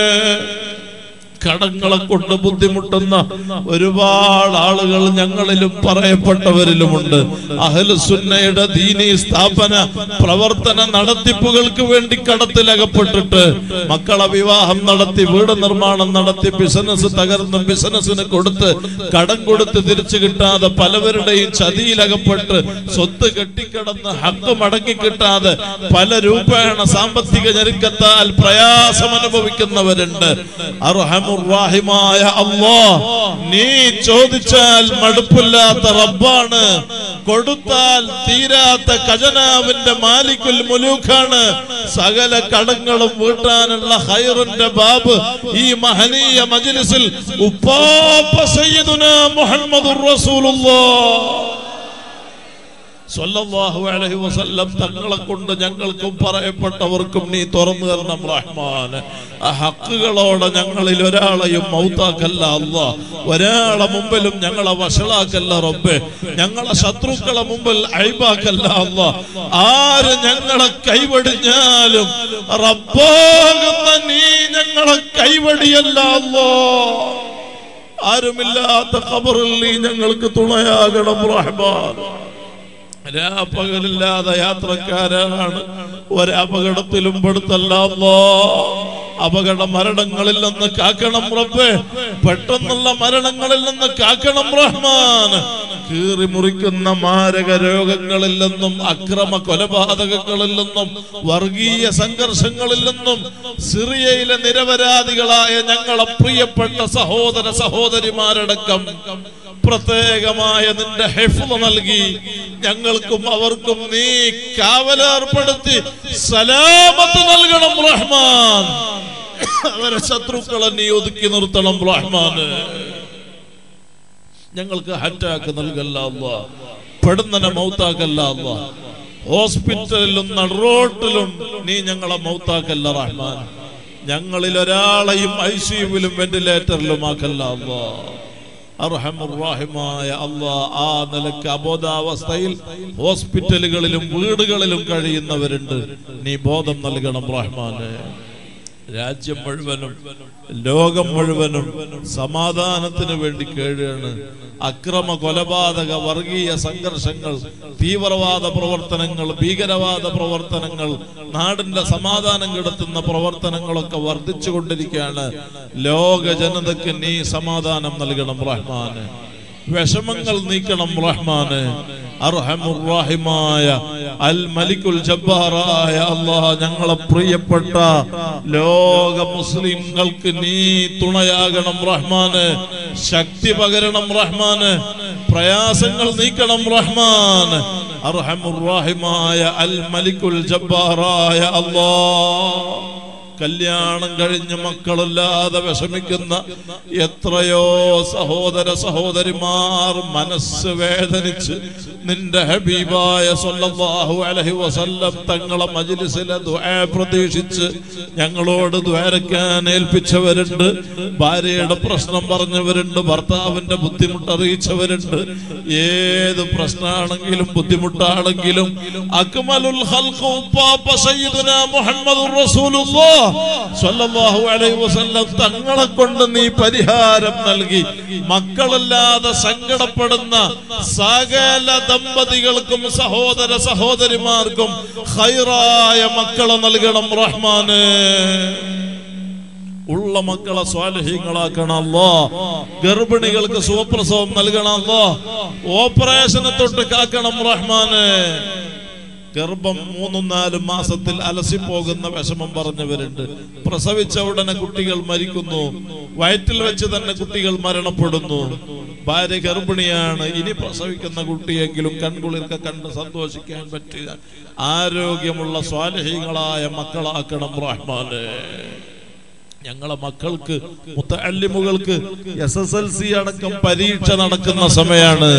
[SPEAKER 1] കടങ്ങളെ കൊണ്ട് ബുദ്ധിമുട്ടുന്ന ഒരുപാട് ആളുകൾ ഞങ്ങളിലും പറയപ്പെട്ടവരിലുമുണ്ട് അഹലുസുന്നയുടെ ദീനി സ്ഥാപന പ്രവർത്തന നടത്തിപ്പുകൾക്ക് വേണ്ടി കടത്തിലകപ്പെട്ടിട്ട് മക്കളെ വിവാഹം നടത്തി വീട് നിർമ്മാണം നടത്തി ബിസിനസ് തകർന്ന് ബിസിനസ്സിന് കൊടുത്ത് കടം കൊടുത്ത് തിരിച്ചു കിട്ടാതെ പലവരുടെയും ചതിയിലകപ്പെട്ട് സ്വത്ത് കെട്ടിക്കിടന്ന് ഹക്ക് മടക്കി കിട്ടാതെ പല രൂപേണ സാമ്പത്തിക ഞെരുക്കത്താൽ പ്രയാസം അനുഭവിക്കുന്നവരുണ്ട് അർഹമുറാഹിമായ അള്ളാ നീ ചോദിച്ചാൽ മടുപ്പില്ലാത്ത റബ്ബാണ് കൊടുത്താൽ തീരാത്ത ഖജനാവിന്റെ മാലിക്കുൽ മുലൂഖാണ് സകല കടങ്ങളും വീട്ടാനുള്ള ഹൈറിന്റെ ബാബ് ഈ മഹനീയ മജ്ലിസിൽ ഉപ്പാപ്പ സയ്യിദുന മുഹമ്മദുർ റസൂലുള്ളാഹ് സ്വല്ലല്ലാഹു അലൈഹി വസല്ലം തങ്ങളെ കൊണ്ട് ഞങ്ങൾക്കും പറയപ്പെട്ടവർക്കും നീ തുറന്നു തരണം റഹ്മാൻ ആ ഹക്കുകളോടെ ഞങ്ങളിൽ ഒരാളെയും മൗത്താക്കല്ല അല്ല ഒരാളെ മുമ്പിലും ഞങ്ങളെ വഷളാക്കല്ല റബ്ബെ ഞങ്ങളെ ശത്രുക്കളെ മുമ്പിൽ അഴിബാക്കല്ല അല്ല ആര് ഞങ്ങളെ കൈവടിഞ്ഞാലും റബ്ബാകുന്ന നീ ഞങ്ങളെ കൈവടിയല്ല അല്ലോ ആരുമില്ലാത്ത ഖബറിൽ നീ ഞങ്ങൾക്ക് തുണയാകണം റഹ്മാൻ രാപ്പകലില്ലാതെ യാത്രക്കാരാണ് ഒരപകടത്തിലും പെടുത്തല്ല അല്ലാ. അപകട മരണങ്ങളിൽ നിന്ന് കാക്കണം റബ്ബേ പെട്ടെന്നുള്ള മരണങ്ങളിൽ നിന്ന് കാക്കണം റഹ്മാൻ കീറി മുറിക്കുന്ന മാരക രോഗങ്ങളിൽ നിന്നും അക്രമ കൊലപാതകങ്ങളിൽ നിന്നും വർഗീയ സംഘർഷങ്ങളിൽ നിന്നും സിറിയയിലെ നിരപരാധികളായ ഞങ്ങളെ പ്രിയപ്പെട്ട സഹോദര സഹോദരിമാരടക്കം പ്രത്യേകമായ നിന്റെ ഹെഫ്ള നൽകി ഞങ്ങൾക്കും അവർക്കും നീ കാവലേർപ്പെടുത്തി സലാമത്ത് നൽകണം റഹ്മാൻ അവരെ ശത്രുക്കളെ നീ ഒതുക്കി നിർത്തണം റഹ്മാന് ഞങ്ങൾക്ക് ഹറ്റാക്ക് നൽകല്ല അല്ലാ പെടുന്നനെ മൗത്താക്കല്ല അല്ലാ ഹോസ്പിറ്റലിലും നടുറോട്ടിലും നീ ഞങ്ങളെ മൗത്താക്കല്ല റഹ്മാൻ ഞങ്ങളിൽ ഒരാളെയും ഐ സിയുവിലും വെന്റിലേറ്ററിലും ആക്കല്ല അല്ലാ അർഹമുറാഹിമായ അള്ളാ ആ നിലക്ക് അബോധാവസ്ഥയിൽ ഹോസ്പിറ്റലുകളിലും വീടുകളിലും കഴിയുന്നവരുണ്ട് നീ ബോധം നൽകണം റഹ്മാന് രാജ്യം മുഴുവനും ലോകം മുഴുവനും സമാധാനത്തിന് വേണ്ടി കേഴുകയാണ് അക്രമ കൊലപാതക വർഗീയ സംഘർഷങ്ങൾ തീവ്രവാദ പ്രവർത്തനങ്ങൾ ഭീകരവാദ പ്രവർത്തനങ്ങൾ നാടിന്റെ സമാധാനം കെടുത്തുന്ന പ്രവർത്തനങ്ങളൊക്കെ വർദ്ധിച്ചു കൊണ്ടിരിക്കുകയാണ് ലോക ജനതയ്ക്ക് നീ സമാധാനം നൽകണം റഹ്മാന് വിഷമങ്ങൾ നീക്കണം റഹ്മാന് അർഹമുറാഹിമായ അൽ മലിക്കുൽ ജബ്ബാറായ അള്ളാഹ് ഞങ്ങളെ പ്രിയപ്പെട്ട ലോക മുസ്ലിങ്ങൾക്ക് നീ തുണയാകണം റഹ്മാന് ശക്തി പകരണം റഹ്മാന് പ്രയാസങ്ങൾ നീക്കണം റഹ്മാൻ അർഹമുറാഹിമായ അൽ മലിക്കുൽ ജബ്ബാറായ അള്ളാഹ് കല്യാണം കഴിഞ്ഞ് മക്കളില്ലാതെ വിഷമിക്കുന്ന എത്രയോ സഹോദര സഹോദരിമാർ മനസ്സ് വേദനിച്ച് നിന്റെ ഹബീബായ സല്ലല്ലാഹു അലൈഹി വസല്ലം തങ്ങളെ മജ്ലിസിലെ ദുആ പ്രതീക്ഷിച്ച് ഞങ്ങളോട് ദ്വാരക്കാൻ ഏൽപ്പിച്ചവരുണ്ട് ഭാര്യയുടെ പ്രശ്നം പറഞ്ഞവരുണ്ട് ഭർത്താവിന്റെ ബുദ്ധിമുട്ട് അറിയിച്ചവരുണ്ട് ഏത് പ്രശ്നമാണെങ്കിലും ബുദ്ധിമുട്ടാണെങ്കിലും അക്മലുൽ ഖൽഖ് ഉപ്പാപ്പ സയ്യിദുനാ മുഹമ്മദുർ റസൂലുള്ളാഹ് സ്വല്ലല്ലാഹു അലൈഹി വസല്ലം തങ്ങളെ കൊണ്ട് നീ പരിഹാരം നൽകി മക്കളില്ലാതെ സങ്കടപ്പെടുന്ന സകല ദമ്പതികൾക്കും സഹോദര സഹോദരിമാർക്കും ഖൈറായ മക്കളെ നൽകണം റഹ്മാന് ഉള്ള മക്കളെ സ്വാലഹ്യങ്ങളാക്കണമല്ലോ ഗർഭിണികൾക്ക് സുഖപ്രസവം നൽകണമല്ലോ ഓപ്പറേഷനെ തൊട്ട് കാക്കണം റഹ്മാന് ഗർഭം മൂന്നും നാലും മാസത്തിൽ അലസിപ്പോകുന്ന വിഷമം പറഞ്ഞവരുണ്ട് പ്രസവിച്ച ഉടനെ കുട്ടികൾ മരിക്കുന്നു വയറ്റിൽ വെച്ച് തന്നെ കുട്ടികൾ മരണപ്പെടുന്നു ഭാര്യ ഗർഭിണിയാണ് ഇനി പ്രസവിക്കുന്ന കുട്ടിയെങ്കിലും കൺകുളിർക്ക കണ്ട് സന്തോഷിക്കാൻ പറ്റുക ആരോഗ്യമുള്ള സ്വാലഹീങ്ങളായ മക്കളാക്കണം റഹ്മാനെ ഞങ്ങളെ മക്കൾക്ക് മുത്തല്ലിമുകൾക്ക് എസ് എസ് എൽ സി അടക്കം പരീക്ഷ നടക്കുന്ന സമയമാണ്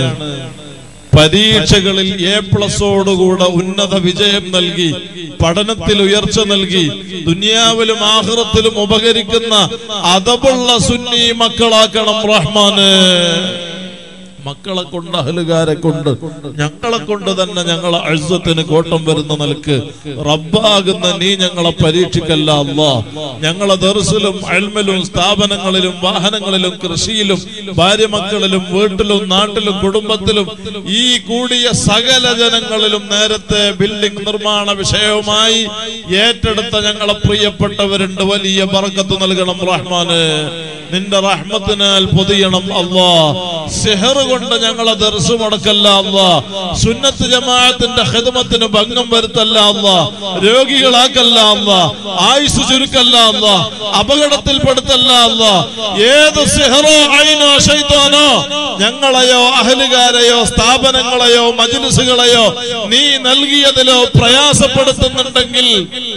[SPEAKER 1] പരീക്ഷകളിൽ എ പ്ലസോടുകൂടെ ഉന്നത വിജയം നൽകി പഠനത്തിൽ ഉയർച്ച നൽകി ദുനിയാവിലും ആഹ്റത്തിലും ഉപകരിക്കുന്ന അതപുള്ള സുന്നി മക്കളാക്കണം റഹ്മാന് മക്കളെ കൊണ്ട് അഹലുകാരെ കൊണ്ട് ഞങ്ങളെ കൊണ്ട് തന്നെ ഞങ്ങളെ അഴുസത്തിന് കോട്ടം വരുന്ന നിലക്ക് റബ്ബാകുന്ന നീ ഞങ്ങളെ പരീക്ഷിക്കല്ല അല്ലാ ഞങ്ങളെ ദർസിലും അൽമലും സ്ഥാപനങ്ങളിലും വാഹനങ്ങളിലും കൃഷിയിലും ഭാര്യ മക്കളിലും വീട്ടിലും നാട്ടിലും കുടുംബത്തിലും ഈ കൂടിയ സകല ജനങ്ങളിലും നേരത്തെ ബിൽഡിംഗ് നിർമ്മാണ വിഷയവുമായി ഏറ്റെടുത്ത ഞങ്ങളെ പ്രിയപ്പെട്ടവരുണ്ട് വലിയ ബർക്കത്ത് നൽകണം റഹ്മാന് നിന്റെ റഹ്മത്തിനാൽ പൊതിയണം അല്ലാ സെഹർ കൊണ്ട് ഞങ്ങളെ ദർസ് മുടക്കല്ല അല്ലാ സുന്നത്ത് ജമാഅത്തിന്റെ ഹിദമത്തിന് ഭംഗം വരുത്തല്ല അല്ലാ രോഗികളാക്കല്ല അല്ലാ ആയുസ് ചുരുക്കല്ല അല്ലാ അപകടത്തിൽപ്പെടുത്തല്ല അല്ലാ ഏത് സെഹറോ ഐനോ ശൈത്താനോ ഞങ്ങളെയോ അഹലുകാരെയോ സ്ഥാപനങ്ങളെയോ മജ്ലിസുകളെയോ നീ നൽകിയതിലോ പ്രയാസപ്പെടുത്തുന്നുണ്ടെങ്കിൽ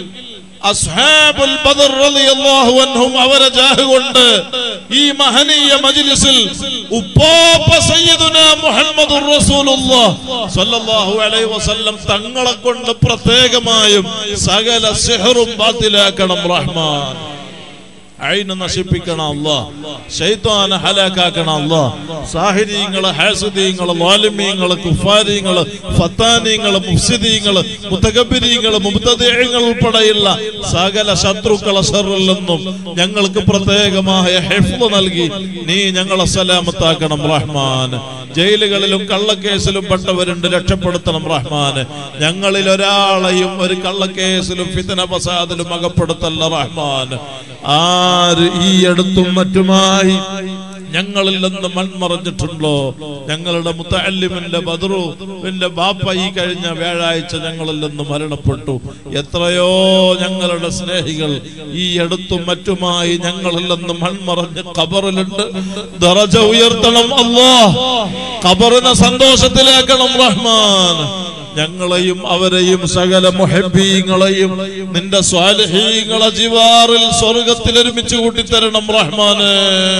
[SPEAKER 1] അസ്ഹാബുൽ ബദർ റളിയല്ലാഹു അൻഹും അവരെ ജാഹ് കൊണ്ട് ഈ മഹനീയ മജ്ലിസിൽ ഉപ്പാപ്പ സയ്യിദുന മുഹമ്മദുർ റസൂലുള്ളാഹ് സ്വല്ലല്ലാഹു അലൈഹി വസല്ലം തങ്ങളെ കൊണ്ട് പ്രത്യേകമായും സകല സിഹറും ബാത്തിലാക്കണം റഹ്മാൻ അയിന് നശിപ്പിക്കണം അല്ല ശൈത്താനെ ഹലാക്കാക്കണം അല്ല സാഹിര്യങ്ങള് ഹാസുദീങ്ങള് വാലിമീങ്ങള് കുഫാരിങ്ങള് ഫത്താനീങ്ങള് മുഫ്സിദീങ്ങള് മുത്തകബിരീങ്ങള് മുബ്തദീങ്ങൾ ഉൾപ്പെടെയുള്ള സകല ശത്രുക്കളെ ഷറിൽ നിന്നും ഞങ്ങൾക്ക് പ്രത്യേകമായ ഹെഫ്ല് നൽകി നീ ഞങ്ങളെ സലാമത്താക്കണം റഹ്മാൻ ജയിലുകളിലും കള്ളക്കേസിലും പെട്ടവരുണ്ട് രക്ഷപ്പെടുത്തണം റഹ്മാന് ഞങ്ങളിൽ ഒരാളെയും ഒരു കള്ളക്കേസിലും ഫിതന ഫസാദിലും അകപ്പെടുത്തല്ല റഹ്മാൻ ആര് ഈ അടുത്തും മറ്റുമായി ഞങ്ങളിൽ നിന്ന് മൺമറഞ്ഞിട്ടുണ്ടോ ഞങ്ങളുടെ മുത്തല്ലിമിന്റെ ബദറു എന്റെ ബാപ്പ ഈ കഴിഞ്ഞ വ്യാഴാഴ്ച ഞങ്ങളിൽ നിന്ന് മരണപ്പെട്ടു എത്രയോ ഞങ്ങളുടെ സ്നേഹികൾ ഈ അടുത്തും മറ്റുമായി ഞങ്ങളിൽ നിന്ന് മൺമറഞ്ഞ് ഖബറിലുണ്ട് ദറജ ഉയർത്തണം അല്ലാ ഖബറിനെ സന്തോഷത്തിലാക്കണം റഹ്മാൻ ഞങ്ങളെയും അവരെയും സകല മുഹബീങ്ങളെയും നിന്റെ സ്വാലഹീങ്ങളെ ജിവാറിൽ സ്വർഗത്തിൽ ഒരുമിച്ച് കൂട്ടിത്തരണം റഹ്മാന്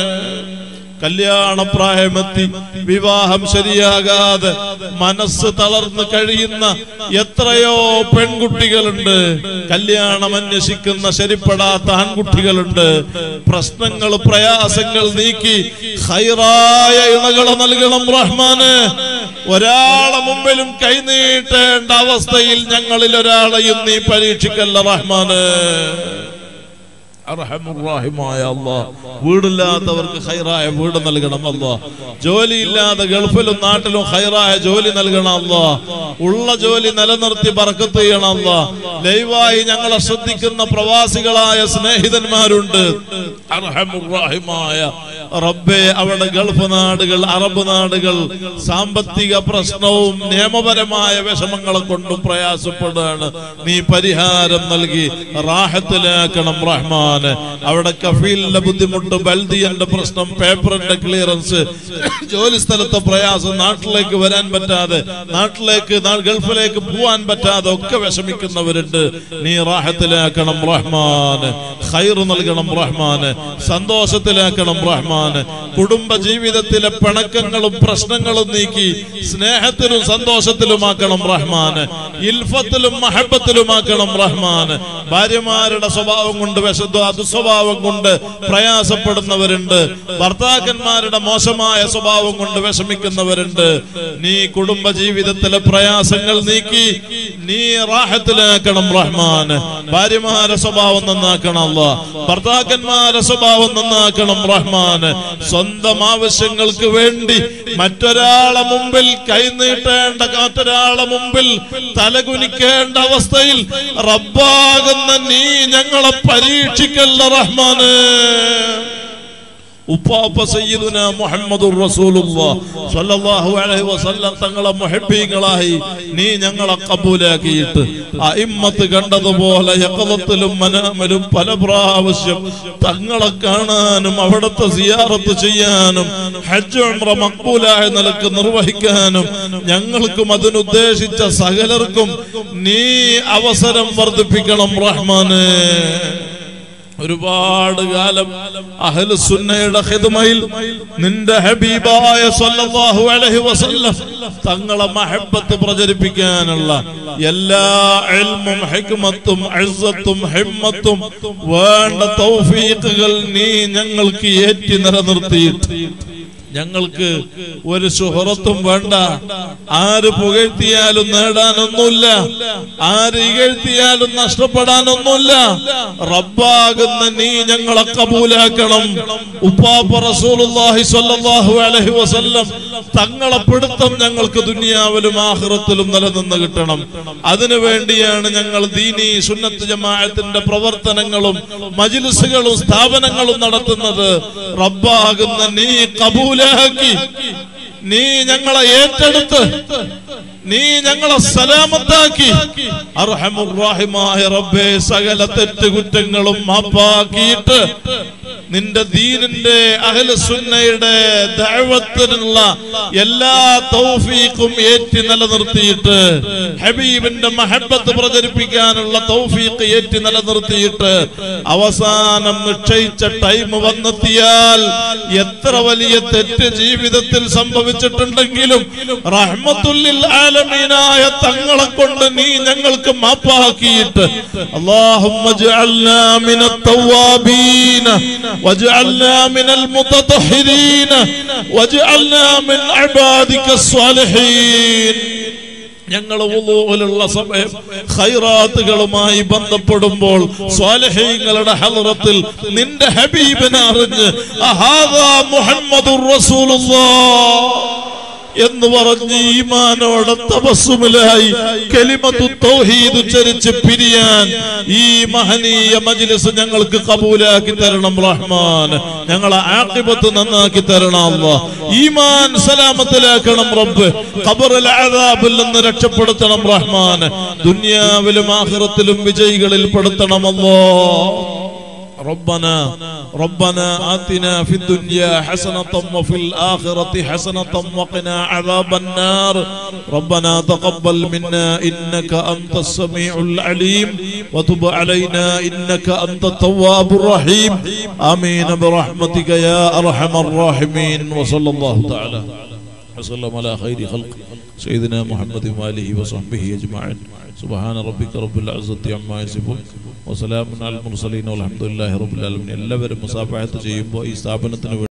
[SPEAKER 1] കല്യാണ പ്രായമെത്തി വിവാഹം ശരിയാകാതെ മനസ്സ് തളർന്ന് കഴിയുന്ന എത്രയോ പെൺകുട്ടികളുണ്ട് കല്യാണം അന്വേഷിക്കുന്ന ശരിപ്പെടാത്ത ആൺകുട്ടികളുണ്ട് പ്രശ്നങ്ങൾ പ്രയാസങ്ങൾ നീക്കി ഹൈറായ ഇണകളെ നൽകണം റഹ്മാന് ഒരാളെ മുമ്പിലും കൈനീട്ടേണ്ട അവസ്ഥയിൽ ഞങ്ങളിൽ ഒരാളെയും നീ പരീക്ഷിക്കല്ല റഹ്മാന് അർഹമുറാഹിമായ അല്ലാ വീടില്ലാത്തവർക്ക് ഹൈറായ വീട് നൽകണം അല്ലാ ജോലിയില്ലാതെ ഗൾഫിലും നാട്ടിലും ഹൈറായ ജോലി നൽകണം അല്ലാ ഉള്ള ജോലി നിലനിർത്തി ബർക്കത്ത് ചെയ്യണം അല്ലാ ലൈവായി ഞങ്ങളെ ശ്രദ്ധിക്കുന്ന പ്രവാസികളായ സ്നേഹിതന്മാരുണ്ട് അർഹമുറാഹിമായ റബ്ബെ അവിടെ ഗൾഫ് നാടുകൾ അറബ് നാടുകൾ സാമ്പത്തിക പ്രശ്നവും നിയമപരമായ വിഷമങ്ങളെ കൊണ്ടും പ്രയാസപ്പെടുകയാണ് നീ പരിഹാരം നൽകി റാഹത്തിലാക്കണം റഹ്മാന് അവിടെ കഫീലിന്റെ ബുദ്ധിമുട്ട് ബൽദിയന്റെ പ്രശ്നം പേപ്പറിന്റെ ക്ലിയറൻസ് ജോലി സ്ഥലത്തെ പ്രയാസം നാട്ടിലേക്ക് വരാൻ പറ്റാതെ നാട്ടിലേക്ക് നാ- ഗൾഫിലേക്ക് പോവാൻ പറ്റാതെ ഒക്കെ വിഷമിക്കുന്നവരുണ്ട് നീ റാഹത്തിലാക്കണം റഹ്മാന് ഖൈർ നൽകണം റഹ്മാന് സന്തോഷത്തിലാക്കണം റഹ്മാന് കുടുംബ ജീവിതത്തിലെ പിണക്കങ്ങളും പ്രശ്നങ്ങളും നീക്കി സ്നേഹത്തിലും സന്തോഷത്തിലുമാക്കണം റഹ്മാന് ഇൽഫത്തിലും മഹബത്തിലുമാക്കണം റഹ്മാന് ഭാര്യമാരുടെ സ്വഭാവം കൊണ്ട് വിശുദ്ധ അത് സ്വഭാവം കൊണ്ട് പ്രയാസപ്പെടുന്നവരുണ്ട് ഭർത്താക്കന്മാരുടെ മോശമായ സ്വഭാവം കൊണ്ട് വിഷമിക്കുന്നവരുണ്ട് നീ കുടുംബ ജീവിതത്തിലെ പ്രയാസങ്ങൾ നീക്കി നീ റാഹത്തിലാക്കണം റഹ്മാന് ഭാര്യമാരെ സ്വഭാവം നന്നാക്കണം അല്ല ഭർത്താക്കന്മാരെ സ്വഭാവം നന്നാക്കണം റഹ്മാന് സ്വന്തം ആവശ്യങ്ങൾക്ക് വേണ്ടി മറ്റൊരാളെ മുമ്പിൽ കൈനീട്ടേണ്ട മറ്റൊരാളെ മുമ്പിൽ തലകുനിക്കേണ്ട അവസ്ഥയിൽ റബ്ബാകുന്ന നീ ഞങ്ങളെ പരീക്ഷിക്കല്ല റഹ്മാന് ഉപ്പാപ്പ സയ്യിദുന മുഹമ്മദുർ റസൂലുള്ളാഹ് സ്വല്ലല്ലാഹു അലൈഹി വസല്ലം തങ്ങളെ മുഹബ്ബീങ്ങളായി നീ ഞങ്ങളെ കബൂലാക്കിയിട്ട് അയിമ്മത്ത് കണ്ടതുപോലെ യഖദത്തിലും മനാമലും പല പ്രാവശ്യം തങ്ങളെ കാണാനും അവിടുത്തെ സിയാറത്ത് ചെയ്യാനും ഹജ്ജ് ഉംറ മക്ബൂലായ നിലക്ക് നിർവഹിക്കാനും ഞങ്ങൾക്കും അതിനുദ്ദേശിച്ച സകലർക്കും നീ അവസരം വർദ്ധിപ്പിക്കണം റഹ്മാനേ ഒരുപാട് കാലം അഹ്ലു സുന്നയുടെ ഖിദ്മയിൽ നിന്റെ ഹബീബായ സല്ലല്ലാഹു അലൈഹി വസല്ലം തങ്ങളെ മഹബ്ബത്ത് പ്രചരിപ്പിക്കാനുള്ള എല്ലാ ഇൽമും ഹിക്മത്തും ഇസ്സത്തും ഹിമ്മത്തും വേണ്ട തൗഫീഖുകൾ നീ ഞങ്ങൾക്ക് ഏറ്റി നിലനിർത്തിയിട്ട് ഞങ്ങൾക്ക് ഒരു സുഹൃത്തും വേണ്ട ആര് പുകഴ്ത്തിയാലും നേടാനൊന്നുമില്ല ആര് ഇകഴ്ത്തിയാലും നഷ്ടപ്പെടാനൊന്നുമില്ല റബ്ബാകുന്ന നീ ഞങ്ങളെ കബൂലാക്കണം ഉപ്പാപ്പ റസൂലുള്ളാഹി സ്വല്ലല്ലാഹു അലൈഹി വസല്ലം തങ്ങളെ പിടുത്തം ഞങ്ങൾക്ക് ദുനിയാവിലും ആഖിറത്തിലും നിലനിന്ന് കിട്ടണം അതിനു വേണ്ടിയാണ് ഞങ്ങൾ ദീനി സുന്നത്ത് ജമാഅത്തിന്റെ പ്രവർത്തനങ്ങളും മജ്ലിസുകളും സ്ഥാപനങ്ങളും നടത്തുന്നത് റബ്ബാകുന്ന നീ കബൂലാക്കി നീ ഞങ്ങളെ ഏറ്റെടുത്ത് നീ ഞങ്ങളെ സലാമത്താക്കി അർഹമുറാഹിമായ റബ്ബേ സകല തെറ്റുകുറ്റങ്ങളും മാപ്പാക്കിയിട്ട് നിന്റെ ദീനിന്റെ അഹ്ല സുന്നയുടെ ദഅവത്തിനുള്ള എല്ലാ തൗഫീഖും ഏറ്റി നിലനിർത്തിയിട്ട് ഹബീബിന്റെ മഹബത്ത് പ്രചരിപ്പിക്കാനുള്ള തൗഫീഖ് ഏറ്റി നിലനിർത്തിയിട്ട് അവസാനം നിശ്ചയിച്ച ടൈം വന്നെത്തിയാൽ എത്ര വലിയ തെറ്റ് ജീവിതത്തിൽ സംഭവിച്ചിട്ടുണ്ടെങ്കിലും റഹ്മത്തുല്ലിൽ ആലമീനായ തങ്ങളെ കൊണ്ട് നീ ഞങ്ങൾക്ക് മാപ്പാക്കിയിട്ട് അല്ലാഹുമ്മ ജഅൽനാ മിനത്ത് തവ്വാബീന وجعلنا من المتطهرين وجعلنا من عبادك الصالحين ഞങ്ങൾ ഉള്ള സമയം ഖൈറാത്തുകളുമായി ബന്ധപ്പെടുമ്പോൾ സ്വാലഹീങ്ങളുടെ ഹലറത്തിൽ നിന്റെ ഹബീബിനെ അറിഞ്ഞ് അഹാദാ മുഹമ്മദുർ റസൂലുള്ളാഹ് എന്ന് പറഞ്ഞ് ഈമാനോടെ തപസ്സുമിലായി കലിമത്തു തൗഹീദ് ഉച്ചരിച്ച് പിരിയാൻ ഈ മഹനീയ മജ്ലിസ് ഞങ്ങൾക്ക് കബൂലാക്കി തരണം റഹ്മാൻ ഞങ്ങളെ ആഖിബത്ത് നന്നാക്കി തരണം അല്ലാഹ് ഈമാൻ സലാമത്തിലാക്കണം റബ്ബ് ഖബറിൽ അദാബിൽ നിന്ന് രക്ഷപ്പെടുത്തണം റഹ്മാൻ ദുനിയാവിലും ആഖിറത്തിലും വിജയികളിൽ പെടുത്തണം അല്ലാഹ് ربنا ربنا آتنا في الدنيا حسنة وفي الآخرة حسنة وقنا عذاب النار ربنا تقبل منا إنك أنت السميع العليم وتب علينا إنك أنت التواب الرحيم آمين برحمتك يا أرحم الراحمين وصلى الله تعالى وسلم على خير خلق سيدنا محمد وآله وصحبه أجمعين سبحان ربك رب العزة عما يصفون وسلام على المرسلين والحمد لله رب العالمين എല്ലാവരും മുസാഫഹത്ത് ചെയ്യുമ്പോൾ ഈ സ്ഥാപനത്തിന് വേണ്ടി